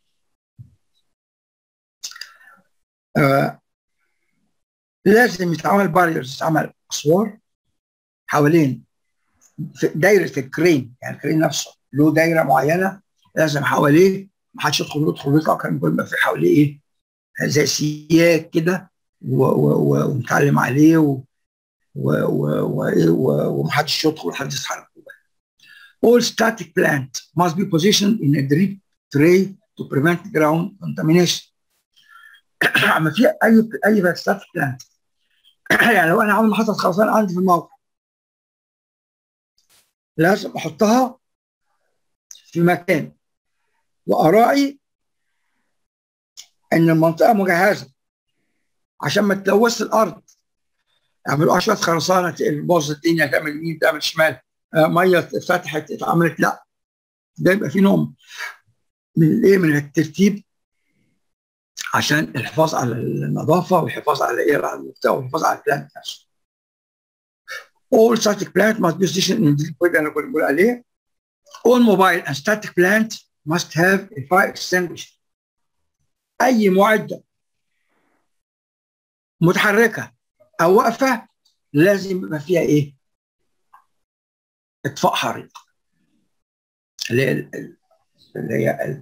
آه لازم يتعمل باريرز يتعمل اسوار حوالين في دايره الكرين يعني الكرين نفسه له دايره معينه لازم حواليه ما حدش يدخل يدخل ويطلع كان يبقى في حواليه ايه زي سياج كده ومتعلم عليه و ومحدش يدخل ومحدش يتحرك All static plant must be positioned in a drip tray to prevent ground contamination. اما في اي اي static plant يعني لو انا عامل محطه خرسانه عندي في الموقع لازم احطها في مكان واراعي ان المنطقه مجهزه عشان ما تلوث الارض يعملوا شويه خرسانه تبوظ الدنيا تعمل يمين تعمل شمال آه ميه اتفتحت اتعملت لا ده يبقى في نوع من الايه من الترتيب عشان الحفاظ على النظافه والحفاظ على ايه على المحتوى والحفاظ على البلانت نفسه. All static plant must be positioned in the انا كنت بقول عليه. All mobile and static plant must have a fire extinguisher. اي معده متحركه او واقفه لازم يبقى فيها ايه؟ اطفاء حريق اللي هي اللي هي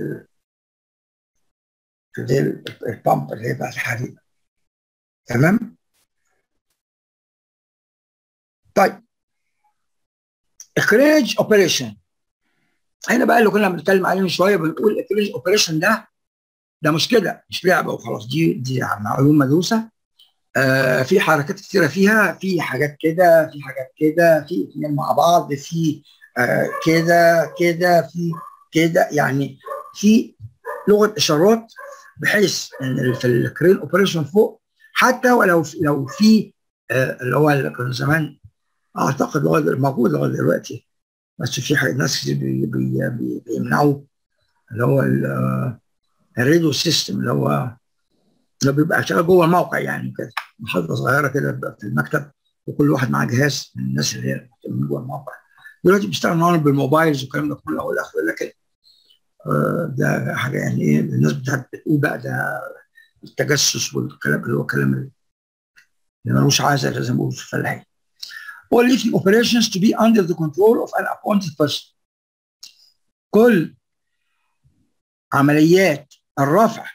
اللي هي البامب اللي هي بتاعت الحريق تمام؟ طيب اخراج اوبريشن هنا بقى اللي كنا بنتكلم عليه من شويه بنقول اخراج اوبريشن ده ده مش كده مش لعبه وخلاص دي دي معلومه مدروسه آه في حركات كتيره فيها في حاجات كده في حاجات كده في اثنين مع بعض في آه كده كده في كده يعني في لغه اشارات بحيث ان في الكرين اوبريشن فوق حتى ولو في لو في آه اللي هو اللي كان زمان اعتقد لغايه موجود لغايه دلوقتي بس في حاجة ناس كتير بي بي بي بيمنعوا اللي هو الراديو سيستم اللي هو اللي بيبقى شغال جوه الموقع يعني كده محاضره صغيره كده في المكتب وكل واحد معاه جهاز من الناس اللي هي من جوه الموقع دلوقتي بيشتغلوا بالموبايلز والكلام ده كله والى اخره لكن آه ده حاجه يعني ايه الناس بتقول بقى ده التجسس والكلام اللي هو الكلام اللي ملوش عازه زي ما بيقولوا في الفلاحين. All lifting operations to be under the control of an appointed person. كل عمليات الرفع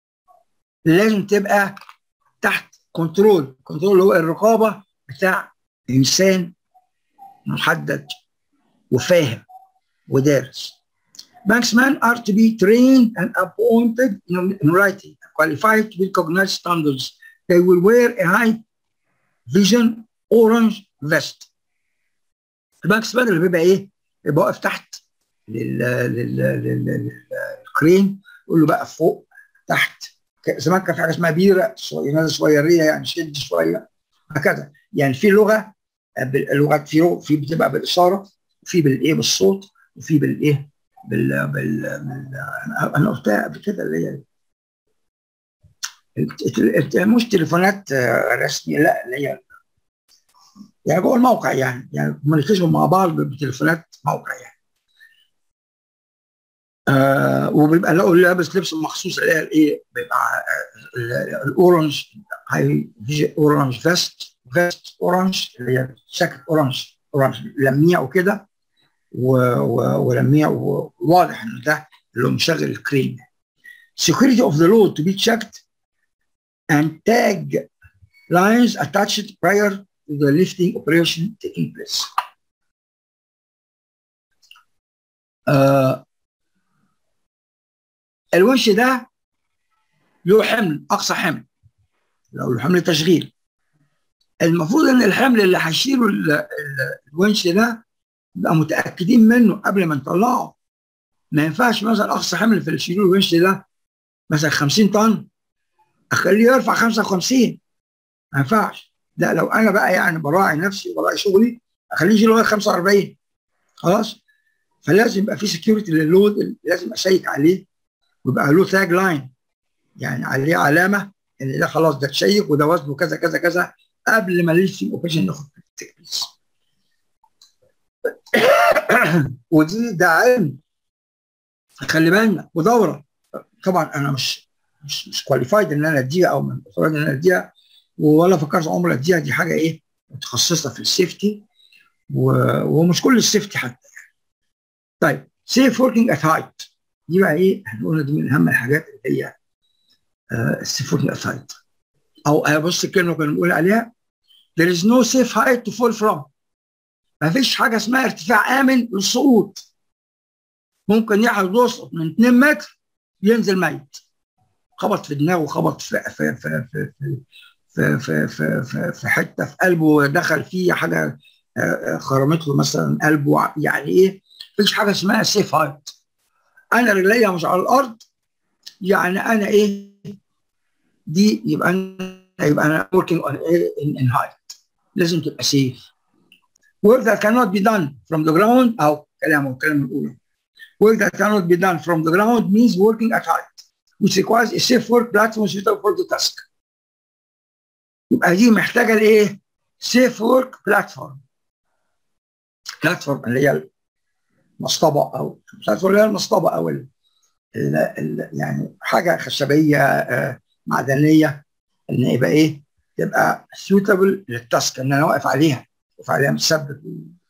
لازم تبقى تحت كنترول كنترول هو الرقابه بتاع انسان محدد وفاهم ودارس Banksmen are to be trained and appointed in, in writing, qualified to recognize standards. They will wear a high vision orange vest. البانكسمان اللي بيبقى ايه؟ يبقى واقف تحت لل لل لل للكرين يقول له بقى فوق تحت زمان كان في حاجه اسمها بيره صغيره صغيريه يعني شد شويه هكذا يعني في لغه اللغات في في بتبقى بالاشاره وفي بالايه بالصوت وفي بالايه بال بال, بال انا قلتها قبل كده اللي هي مش تليفونات رسميه لا اللي هي يعني جوه الموقع يعني يعني كوميونيكيشن مع بعض بتليفونات موقع يعني آه وبيبقى لابس لبس مخصوص اللي هي الايه بيبقى الاورنج هاي اورنج فيست فيست اورنج اللي هي شكل اورنج اورنج لميع وكده ولميع وواضح انه ده اللي هو مشغل الكريم security of the load to be checked and tag lines attached prior to the lifting operation taking place. آه الونش ده له حمل اقصى حمل لو له حمل تشغيل المفروض ان الحمل اللي هيشيله الونش ده نبقى متاكدين منه قبل ما نطلعه ما ينفعش مثلا اقصى حمل في الشيلول الونش ده مثلا 50 طن اخليه يرفع 55 ما ينفعش لا لو انا بقى يعني براعي نفسي وبراعي شغلي اخليه يشيل لغايه 45 خلاص فلازم يبقى في سكيورتي للود لازم اشيك عليه ويبقى له تاج لاين يعني عليه علامه ان ده خلاص ده تشيك وده وزنه كذا كذا كذا قبل ما الليفتنج اوبريشن ياخد تكبيس ودي ده علم خلي بالنا ودوره طبعا انا مش مش مش كواليفايد ان انا اديها او من ان انا اديها ولا فكرت عمري اديها دي حاجه ايه متخصصه في السيفتي ومش كل السيفتي حتى طيب سيف وركينج ات هايت دي بقى ايه هنقول دي من اهم الحاجات اللي هي السيف وركينج ات هايت او بص الكلمه كنا بنقول عليها there is no safe height to fall from ما فيش حاجه اسمها ارتفاع امن للسقوط ممكن يحصل يسقط من 2 متر ينزل ميت خبط في دماغه خبط في في في في في في, في, في, في حته في قلبه دخل فيه حاجه خرمت له مثلا قلبه يعني ايه مفيش حاجه اسمها سيف هايت انا رجليا مش على الارض يعني انا ايه دي يبقى انا يبقى انا working on in, in height لازم تبقى سيف work that cannot be done from the ground او كلامه الكلام الاولى work that cannot be done from the ground means working at height which requires a safe work platform suitable for the task يبقى دي محتاجه لايه؟ سيف ورك بلاتفورم بلاتفورم اللي هي المصطبه او بلاتفورم اللي هي المصطبه او ال ال ال يعني حاجه خشبيه آه معدنيه ان يبقى ايه؟ تبقى سوتابل للتاسك ان انا واقف عليها واقف عليها مثبت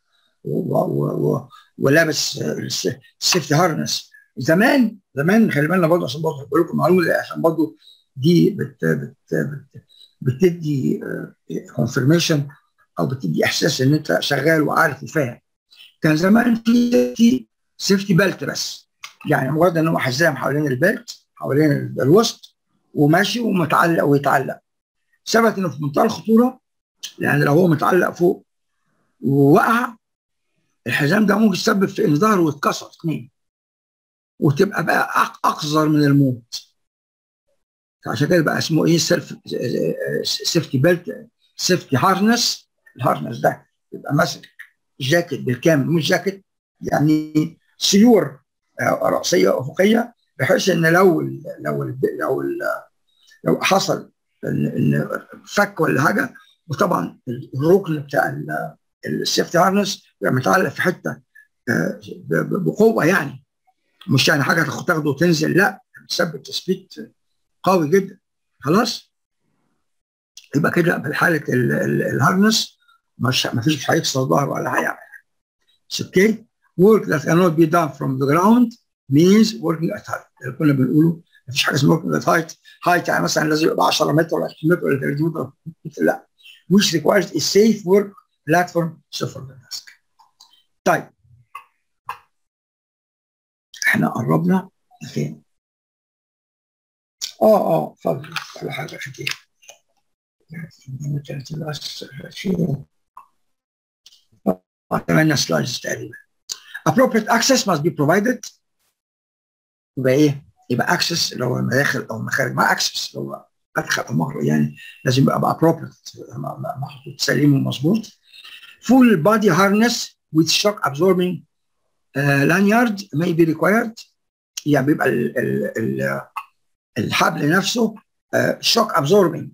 ولابس السيفتي هارنس زمان زمان خلي بالنا برضه عشان برضه بقول لكم معلومه عشان برضه دي بت بت بت بتدي كونفرميشن او بتدي احساس ان انت شغال وعارف وفاهم كان زمان في سيفتي سيفتي بيلت بس يعني مجرد ان هو حزام حوالين البيلت حوالين الوسط وماشي ومتعلق ويتعلق ثبت انه في منتهى الخطوره لان لو هو متعلق فوق ووقع الحزام ده ممكن يسبب في ان ظهره يتكسر اثنين وتبقى بقى اقذر من الموت عشان كده بقى اسمه ايه سيلف سيفتي بيلت سيفتي هارنس الهارنس ده يبقى ماسك جاكيت بالكامل مش جاكيت يعني سيور راسيه افقيه بحيث ان لو ال لو ال لو ال لو حصل ان فك ولا حاجه وطبعا الركن بتاع السيفتي هارنس يبقى متعلق في حته بقوه يعني مش يعني حاجه تاخده وتنزل لا بتثبت تثبيت قوي جدا خلاص يبقى كده في حاله الهارنس مش ما فيش هيكسر ظهره ولا هيعمل اوكي work that cannot be done from the ground means working at height اللي كنا بنقوله ما فيش حاجه اسمها working at height height يعني مثلا لازم يبقى 10 متر ولا 20 متر ولا 30 متر لا which requires a safe work بلاتفورم سفر ديسك طيب احنا قربنا فين؟ اه اه اتفضل ولا حاجه كتير ثمانية سلايدز تقريبا appropriate access must be provided يبقى ايه؟ يبقى access اللي هو المداخل او المخارج مع access اللي هو مدخل او مخرج يعني لازم يبقى appropriate محطوط سليم ومظبوط full body harness with shock absorbing uh, lanyard may be required يعني بيبقى ال ال ال الحبل نفسه شوك uh, ابزوربنج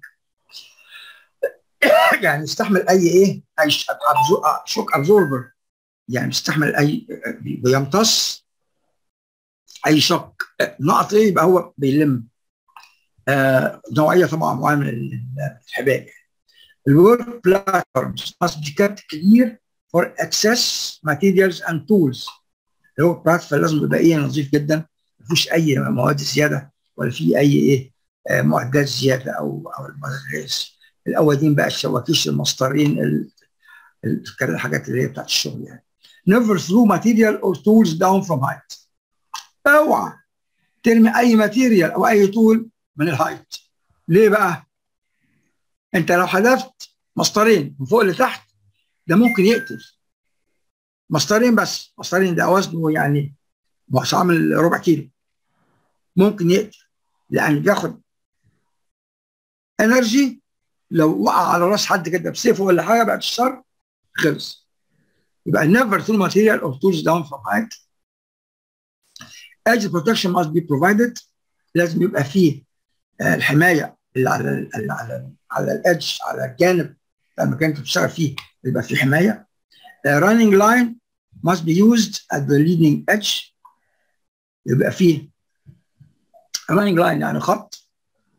يعني يستحمل اي ايه اي شوك ابزوربر يعني بيستحمل اي بيمتص اي شوك نقط ايه يبقى هو بيلم آه نوعيه طبعا معينه من الحبال الورك بلاتفورمز must be kept clear for access materials and tools اللي هو بلاتفورم لازم يبقى ايه نظيف جدا ما فيهوش اي مواد زياده ولا في اي ايه آه معدات زياده او او المدرس الاولين بقى الشواكيش المسطرين الحاجات اللي هي بتاعت الشغل يعني never throw material or tools down from height اوعى ترمي اي ماتيريال او اي طول من الهايت ليه بقى؟ انت لو حذفت مسطرين من فوق لتحت ده ممكن يقتل مسطرين بس مسطرين ده وزنه يعني مش عامل ربع كيلو ممكن يقتل لان بياخد انرجي لو وقع على راس حد كده بسيفه ولا حاجه بعد الشر خلص يبقى never throw material or tools down from height edge protection must be provided لازم يبقى فيه الحمايه اللي على اللي على على الادج على الجانب المكان اللي بتشتغل فيه يبقى فيه حمايه running line must be used at the leading edge يبقى فيه running line يعني خط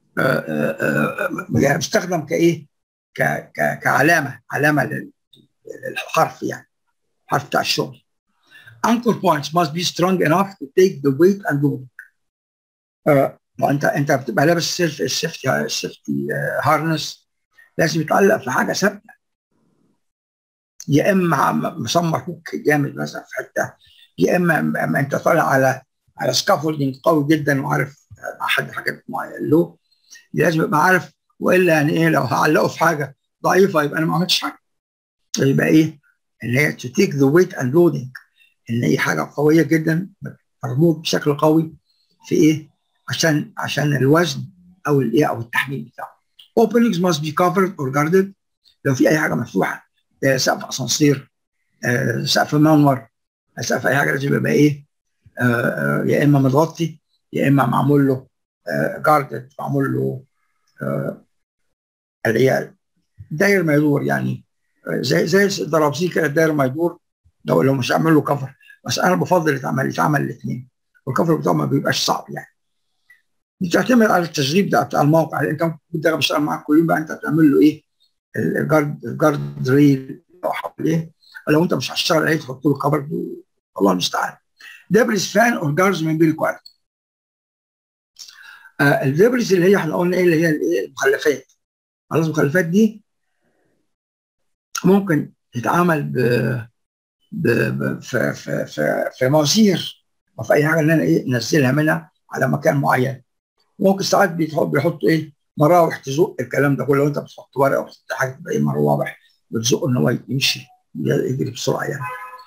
يعني بيستخدم كايه ك ك كعلامه علامه للحرف يعني الحرف بتاع الشغل anchor points must be strong enough to take the weight and load uh, انت انت بتبقى لابس السيف السيفتي السيفتي هارنس لازم يتعلق في حاجه ثابته يا اما مسمر هوك جامد مثلا في حته يا اما اما انت طالع على على سكافولدنج قوي جدا وعارف مع حد حاجات معينه له لازم يبقى عارف والا يعني ايه لو هعلقه في حاجه ضعيفه يبقى انا ما عملتش حاجه يبقى ايه ان هي to take the weight and loading ان هي حاجه قويه جدا مربوط بشكل قوي في ايه عشان عشان الوزن او الايه او التحميل بتاعه openings must be covered or guarded لو في اي حاجه مفتوحه سقف اسانسير سقف منور سقف اي حاجه لازم يبقى ايه يا اما متغطي يا اما معمول له جاردد معمول له اللي هي داير ما يدور يعني زي زي الدرابسي كده داير ما يدور لو لو مش هعمل له كفر بس انا بفضل يتعمل يتعمل الاثنين والكفر بتاعه ما بيبقاش صعب يعني بتعتمد على التشغيل ده بتاع الموقع انت ممكن بيشتغل معاك كل يوم بقى انت بتعمل له ايه الجارد الجارد ريل او حواليه لو انت مش هتشتغل عليه تحط له كفر الله المستعان دبريز فان اور جاردز من بي ريكوايرد الدبريز اللي هي احنا قلنا ايه اللي هي الايه المخلفات خلاص المخلفات دي ممكن تتعمل ب ب ب في في في في مواسير وفي اي حاجه ان انا ايه انزلها منها على مكان معين ممكن ساعات بيحطوا ايه مراوح تزق الكلام ده كله لو انت بتحط ورقه وتحط حاجه تبقى ايه مراوح بتزقه ان هو يمشي يجري بسرعه يعني.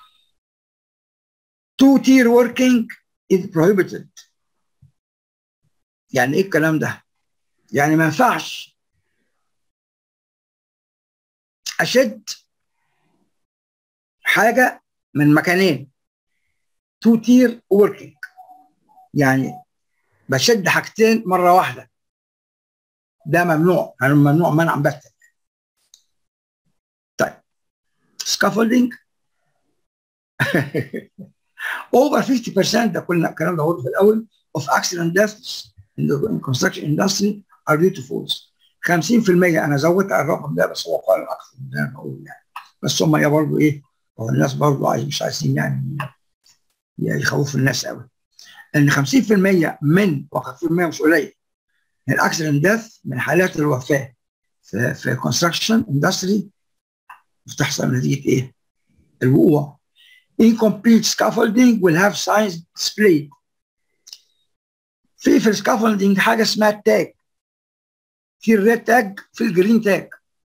two tier working is prohibited يعني ايه الكلام ده؟ يعني ما ينفعش اشد حاجه من مكانين تو تير وركينج يعني بشد حاجتين مره واحده ده ممنوع يعني ممنوع منعا باتا طيب سكافولدنج over 50% ده كلنا الكلام ده في الاول of accident deaths in the construction industry are due to falls 50% انا زودت على الرقم ده بس هو قال اكثر من ده بقول يعني بس هم يا برضه ايه هو الناس برضه مش عايزين يعني يخوفوا الناس قوي ان 50% من 50% مش قليل من الاكسيدنت ديث من حالات الوفاه في في كونستراكشن اندستري بتحصل نتيجه ايه؟ الوقوع incomplete scaffolding will have signs displayed في في السكافولدنج حاجه اسمها التاج في الريد تاج في الجرين تاج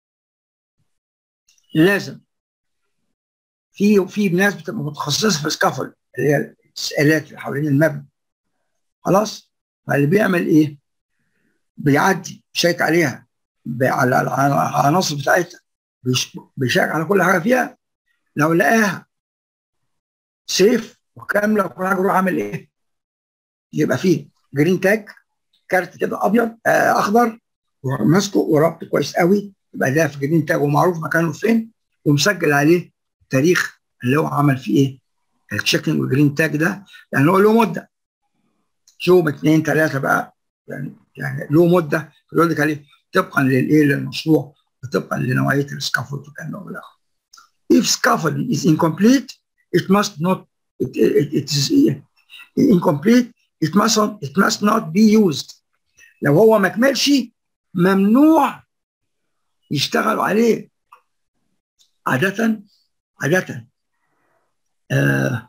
لازم في في ناس بتبقى متخصصه في السكافولد اللي هي السقالات اللي حوالين المبنى خلاص فاللي بيعمل ايه؟ بيعدي بيشيك عليها على العناصر بتاعتها بيشيك على كل حاجه فيها لو لقاها سيف وكامله وكل حاجه يروح عامل ايه؟ يبقى فيه جرين تاج كارت كده ابيض آه اخضر وماسكه وربطه كويس قوي يبقى ده في جرين تاج ومعروف مكانه فين ومسجل عليه تاريخ اللي هو عمل فيه ايه؟ التشيكنج والجرين تاج ده يعني هو له مده يوم اثنين ثلاثه بقى يعني يعني له مده يقول لك عليه طبقا للايه للمشروع وطبقا لنوعيه السكافولد وكان له الاخر. If scaffolding is incomplete, it must not it, it, it is incomplete it must not, it must not be used. لو هو ما كملش ممنوع يشتغلوا عليه عادة عادة آه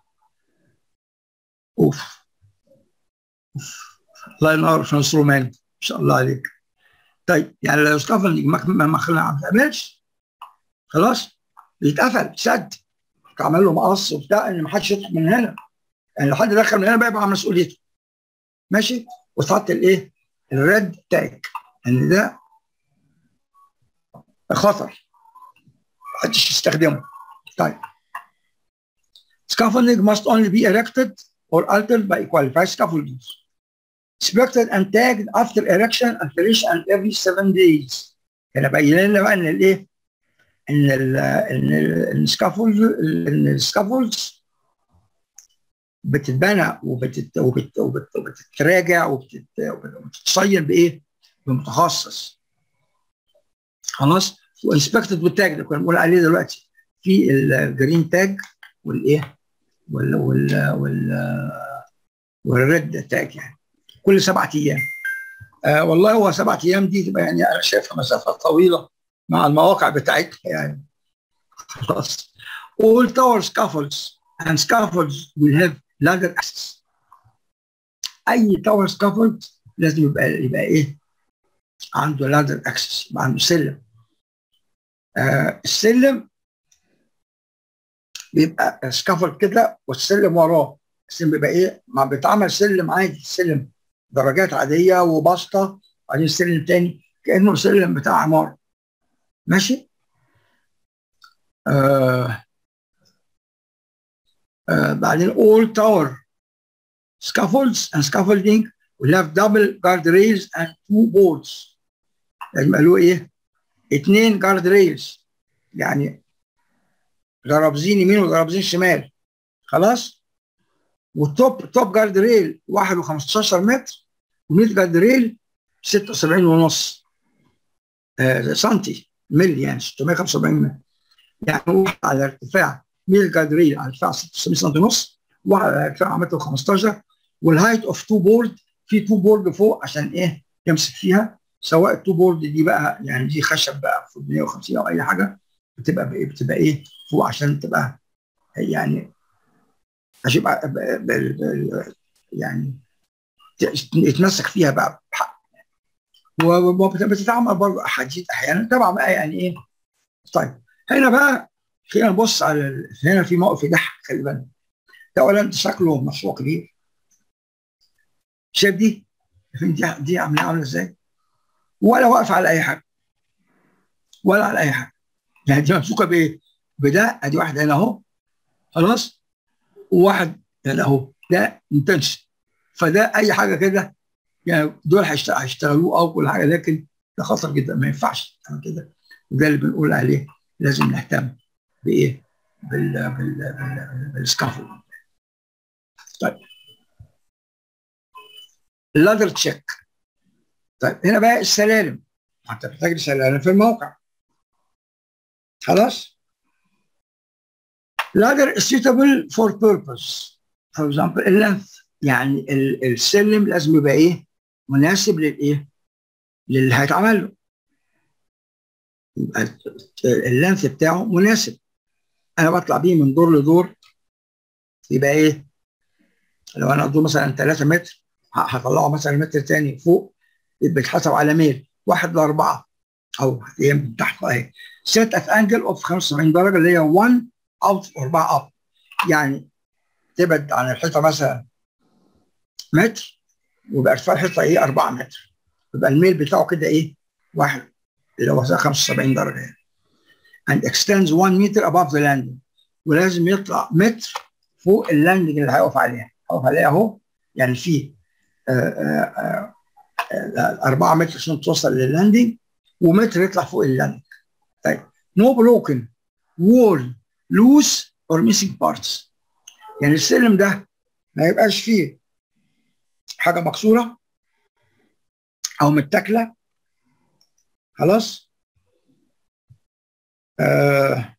اوف اوف الله ينور في نصر رومان ما شاء الله عليك طيب يعني لو اسكافلنج ما ما تعملش خلاص بيتقفل سد تعمل له مقص وبتاع ان ما حدش يدخل من هنا يعني لو حد دخل من هنا بقى يبقى مسؤوليته ماشي وتحط الايه الريد تاج ان ده خطر محدش يستخدمه طيب Scaffolding must only be erected or altered by qualified scaffolders. Inspected and tagged after erection and finish and every seven days. هنا باين لنا بقى ان الايه؟ ان ال ان السكافولد ان السكافولدز بتتبنى وبتت وبت وبت وبتتراجع وبتت وبتتصين بايه؟ بمتخصص. خلاص؟ وانسبكتد والتاج ده كنا بنقول عليه دلوقتي في الجرين تاج والايه؟ وال وال وال والريد تاج يعني كل سبعة ايام. آه والله هو سبعة ايام دي تبقى يعني انا شايفها مسافه طويله مع المواقع بتاعتها يعني. خلاص. All tower scaffolds and scaffolds will have ladder access. اي تاور scaffold لازم يبقى يبقى ايه؟ عنده ladder access يبقى عنده سلم. آه السلم بيبقى سكافولد كده والسلم وراه السلم بيبقى ايه ما بيتعمل سلم عادي سلم درجات عاديه وبسطه وبعدين سلم تاني كانه سلم بتاع عماره ماشي آه آه بعدين all tower scaffolds and scaffolding will have double guard rails and two boards لازم قالوا ايه؟ اثنين جارد ريلز يعني ضربزين يمين وضربزين شمال خلاص والتوب توب جارد ريل 1 و15 متر و100 جارد ريل 76 ونص آه سنتي ملي يعني 675 متر يعني واحد على ارتفاع 100 جارد ريل على ارتفاع 600 سم ونص واحد على ارتفاع متر و15 والهايت اوف تو بورد في تو بورد فوق عشان ايه يمسك فيها سواء التو بورد دي بقى يعني دي خشب بقى في 150 او اي حاجه بتبقى بايه بتبقى ايه فوق عشان تبقى يعني عشان يبقى يعني يتمسك فيها بقى بحق وبتتعمل برضه حديد احيانا طبعا بقى يعني ايه طيب هنا بقى خلينا نبص على هنا في موقف يضحك خلي بالك ده اولا شكله مشروع كبير شايف دي دي دي عامله عامله ازاي ولا واقفه على اي حاجه ولا على اي حاجه يعني دي ممسوكه بايه؟ بده ادي واحد هنا اهو خلاص وواحد هنا اهو ده انتنشن فده اي حاجه كده يعني دول هيشتغلوه او كل حاجه لكن ده خطر جدا ما ينفعش تعمل كده وده اللي بنقول عليه لازم نهتم بايه؟ بال بال بال بالسكافولد طيب اللادر تشيك طيب هنا بقى السلالم انت محتاج سلالم في الموقع خلاص ladder is suitable for purpose for example اللينث يعني السلم لازم يبقى ايه مناسب للايه للي هيتعمل له يبقى اللانث بتاعه مناسب انا بطلع بيه من دور لدور يبقى ايه لو انا دور مثلا 3 متر هطلعه مثلا متر تاني فوق بيتحسب على ميل واحد لاربعه او هي من تحت اهي سيت ات انجل اوف 75 درجه اللي هي 1 اوت 4 اب يعني تبعد عن الحيطه مثلا متر ويبقى ارتفاع الحيطه ايه 4 متر يبقى الميل بتاعه كده ايه واحد اللي هو 75 درجه يعني and extends 1 meter above the landing ولازم يطلع متر فوق اللاندنج اللي هيقف عليها هيقف عليها اهو يعني في 4 متر عشان توصل لللاندنج ومتر يطلع فوق اللاندنج طيب no broken wall loose or missing parts يعني السلم ده ما يبقاش فيه حاجه مكسوره او متاكله خلاص آه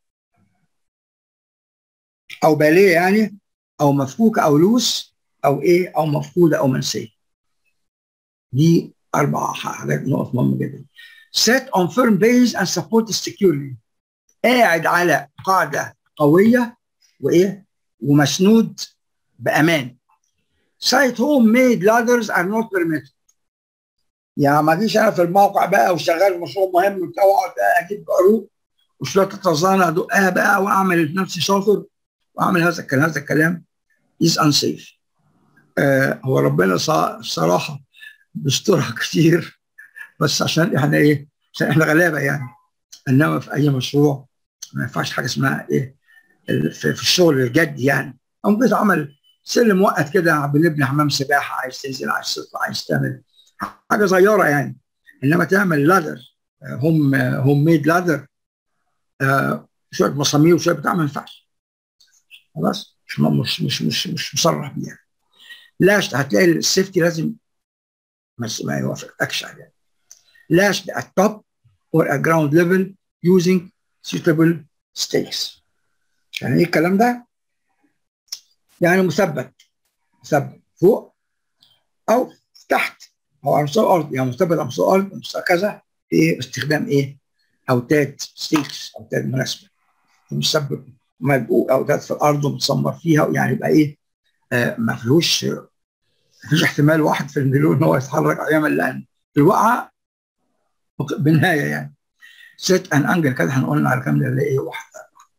او باليه يعني او مفكوكه او لوس او ايه او مفقوده او منسيه دي اربع حاجات نقط مهمه جدا set on firm base and support securely قاعد على قاعده قويه وايه ومسنود بامان site home made ladders are not permitted يعني ما اجيش انا في الموقع بقى وشغال مشروع مهم وبتاع واقعد اجيب عروق وشويه التزانه ادقها بقى واعمل لنفسي شاطر واعمل هذا الكلام هذا الكلام is unsafe آه هو ربنا الصراحه بيسترها كتير بس عشان احنا ايه عشان احنا غلابه يعني انما في اي مشروع ما ينفعش حاجه اسمها ايه في الشغل الجدي يعني ممكن تعمل سلم وقت كده بنبني حمام سباحه عايز تنزل عايز تطلع عايز تعمل حاجه صغيره يعني انما تعمل لادر هوم هوم ميد لادر شويه مسامير وشويه بتاع ما ينفعش خلاص مش مش مش مش مش مصرح بيها لاش هتلاقي السيفتي لازم ما يوافقكش عليه lashed at top or at ground level using suitable stakes يعني ايه الكلام ده؟ يعني مثبت مثبت فوق او تحت او على مستوى الارض يعني مثبت على مستوى الارض مستوى كذا ايه باستخدام ايه؟ اوتاد ستيكس اوتاد مناسبه مثبت مدقوق اوتاد في الارض ومتسمر فيها يعني يبقى ايه؟ آه ما فيهوش ما فيش احتمال واحد في المليون ان هو يتحرك يعمل لان الوقعه بنهايه يعني سيت ان انجل كده احنا قلنا على كام اللي ايه واحده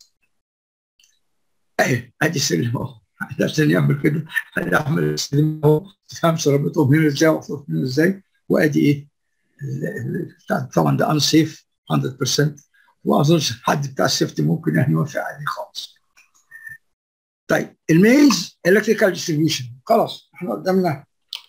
اهي ادي سلم اهو عشان يعمل كده يعمل السلم اهو تفهمش ربطهم هنا ازاي وحطهم هنا ازاي وادي ايه طبعا ده انسيف 100% وما اظنش حد بتاع السيفتي ممكن يعني يوافق عليه خالص. طيب الميز الكتريكال ديستريبيوشن خلاص احنا قدامنا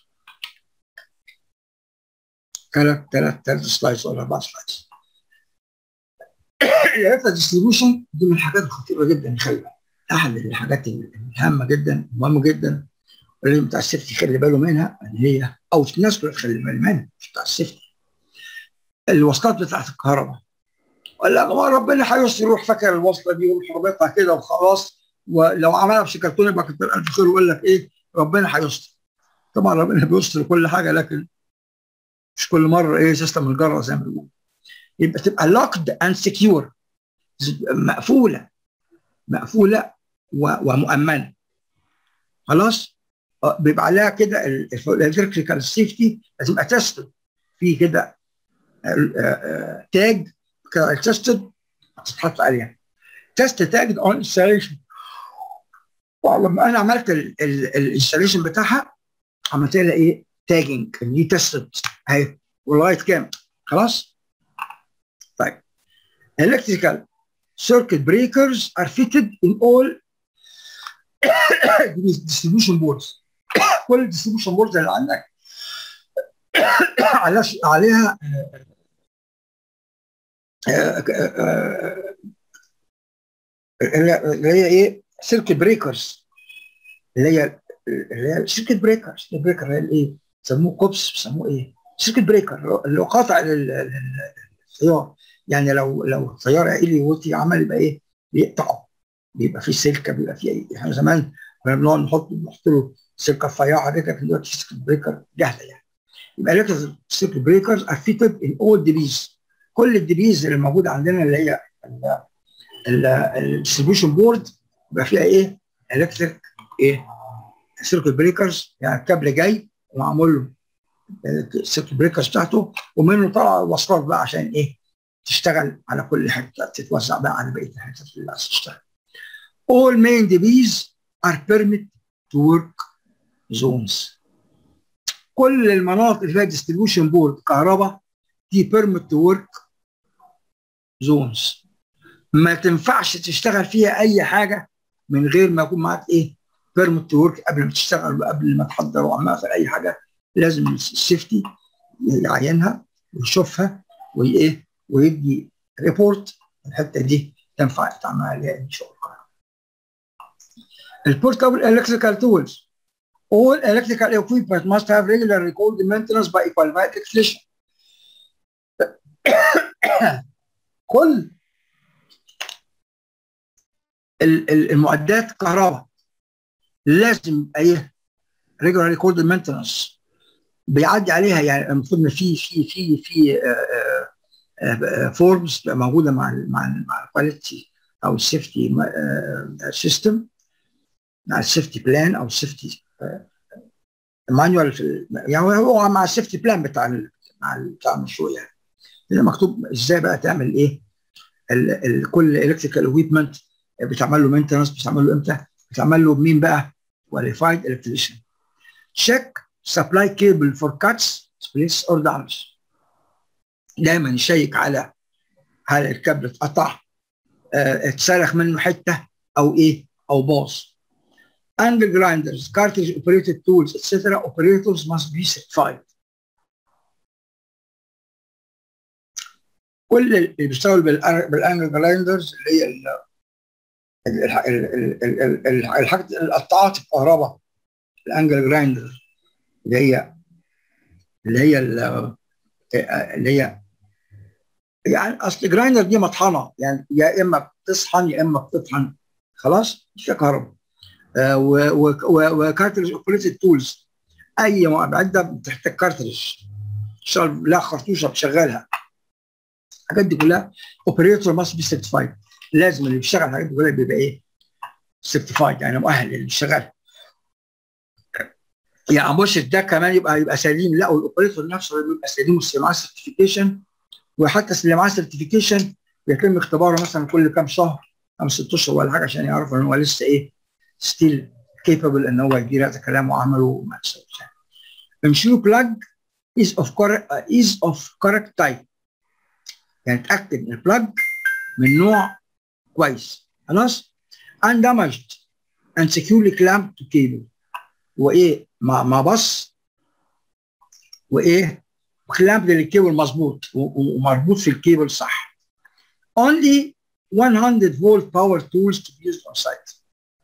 ثلاث ثلاث ثلاث سلايدز ولا اربع سلايدز. الالكتريكال ديستريبيوشن دي من الحاجات الخطيره جدا خلي بالك. احد الحاجات الهامه جدا مهمه جدا اللي بتاع السيفتي يخلي باله منها ان هي او الناس كلها تخلي بالها منها مش بتاع السيفتي الوصلات بتاعت الكهرباء ولا ما ربنا هيستر يروح فاكر الوصله دي ويروح رابطها كده وخلاص ولو عملها في كرتون يبقى كتر الف خير ويقول لك ايه ربنا هيستر طبعا ربنا بيستر كل حاجه لكن مش كل مره ايه سيستم الجره زي ما بيقولوا يبقى تبقى locked and secure مقفوله مقفوله ومؤمنه خلاص بيبقى عليها كده الالكتريكال سيفتي لازم يبقى تستد في كده تاج كده تستد تتحط عليها تست تاج اون انستليشن ولما انا عملت الانستليشن بتاعها عملت لها ايه تاجنج دي تستد اهي ولغايه كام خلاص طيب electrical circuit breakers are fitted in all distribution boards كل الديستريبيوشن بوردز اللي عندك عليها اللي هي ايه سيركت بريكرز اللي هي اللي هي سيركت بريكر سيركت بريكر اللي هي الايه بيسموه كوبس بيسموه ايه سيركت بريكر اللي هو قاطع للسياره يعني لو لو السياره عالي وطي عمل يبقى ايه بيقطعه بيبقى في سلكه بيبقى في ايه احنا زمان كنا بنقعد نحط نحط له سلكه رفيعه كده لكن دلوقتي سيركت بريكر جاهزه يعني يبقى لك السيركت بريكرز are fitted in all degrees كل الدبيز اللي موجوده عندنا اللي هي الديستريبيوشن بورد يبقى فيها ايه؟ الكتريك ايه؟ سيركل بريكرز يعني الكابل جاي ومعمول له السيركل بريكرز بتاعته ومنه طلع وصلات بقى عشان ايه؟ تشتغل على كل حته تتوزع بقى على بقيه الحتت اللي عايز تشتغل. All main DBs are permit to work zones. كل المناطق اللي فيها ديستريبيوشن بورد كهرباء دي بيرمت تو ورك زونز ما تنفعش تشتغل فيها اي حاجه من غير ما يكون معاك ايه بيرمت تو ورك قبل ما تشتغل وقبل ما تحضر وعمال في اي حاجه لازم السيفتي يعينها ويشوفها وايه ويدي ريبورت الحته دي تنفع تعمل عليها ان شاء الله البورتابل الكتريكال تولز all electrical equipment must have regular recorded maintenance by a qualified electrician كل المعدات كهرباء لازم ايه ريجولار ريكورد مينتنس بيعدي عليها يعني المفروض ان في في في في فورمز موجوده مع ال مع ال مع الكواليتي او السيفتي سيستم مع السيفتي بلان او السيفتي مانوال يعني هو مع السيفتي بلان بتاع ال مع بتاع المشروع يعني هنا مكتوب ازاي بقى تعمل ايه ال ال كل الكتريكال اكويبمنت بتعمل له مينتنس بتعمل له امتى بتعمل له بمين بقى كواليفايد الكتريشن تشيك سبلاي كيبل فور كاتس سبليتس اور دامج دايما يشيك على هل الكابل اتقطع اه اتسرخ منه حته او ايه او باظ angle grinders cartridge operated tools etc operators must be certified كل اللي بيشتغل بالانجل جرايندرز اللي هي الحاجات القطاعات الكهرباء الانجل جرايندر اللي هي اللي هي اللي هي يعني اصل جرايندر دي مطحنه يعني يا اما بتصحن يا اما بتطحن خلاص مش كهرباء آه وكارتريج اوبريتد تولز اي معده بتحتاج كارتريج تشتغل لها خرطوشه بتشغلها الحاجات دي كلها اوبريتور ماست بي سيرتيفايد لازم اللي بيشتغل الحاجات دي كلها بيبقى ايه؟ سيرتيفايد يعني مؤهل اللي بيشتغل يعني مش ده كمان يبقى يبقى سليم لا والاوبريتور نفسه بيبقى سليم واللي معاه سيرتيفيكيشن وحتى اللي معاه سيرتيفيكيشن بيتم اختباره مثلا كل كام شهر او ست اشهر ولا حاجه عشان يعرف ان هو لسه ايه ستيل كيبل ان هو يدير هذا الكلام وعمله وما ensure plug is of correct uh, is of correct type يعني تاكد ان البلاج من نوع كويس خلاص undamaged and securely clamped to cable وايه ما ما بص وايه كلامب للكيبل مظبوط ومربوط في الكيبل صح only 100 volt power tools to be used on site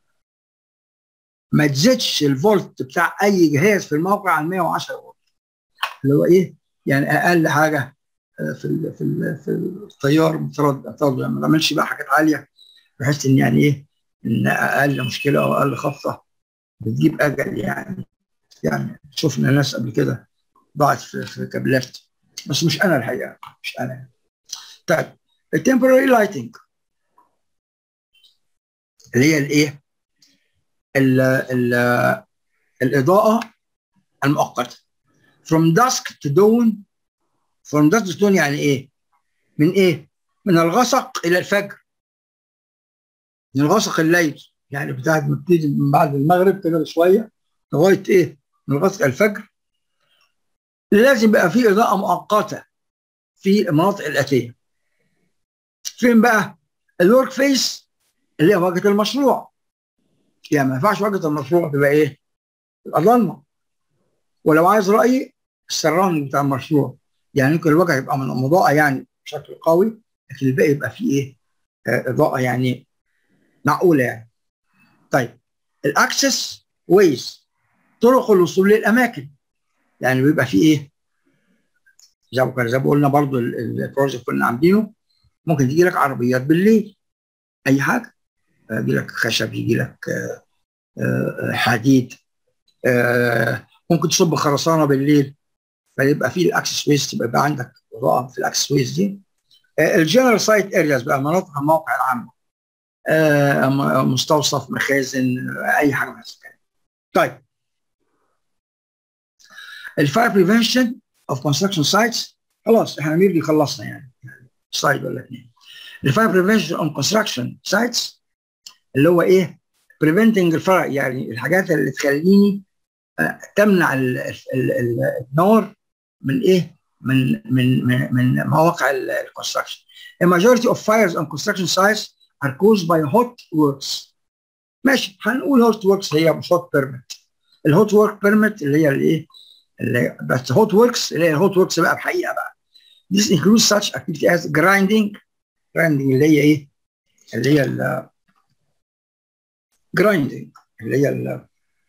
ما تزيدش الفولت بتاع اي جهاز في الموقع عن 110 فولت اللي هو ايه يعني اقل حاجه في ال في ال في التيار مفترض ما نعملش بقى حاجات عاليه بحيث ان يعني ايه ان اقل مشكله او اقل خبطه بتجيب اجل يعني يعني شفنا ناس قبل كده ضاعت في, في كابلات بس مش انا الحقيقه مش انا طيب التمبراري لايتنج اللي هي الايه؟ ال ال الاضاءه المؤقته from dusk to dawn from dusk to dawn يعني ايه؟ من ايه؟ من الغسق الى الفجر من الغسق الليل يعني بتاعت بتبتدي من بعد المغرب كده بشويه لغايه ايه؟ من غسق الفجر لازم يبقى في اضاءه مؤقته في المناطق الاتيه. فين بقى؟ الورك فيس اللي هي واجهه المشروع. يعني ما ينفعش واجهه المشروع تبقى ايه؟ تبقى ضلمه. ولو عايز رايي السراوند بتاع المشروع يعني ممكن الوجه يبقى من مضاءه يعني بشكل قوي لكن الباقي يبقى فيه ايه؟ آه اضاءه يعني معقوله يعني. طيب الاكسس ويز طرق الوصول للاماكن يعني بيبقى فيه ايه؟ زي ما زي ما قلنا برضو البروجكت كنا عاملينه ممكن تيجي لك عربيات بالليل اي حاجه يجي لك خشب يجي لك حديد ممكن تصب خرسانه بالليل فيبقى في الاكسس ويز تبقى يبقى عندك اضاءه في الاكسس ويز دي الجنرال سايت ارياز بقى مناطق الموقع العامه آه، م- مستوصف مخازن آه، اي حاجه من هذا الكلام. طيب الفاير بريفنشن اوف كونستراكشن سايتس خلاص احنا ميرلي خلصنا يعني سلايد ولا اثنين الفاير بريفنشن اون كونستراكشن سايتس اللي هو ايه بريفنتنج الفرق يعني الحاجات اللي تخليني آه، تمنع ال- ال- ال- النار من ايه من من من, من مواقع الكونستراكشن A majority of fires on construction sites are caused by hot works ماشي هنقول hot works هي مش hot permit الهوت work permit اللي هي الايه اللي بس hot works اللي هي الهوت works بقى بحقيقه بقى This includes such activity as grinding grinding اللي هي ايه اللي هي ال grinding اللي هي ال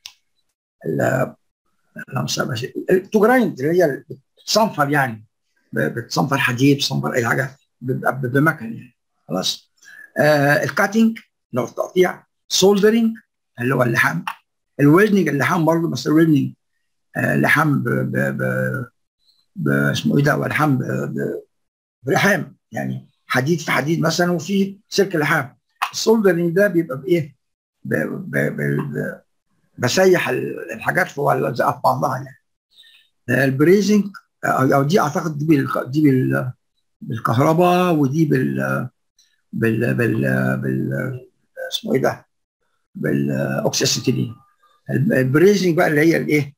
ال اللهم صل على سيدنا- to grind اللي هي بتصنفر يعني ب- بتصنفر حديد بتصنفر اي حاجه ب- ب- بمكن يعني خلاص آه الكاتنج اللي هو التقطيع سولدرنج اللي هو اللحام الويلدنج اللحام برضه بس الويلدنج آه لحام ب ب ب ب اسمه ايه ده ولحام ب- ب- بلحام يعني حديد في حديد مثلا وفي سلك لحام السولدرنج ده بيبقى بايه؟ ب- ب- ب- ب- بسيح ال- الحاجات في والزقها في بعضها يعني آه، البريزنج او أو دي اعتقد دي بالك- دي بال- بالكهرباء ودي بال بال بال بال اسمه ايه ده؟ بالاوكسيسيتيلين البريزنج بقى اللي هي الايه؟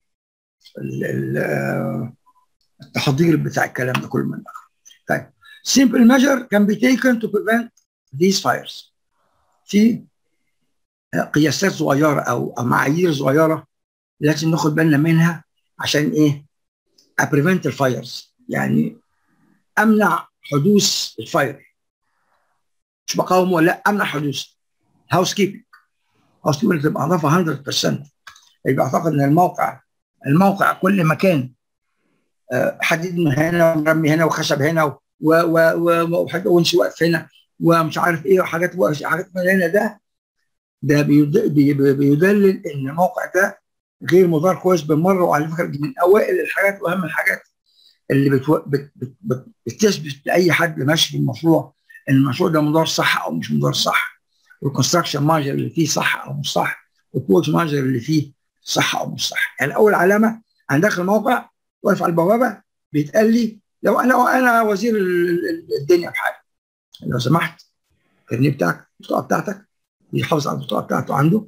ال- ال- آه، التحضير بتاع الكلام ده كله من الاخر. طيب simple measure can be taken to prevent these fires. في قياسات صغيره او أو معايير صغيره لازم ناخد بالنا منها عشان ايه؟ ابريفنت الفايرز يعني امنع حدوث الفاير مش بقاومه لا امنع حدوث هاوس كيبنج هاوس كيبنج تبقى نظافه 100% يبقى اعتقد ان الموقع الموقع كل مكان آه، حديد من هنا ومرمي هنا وخشب هنا و- و- و- وحاجة- ونش واقف هنا ومش عارف ايه وحاجات حاجات من هنا ده ده بيد- بي- بي- بيدلل ان الموقع ده غير مدار كويس بالمره وعلى فكره دي من اوائل الحاجات واهم الحاجات اللي بتو... بت... بت... بت... بتثبت لاي حد ماشي في المشروع ان المشروع ده مدار صح او مش مدار صح والكونستراكشن مانجر اللي فيه صح او مش صح والكوتش مانجر اللي فيه صح او مش صح يعني اول علامه انا داخل الموقع واقف على البوابه بيتقال لي لو انا انا وزير ال- ال- الدنيا بحالي لو سمحت الكارنيه بتاعك البطاقه بتاعتك يحافظ على البطاقه بتاعته عنده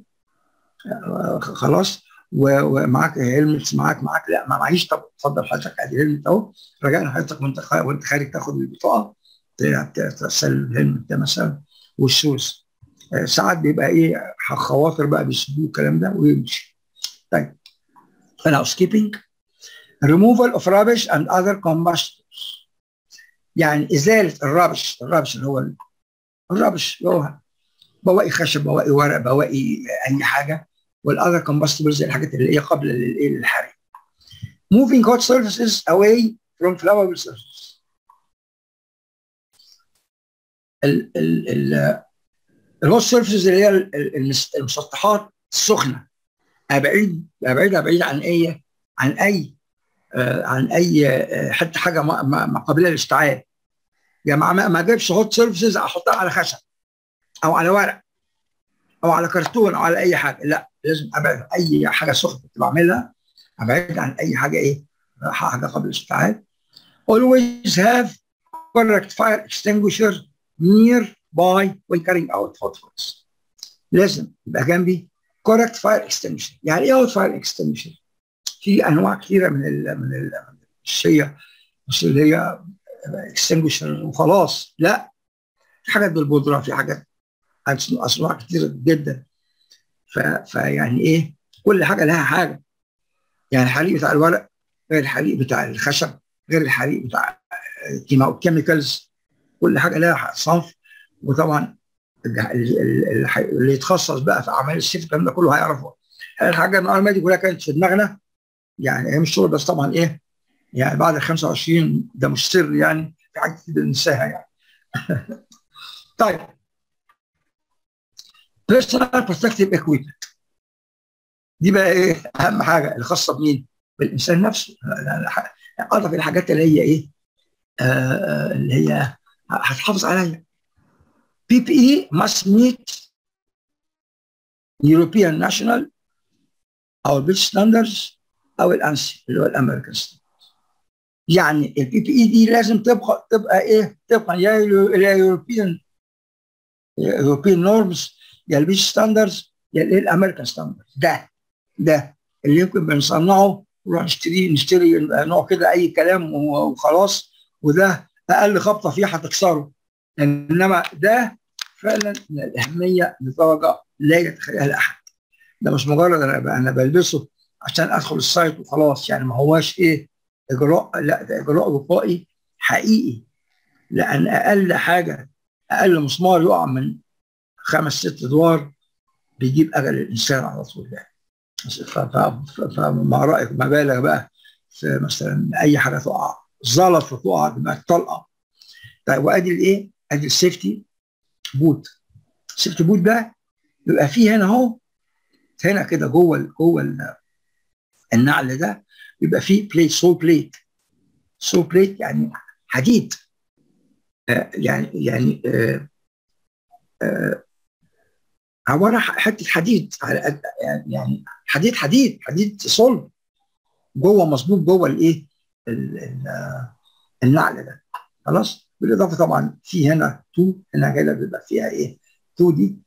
آه، خلاص و- ومعاك هيلمتس معاك معاك لا ما معيش طب اتفضل حضرتك ادي هيلمت اهو رجعنا حضرتك وانت خا- وانت خارج تاخد البطاقه ت- ت- تسلم الهيلمت ده مثلا والشوز آه، ساعات بيبقى ايه خواطر بقى بيسيبوه الكلام ده ويمشي طيب فانا سكيبنج removal of rubbish and other combustibles يعني ازاله الرابش الرابش اللي هو ال- الرابش اللي هو بواقي خشب بواقي ورق بواقي اي حاجه والاذر combustibles الحاجات اللي هي قبل للايه للحريق moving hot surfaces away from flammable surfaces ال ال ال الهوت سيرفيسز اللي هي ال- ال- المس- المسطحات السخنه ابعد ابعدها بعيد عن اي عن اي آه عن اي آه حتى حاجه ما, ما, ما قابله للاشتعال يعني ما ما- ما اجيبش هوت سيرفيسز احطها على خشب او على ورق او على كرتون او على اي حاجه لا لازم ابعد اي حاجه سخنه كنت بعملها ابعد عن اي حاجه ايه حاجه قبل الاشتعال always have correct fire extinguisher nearby when carrying out hot fires لازم يبقى جنبي correct fire extinguisher يعني ايه hot fire extinguisher في انواع كثيره من ال من ال مش هي مش اللي هي extinguisher وخلاص لا في حاجات بالبودره في حاجات اصناع كتير جدا ف... فيعني ايه كل حاجه لها حاجه يعني الحريق بتاع الورق غير الحريق بتاع الخشب غير الحريق بتاع الكيميكالز كل حاجه لها صنف وطبعا ال- ال- ال- اللي يتخصص بقى في اعمال السيف الكلام ده كله هيعرفه الحاجه النهارده دي كلها كانت في دماغنا يعني هي مش شغل بس طبعا ايه يعني بعد ال 25 ده مش سر يعني في حاجات كتير بننساها يعني طيب بيرسونال بروتكتيف اكويبمنت دي بقى ايه اهم حاجه اللي خاصه بمين؟ بالانسان نفسه اضف الحاجات اللي هي ايه؟ آه اللي هي هتحافظ عليا بي بي اي must meet European national او البريتش ستاندردز او الانسي اللي هو الامريكان يعني البي بي اي دي لازم تبقى تبقى ايه؟ تبقى يا اليوروبيان يوروبيان نورمز يا البريتش ستاندردز يا الامريكان ستاندردز ده ده اللي يمكن بنصنعه نروح نشتري نشتري نوع كده اي كلام وخلاص وده اقل خبطه فيه هتكسره انما ده فعلا من الاهميه لدرجه لا يتخيلها احد ده مش مجرد انا انا بلبسه عشان ادخل السايت وخلاص يعني ما هواش ايه اجراء لا ده اجراء وقائي حقيقي لان اقل حاجه اقل مسمار يقع من خمس ست ادوار بيجيب اجل الانسان على طول يعني فمع رايك ما بالغ بقى في مثلا اي حاجه تقع زلط تقع دماغ طلقه طيب وادي الايه؟ ادي السيفتي بوت السيفتي بوت ده بيبقى فيه هنا اهو هنا كده جوه جوه النعل ده بيبقى فيه بليت سو بليت سو بليت يعني حديد آه يعني يعني آه آه عباره حته حديد على يعني حديد حديد حديد صلب جوه مصبوب جوه الايه النعل ده خلاص بالاضافه طبعا في هنا تو هنا كده بيبقى فيها ايه تو دي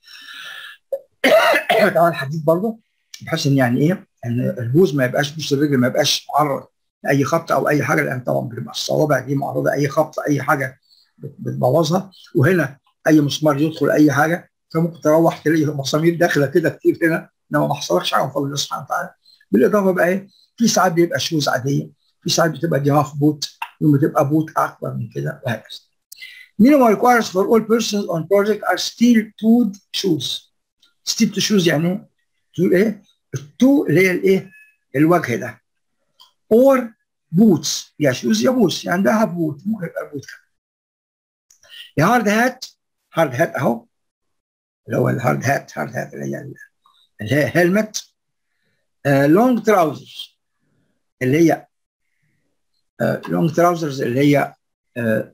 طبعا حديد برضه بحيث ان يعني ايه ان البوز ما يبقاش بوز الرجل ما يبقاش معرض لاي خبطه او اي حاجه لان طبعا بتبقى الصوابع دي معرضه اي خبطه اي حاجه بتبوظها وهنا اي مسمار يدخل اي حاجه فممكن تروح تلاقي مسامير داخله كده كتير هنا انما ما حصلكش حاجه من فضل الله سبحانه وتعالى بالاضافه بقى ايه في ساعات بيبقى شوز عاديه في ساعات بتبقى دي هاف بوت بتبقى بوت اكبر من كده وهكذا minimum requirements for all persons on project are steel toed shoes steel to shoes يعني ايه؟ تقول ايه؟ التو اللي هي الايه؟ الوجه ده or boots يا شوز يا بوتس يعني ده هاف بوت ممكن يبقى بوت كمان يا هارد هات هارد هات اهو اللي هو الهارد هات هارد هات اللي هي اللي هي هيلمت لونج تراوزرز اللي هي لونج تراوزرز اللي هي uh,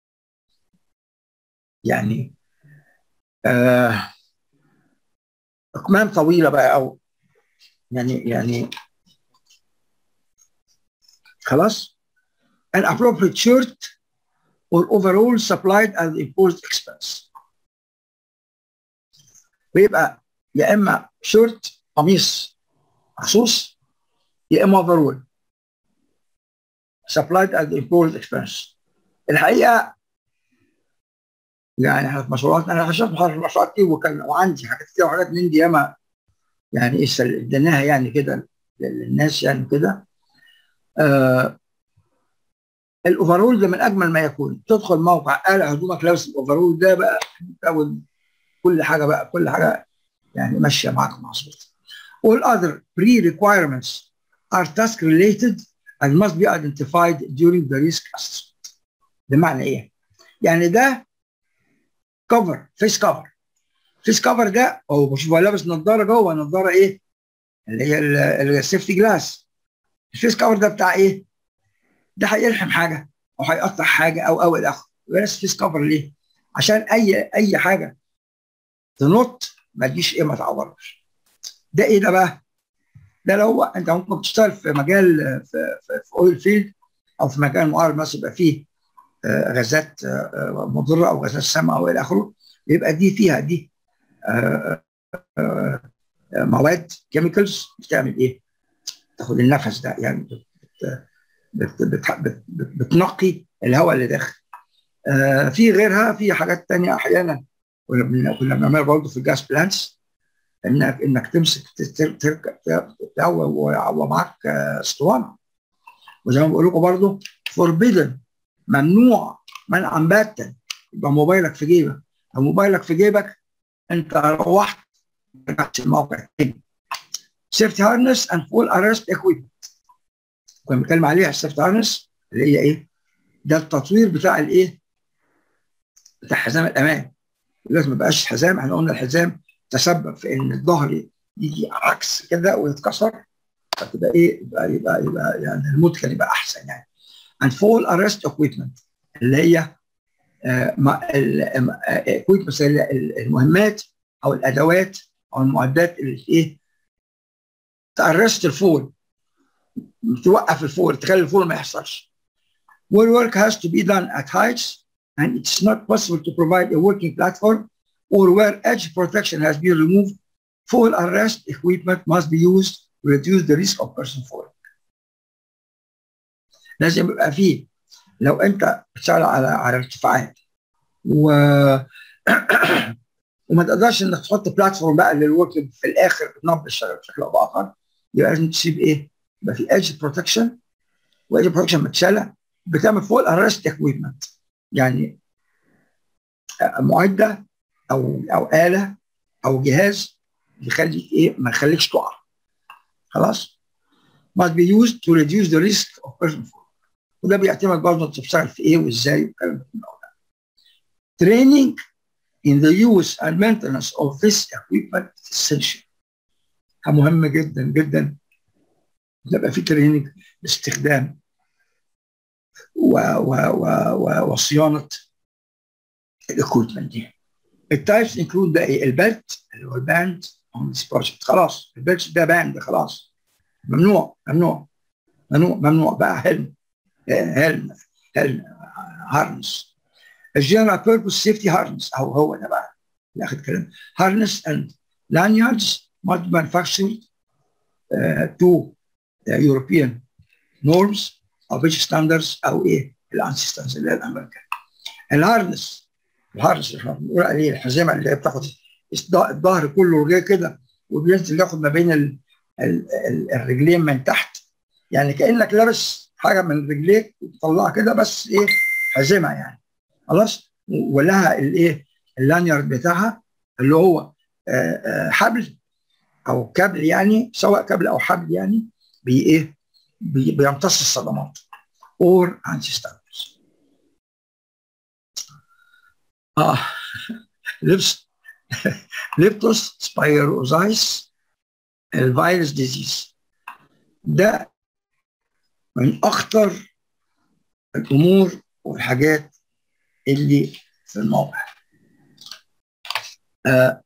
يعني uh, اكمام طويله بقى او يعني يعني خلاص an appropriate shirt or overall supplied as imposed expense ويبقى يا اما شورت قميص مخصوص يا اما overall supplied as imposed expense الحقيقه يعني احنا في مشروعات انا شفت مشروعات كتير وكان وعندي حاجات كتير وحاجات من دي ياما يعني ايه اديناها يعني كده للناس يعني كده آه الاوفرول ده من اجمل ما يكون تدخل موقع قلع هدومك لابس الاوفرول ده بقى كل حاجه بقى كل حاجه يعني ماشيه معاك مظبوط all other pre-requirements are task related and must be identified during the risk assessment بمعنى ايه؟ يعني ده كفر فيس كفر فيس كفر ده هو مش هو لابس نظاره جوه نظاره ايه؟ اللي هي السيفتي جلاس الفيس كفر ده بتاع ايه؟ ده هيلحم حاجه او هيقطع حاجه او او الى اخره بس فيس كفر ليه؟ عشان اي اي حاجه تنط ما تجيش ايه ما تعورش ده ايه ده بقى؟ ده لو انت ممكن تشتغل في مجال في في, في اويل فيلد او في مجال معرض مثلا يبقى فيه غازات مضره او غازات سامه او الى اخره يبقى دي فيها دي مواد كيميكالز بتعمل ايه؟ تاخد النفس ده يعني بت بت بت بتنقي الهواء اللي داخل. في غيرها في حاجات تانية احيانا كنا بنعملها برضه في الجاس بلانتس انك انك تمسك تركب ومعاك اسطوانه وزي ما بقول لكم برضه فوربيدن ممنوع منعا باتا يبقى موبايلك في جيبك لو موبايلك في جيبك انت روحت رجعت الموقع تاني سيفتي هارنس اند فول ارست اكويبمنت كنا بنتكلم عليها السيفتي هارنس اللي هي ايه؟ ده التطوير بتاع الايه؟ بتاع حزام الامان لازم ما يبقاش حزام احنا قلنا الحزام تسبب في ان الظهر يجي عكس كده ويتكسر فتبقى ايه يبقى يبقى يبقى يعني الموت كان يبقى احسن يعني and fall arrest equipment اللي هي equipment المهمات او الادوات او المعدات اللي ايه تأرست الفول توقف الفول تخلي الفول ما يحصلش where work has to be done at heights and it's not possible to provide a working platform or where edge protection has been removed fall arrest equipment must be used to reduce the risk of person falling لازم يبقى فيه لو انت بتشتغل على على ارتفاعات و وما تقدرش انك تحط بلاتفورم بقى للورك في الاخر بتنبض الشغل بشكل او باخر يبقى لازم تسيب ايه؟ يبقى في ايدج بروتكشن وايدج بروتكشن متشاله بتعمل فول ارست اكويبمنت يعني معده او او اله او جهاز يخليك ايه ما يخليكش تقع خلاص must be used to reduce the risk of person fall وده بيعتمد برضه انت بتشتغل في ايه وازاي والكلام ده training in the use and maintenance of this equipment is essential مهم جدا جدا يبقى في تريننج باستخدام و و و و وصيانه الاكويبمنت دي التايبس انكلود بقى ايه البلت اللي هو الباند اون ذيس بروجكت خلاص البلت ده باند خلاص ممنوع ممنوع ممنوع ممنوع بقى هلم هلم هلم هارنس الجنرال بيربوس سيفتي هارنس او هو ده بقى اللي اخد كلام هارنس اند lanyards must be manufactured uh, to uh, European norms او British standards او ايه الانسي ستاندرز اللي هي الامريكان الهارنس الهارنس اللي احنا بنقول عليه الحزمه اللي هي بتاخد الظهر كله رجليه كده وبينزل ياخد ما بين ال ال ال الرجلين من تحت يعني كانك لابس حاجه من رجليك وتطلعها كده بس ايه حزمه يعني خلاص ولها الايه اللانيارد بتاعها اللي هو آآ آآ حبل او كابل يعني سواء كابل او حبل يعني بي ايه بي بيمتص الصدمات اور انتي ستاندرز اه لبس ليبتوس سبايروزايس الفيروس ديزيز ده من اخطر الامور والحاجات اللي في الموقع آه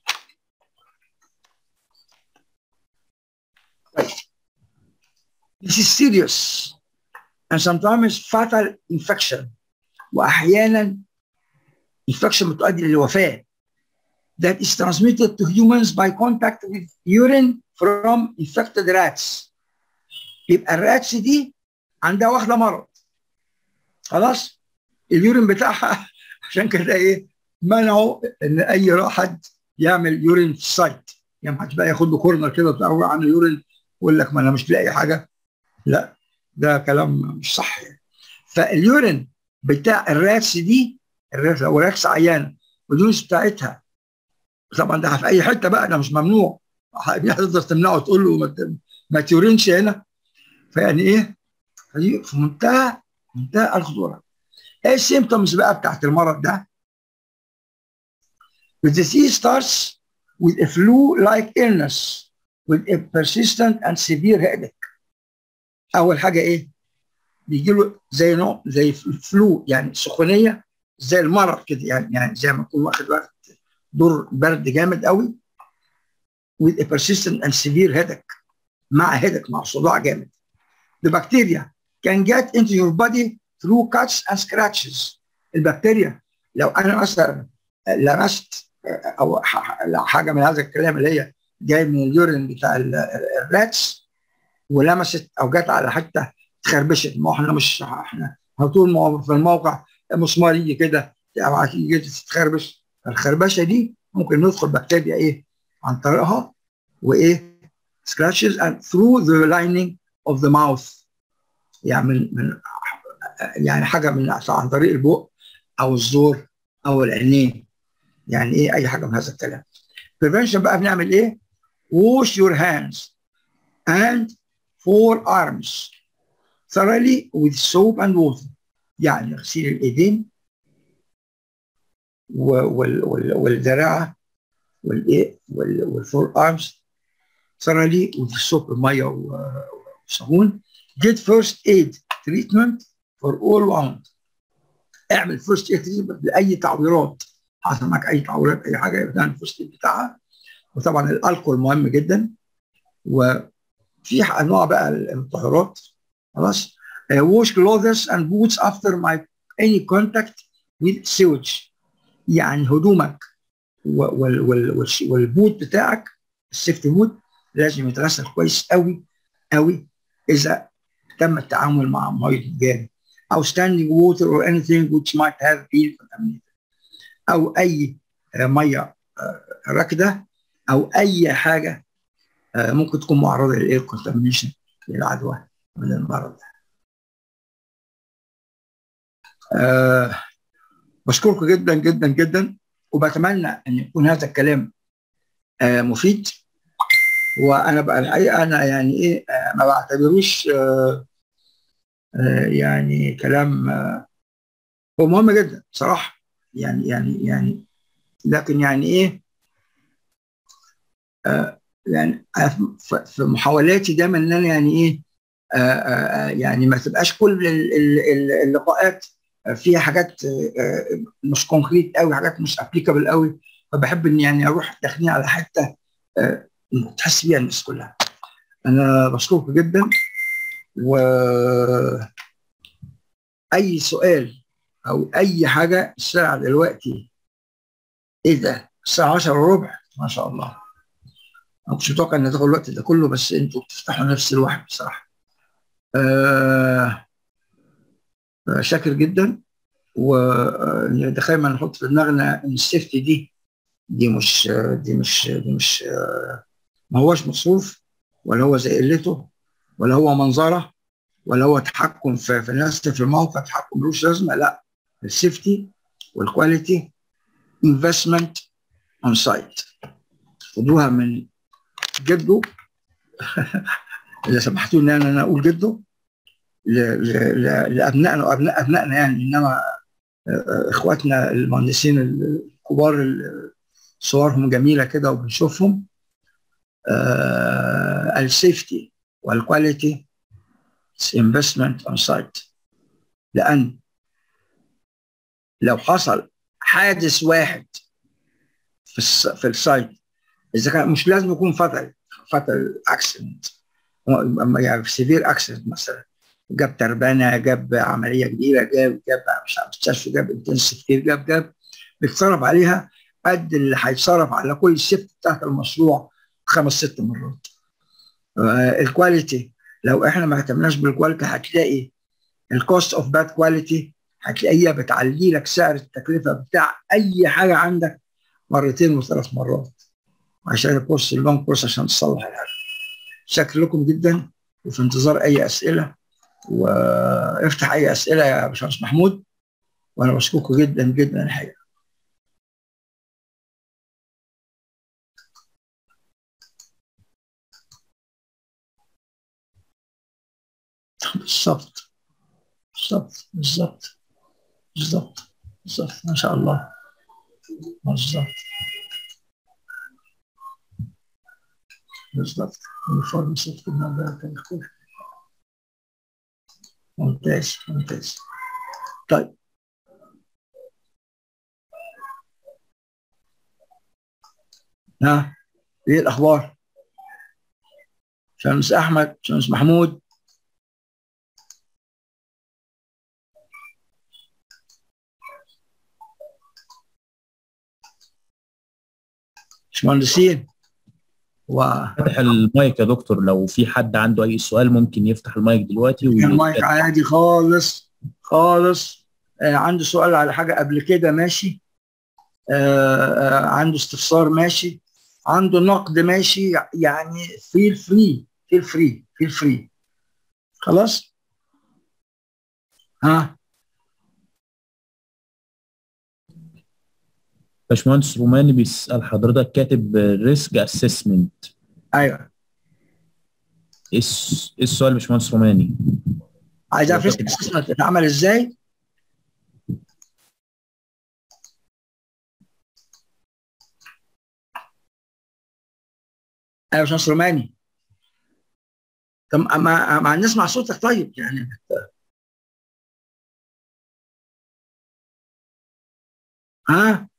This is serious and sometimes fatal infection واحيانا infection بتؤدي للوفاه that is transmitted to humans by contact with urine from infected rats يبقى الراتس دي عندها واخده مرض خلاص اليورين بتاعها عشان كده ايه منعوا ان اي حد يعمل يورين في السايت يعني ما حدش بقى ياخد له كورنر كده بتاع عن يورين يقول لك ما انا مش لاقي حاجه لا ده كلام مش صح يعني فاليورين بتاع الراتس دي الراتس لو راتس عيانه والدوس بتاعتها طبعا ده في اي حته بقى ده مش ممنوع هتقدر تمنعه تقول له ما, ما تيورينش هنا فيعني ايه دي في منتهى منتهى الخطوره ايه السيمتومز بقى بتاعت المرض ده The disease starts with a flu-like illness with a persistent and severe headache. أول حاجة إيه؟ بيجي له زي نوع زي فلو يعني سخونية زي المرض كده يعني يعني زي ما يكون واخد وقت دور برد جامد قوي with a persistent and severe headache مع headache مع صداع جامد. The bacteria can get into your body through cuts and scratches. البكتيريا لو أنا مثلا لمست او حاجه من هذا الكلام اللي هي جاي من اليورين بتاع الراتس ولمست او جت على حته اتخربشت ما احنا مش احنا على طول في الموقع مسمار يجي كده او يجي تتخربش الخربشه دي ممكن ندخل بكتيريا ايه عن طريقها وايه scratches and through the lining of the mouth يعني من من يعني حاجه من عن طريق البق او الزور او العينين يعني ايه اي حاجه من هذا الكلام prevention بقى بنعمل ايه wash your hands and forearms thoroughly with soap and water يعني غسيل الايدين والذراع والايه والفور ارمز thoroughly with soap ميه وصابون get first aid treatment for all wound اعمل فيرست ايد تريتمنت لاي تعويرات حصل معاك اي تعويرات اي حاجه يبقى تعمل الفيرست ايد بتاعها وطبعا الالكول مهم جدا وفي انواع بقى المطهرات خلاص wash clothes and boots after my any contact with sewage يعني هدومك وال وال والبوت بتاعك السيفتي بوت لازم يتغسل كويس قوي قوي اذا تم التعامل مع ميه جاري او standing water or anything which might have been contaminated او اي ميه راكده او اي حاجه ممكن تكون معرضه للاير كونتامينيشن للعدوى من المرض أه بشكركم جدا جدا جدا وبتمنى ان يكون هذا الكلام أه مفيد وانا بقى الحقيقه انا يعني ايه أه ما بعتبروش أه يعني كلام هو مهم جدا صراحه يعني يعني يعني لكن يعني ايه يعني في محاولاتي دايما ان انا يعني ايه يعني ما تبقاش كل اللقاءات فيها حاجات مش كونكريت قوي حاجات مش ابليكابل قوي فبحب ان يعني اروح داخلين على حته تحس بيها الناس كلها انا بشكركم جدا و اي سؤال او اي حاجه الساعه دلوقتي ايه ده الساعه 10 وربع ما شاء الله ما كنتش متوقع ان تاخد الوقت ده كله بس انتوا بتفتحوا نفس الواحد بصراحه آه شاكر جدا ودايما نحط في دماغنا ان السيفتي دي دي مش دي مش دي مش ما هوش مصروف ولا هو زي قلته ولا هو منظره ولا هو تحكم في, في الناس في الموقع تحكم ملوش لازمه لا السيفتي والكواليتي انفستمنت اون سايت خدوها من جده اذا سمحتوا ان انا اقول جده لابنائنا وابناء ابنائنا يعني انما اخواتنا المهندسين الكبار صورهم جميله كده وبنشوفهم آه السيفتي والكواليتي investment on site لان لو حصل حادث واحد في الس... في السايت اذا كان مش لازم يكون فتل فتل اكسيدنت يعني سيفير اكسيدنت مثلا جاب تربانه جاب عمليه كبيره جاب جاب مش عارف مستشفى جاب انتنسيف كتير جاب جاب بيتصرف عليها قد اللي هيتصرف على كل الشيفت بتاعت المشروع خمس ست مرات آه الكواليتي لو احنا ما اهتمناش بالكواليتي هتلاقي الكوست اوف باد كواليتي هتلاقيها بتعلي لك سعر التكلفه بتاع اي حاجه عندك مرتين وثلاث مرات عشان الكورس اللونج كورس عشان تصلح الحاجه شكر لكم جدا وفي انتظار اي اسئله وافتح اي اسئله يا باشمهندس محمود وانا بشكركم جدا جدا الحقيقه بالظبط بالظبط بالظبط بالظبط بالظبط ما شاء الله بالظبط بالظبط يونيفورم صوت الموضوع الكل ممتاز ممتاز طيب ها ايه الاخبار شمس احمد شمس محمود باشمهندسين و فتح المايك يا دكتور لو في حد عنده اي سؤال ممكن يفتح المايك دلوقتي المايك عادي خالص خالص آه عنده سؤال على حاجه قبل كده ماشي آه آه عنده استفسار ماشي عنده نقد ماشي يعني فيل فري فيل فري فيل فري خلاص ها باشمهندس روماني بيسأل حضرتك كاتب ريسك اسسمنت ايوه ايه السؤال باشمهندس روماني؟ عايز اعرف ريسك اسسمنت اتعمل ازاي؟ ايوه باشمهندس روماني طب ما ما نسمع صوتك طيب يعني ها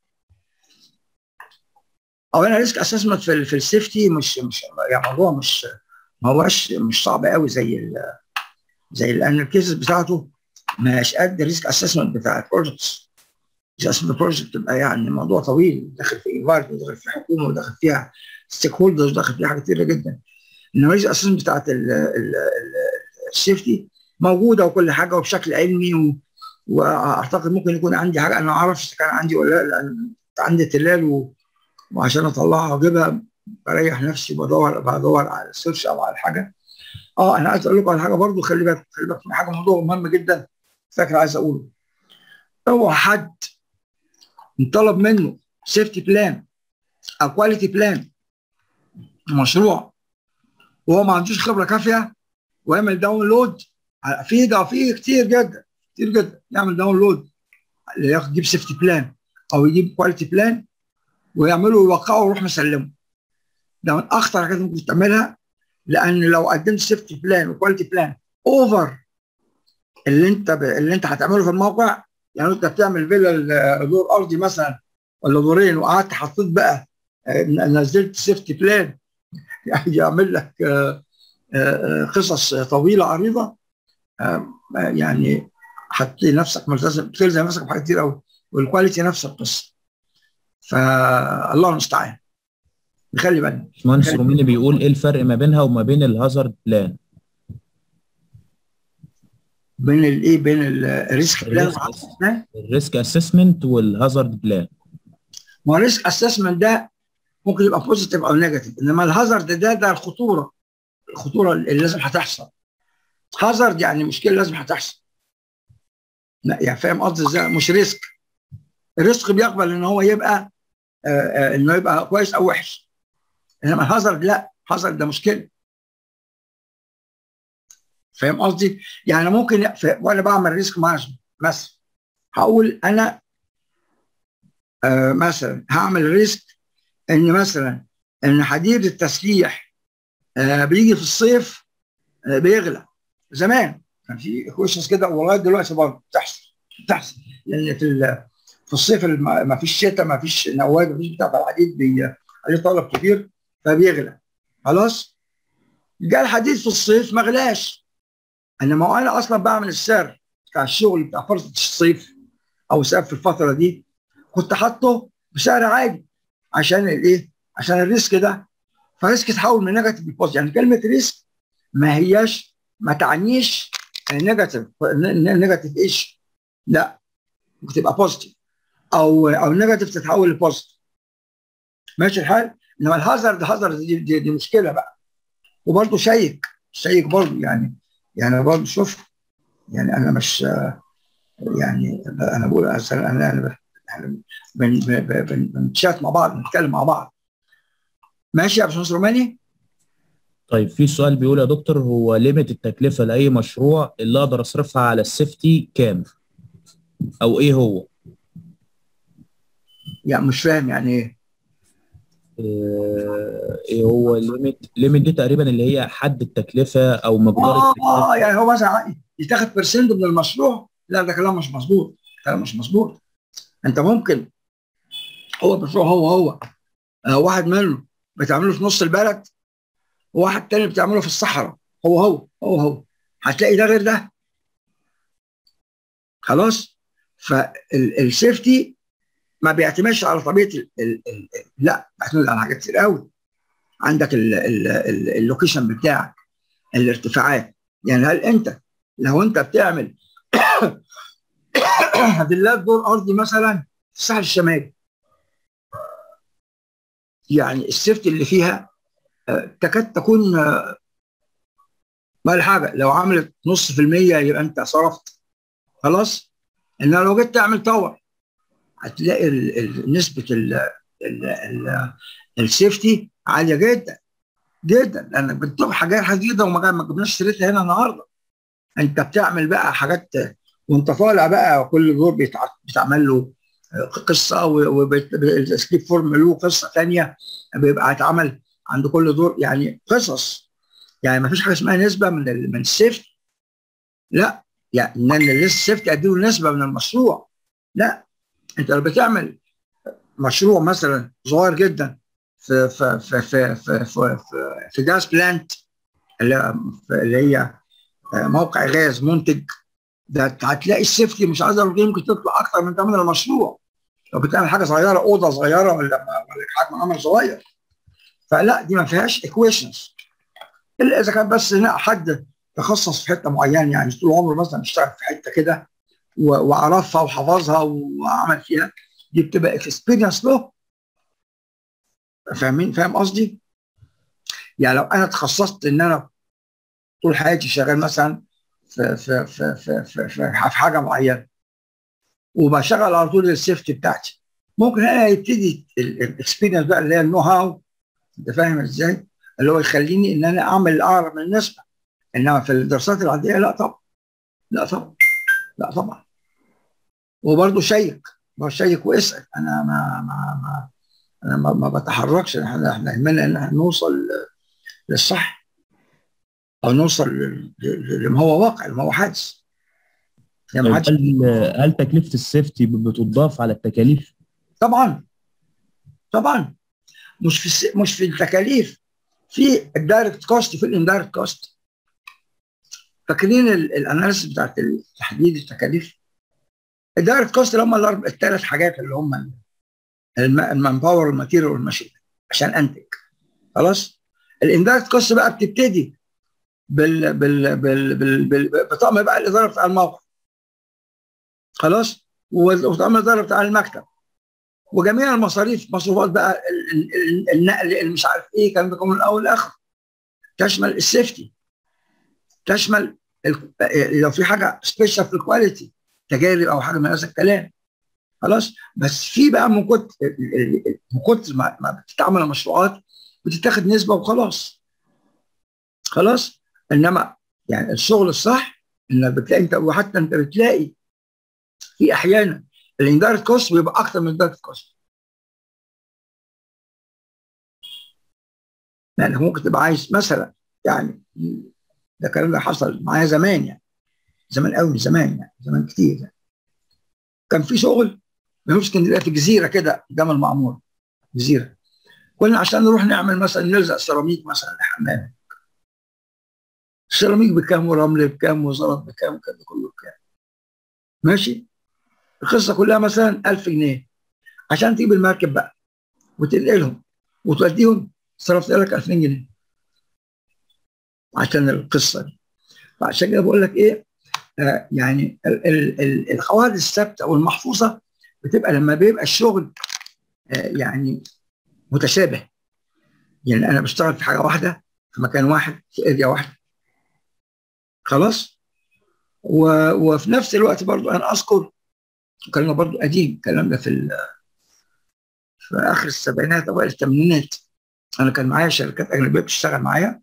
او انا ريسك اسسمنت في ال في السيفتي مش مش يعني موضوع مش ما هوش مش صعب قوي زي ال زي لان الكيسز بتاعته مش قد الريسك اسسمنت بتاع البروجكتس اسسمنت بروجكت تبقى يعني موضوع طويل داخل في انفايرمنت داخل في حكومه وداخل فيها ستيك هولدرز داخل فيها حاجات كتيره جدا انما الريسك اسسمنت بتاعت السيفتي موجوده وكل حاجه وبشكل علمي و... واعتقد ممكن يكون عندي حاجه انا ما اعرفش اذا كان عندي ولا لا لان عندي تلال و... وعشان اطلعها واجيبها بريح نفسي بدور بدور على السيرش او على حاجه اه انا عايز اقول لكم على حاجه برضو خلي بالك خلي بالك من حاجه موضوع مهم جدا فاكر عايز اقوله اوعى حد طلب منه سيفتي بلان او كواليتي بلان مشروع وهو ما عندوش خبره كافيه ويعمل داونلود في ده في كتير جدا كتير جدا يعمل داونلود ياخد يجيب سيفتي بلان او يجيب كواليتي بلان ويعمله ويوقعه ويروح مسلمه ده من اخطر حاجات ممكن تعملها لان لو قدمت سيفتي بلان وكواليتي بلان اوفر اللي انت ب... اللي انت هتعمله في الموقع يعني انت بتعمل فيلا دور ارضي مثلا ولا دورين وقعدت حطيت بقى نزلت سيفتي بلان يعمل لك قصص طويله عريضه يعني هتلاقي نفسك ملتزم تلزم نفسك بحاجات كتير قوي والكواليتي نفس القصه فالله المستعان نخلي بالنا باشمهندس روميني بيقول ايه الفرق ما بينها وما بين الهازارد بلان بين الايه بين الريسك بلان الريسك اسسمنت والهازارد بلان ما الريسك اسسمنت ده ممكن يبقى بوزيتيف او نيجاتيف انما الهازارد ده ده الخطوره الخطوره اللي لازم هتحصل هازارد يعني مشكله لازم هتحصل لا يعني فاهم قصدي ازاي مش ريسك الريسك بيقبل ان هو يبقى آآ آآ انه يبقى كويس او وحش انما الهازارد لا هازارد ده مشكله فاهم قصدي؟ يعني ممكن وانا بعمل ريسك مانجمنت مثلا هقول انا آه مثلا هعمل ريسك ان مثلا ان حديد التسليح آه بيجي في الصيف آه بيغلى زمان كان في كويشنز كده ولغايه دلوقتي برضه بتحصل بتحصل لان في في الصيف ما فيش شتاء ما فيش نواد ما فيش بتاع الحديد بي عليه طلب كبير فبيغلى خلاص جاء الحديد في الصيف ما غلاش انما انا اصلا بعمل السعر بتاع الشغل بتاع فرصه الصيف او سعر في الفتره دي كنت حاطه بسعر عادي عشان الايه؟ عشان الريسك ده فالريسك تحول من نيجاتيف لبوزيتيف يعني كلمه ريسك ما هياش ما تعنيش نيجاتيف نيجاتيف ايش؟ لا ممكن تبقى بوزيتيف او او نيجاتيف تتحول لبوزيتيف ماشي الحال؟ انما الهازارد هازارد دي, دي, دي مشكله بقى وبرضه شيك شيك برضه يعني يعني برضه شوف يعني انا مش يعني انا بقول انا انا احنا بنشات مع بعض بنتكلم مع بعض ماشي يا باشمهندس روماني طيب في سؤال بيقول يا دكتور هو ليميت التكلفه لاي مشروع اللي اقدر اصرفها على السيفتي كام؟ او ايه هو؟ يعني مش فاهم يعني ايه؟ ايه هو الليميت الليميت دي تقريبا اللي هي حد التكلفه او مقدار اه التكلفه اه يعني هو مثلا يتاخد برسنت من المشروع لا ده كلام مش مظبوط كلام مش مظبوط انت ممكن هو المشروع هو هو آه واحد منه بتعمله في نص البلد وواحد تاني بتعمله في الصحراء هو هو هو هو هتلاقي ده غير ده خلاص فالسيفتي ما بيعتمدش على طبيعه ال ال ال لا بيعتمد على حاجات كتير قوي عندك اللوكيشن بتاعك الارتفاعات يعني هل انت لو انت بتعمل فيلات دور ارضي مثلا في الساحل الشمالي يعني السيفتي اللي فيها تكاد تكون ما حاجه لو عملت نص في المية يبقى انت صرفت خلاص انما لو جيت تعمل تاور هتلاقي ال ال نسبه ال ال ال السيفتي عاليه جدا جدا لانك بتطلب حاجات حديده وما ما جبناش سيرتها هنا النهارده انت بتعمل بقى حاجات وانت طالع بقى كل دور بيتعمل له قصه والسكريب فورم له قصه ثانيه بيبقى اتعمل عند كل دور يعني قصص يعني ما فيش حاجه اسمها نسبه من من السيفت لا يعني ان السيفت اديله نسبه من المشروع لا انت لو بتعمل مشروع مثلا صغير جدا في في في في في, في, في, في جاز بلانت اللي اللي هي موقع غاز منتج ده هتلاقي السيفتي مش عايز اقول يمكن تطلع اكتر من ثمن المشروع لو بتعمل حاجه صغيره اوضه صغيره ولا ولا حاجه عمل صغير فلا دي ما فيهاش ايكويشنز الا اذا كان بس هنا حد تخصص في حته معينه يعني طول عمره مثلا اشتغل في حته كده وعرفها وحفظها وعمل فيها دي بتبقى اكسبيرينس له فاهمين فاهم قصدي؟ يعني لو انا تخصصت ان انا طول حياتي شغال مثلا في في في في في, في, في حاجه معينه وبشغل على طول السيفتي بتاعتي ممكن هنا يبتدي الاكسبيرينس بقى اللي هي النو هاو انت فاهم ازاي؟ اللي هو يخليني ان انا اعمل الاقرب من النسبه انما في الدراسات العاديه لا طبعا لا طبعا لا طبعا وبرضه شيك برضه شيك واسال انا ما ما ما انا ما, ما بتحركش احنا احنا يهمنا ان احنا نوصل للصح او نوصل لما هو واقع لما هو حادث يعني هل هل تكلفه السيفتي بتضاف على التكاليف؟ طبعا طبعا مش في مش في التكاليف في الدايركت كوست في الاندايركت كوست فاكرين الاناليسيس بتاعت تحديد التكاليف الدايركت كوست اللي هم الثلاث حاجات اللي هم المان باور والماتيريال والماشين عشان انتج خلاص الاندايركت كوست بقى بتبتدي بال بال بال بال, بال بطقم بقى الاداره بتاع الموقع خلاص وطقم الاداره بتاع المكتب وجميع المصاريف مصروفات بقى النقل اللي مش عارف ايه كان بيكون من الاول لاخر تشمل السيفتي تشمل لو في حاجه سبيشال في الكواليتي تجارب او حاجه من هذا الكلام خلاص بس في بقى من كتر من كتر ما بتتعمل المشروعات بتتاخد نسبه وخلاص خلاص انما يعني الشغل الصح انك بتلاقي انت وحتى انت بتلاقي في احيانا الاندايركت كوست بيبقى اكتر من الدايركت كوست لانك ممكن تبقى عايز مثلا يعني ده الكلام ده حصل معايا زمان يعني زمان قوي زمان يعني زمان كتير يعني كان في شغل في اسكندريه في جزيره كده قدام المعمور جزيره كنا عشان نروح نعمل مثلا نلزق سيراميك مثلا الحمام السيراميك بكام ورمل بكام وزلط بكام وكده كله بكام ماشي القصه كلها مثلا 1000 جنيه عشان تجيب المركب بقى وتنقلهم وتوديهم صرفت لك 2000 جنيه عشان القصه دي فعشان كده بقول لك ايه آه يعني ال ال ال القواعد الثابته والمحفوظه بتبقى لما بيبقى الشغل آه يعني متشابه يعني انا بشتغل في حاجه واحده في مكان واحد في اريا واحده خلاص و... وفي نفس الوقت برضو انا اذكر كلام برضو قديم الكلام ده في في اخر السبعينات اوائل الثمانينات انا كان معايا شركات اجنبيه بتشتغل معايا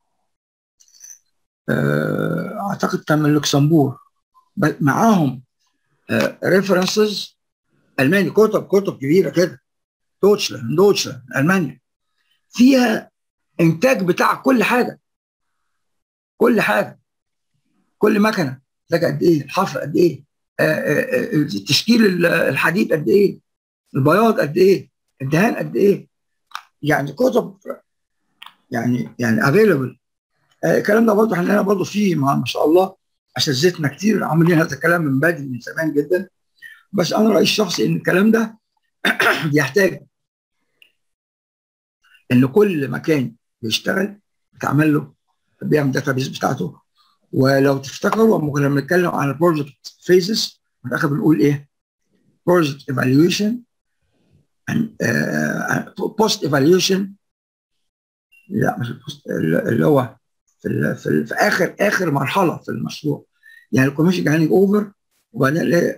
اعتقد كان من لوكسمبورغ معاهم ريفرنسز الماني كتب كتب كبيره كده دوتشلاند دوتشلاند المانيا فيها انتاج بتاع كل حاجه كل حاجه كل مكنه ده قد ايه الحفر قد ايه تشكيل الحديد قد ايه البياض قد ايه الدهان قد ايه يعني كتب يعني يعني افيلبل الكلام ده برضه احنا برضه فيه ما شاء الله اساتذتنا كتير عاملين هذا الكلام من بدري من زمان جدا بس انا رايي الشخصي ان الكلام ده بيحتاج ان كل مكان بيشتغل بتعمل له بيعمل داتابيز بتاعته ولو تفتكروا لما كنا بنتكلم عن البروجكت فيزز في الاخر بنقول ايه؟ بروجكت ايفالويشن بوست ايفالويشن لا مش البوست اللي هو في, ال في, ال في اخر اخر مرحله في المشروع يعني الكوميشن هانج اوفر وبعدين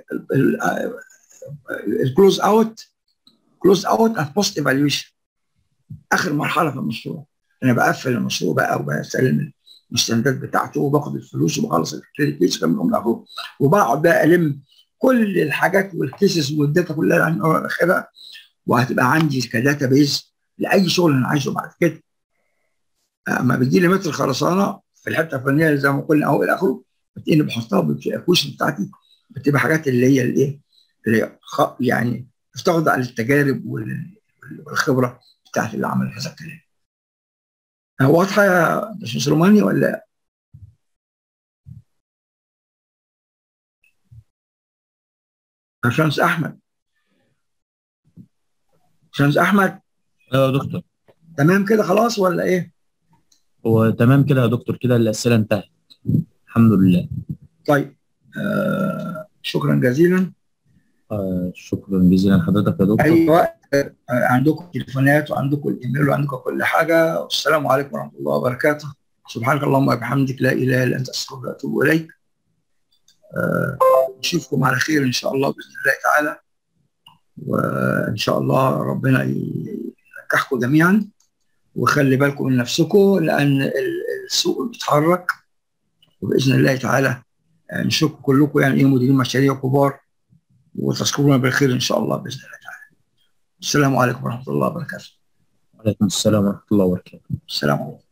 الكلوز اوت كلوز اوت اند بوست ايفالويشن اخر مرحله في المشروع انا بقفل المشروع بقى وبسلم المستندات بتاعته وباخد الفلوس وبخلص الكريديتس كمان من اخره وبقعد بقى الم كل الحاجات والكيسز والداتا كلها عن اخرها وهتبقى عندي كداتا بيز لاي شغل انا عايزه بعد كده اما بيجي لي متر خرسانه في الحته الفلانيه زي ما قلنا اهو الى اخره بتلاقيني بحطها في الاكويشن بتاعتي بتبقى حاجات اللي هي الايه اللي خ- يعني تخضع للتجارب وال- والخبره بتاعت اللي عمل هذا الكلام. آه، واضحه يا باشمهندس روماني ولا باشمهندس احمد باشمهندس احمد ايوه يا دكتور تمام كده خلاص ولا ايه؟ هو تمام كده يا دكتور كده الاسئله انتهت الحمد لله طيب آه شكرا جزيلا آه شكرا جزيلا لحضرتك يا دكتور اي وقت آه، عندكم تليفونات وعندكم الايميل وعندكم كل حاجه والسلام عليكم ورحمه الله وبركاته سبحانك اللهم وبحمدك لا اله الا انت استغفرك واتوب اليك آه، نشوفكم على خير ان شاء الله باذن الله تعالى وان شاء الله ربنا ينجحكم جميعا وخلي بالكم من نفسكم لان ال- السوق بيتحرك وباذن الله تعالى آه، نشوفكم كلكم يعني ايه مديرين مشاريع كبار وتذكرونا بالخير ان شاء الله باذن الله تعالى السلام عليكم ورحمه الله وبركاته وعليكم السلام ورحمه الله وبركاته السلام عليكم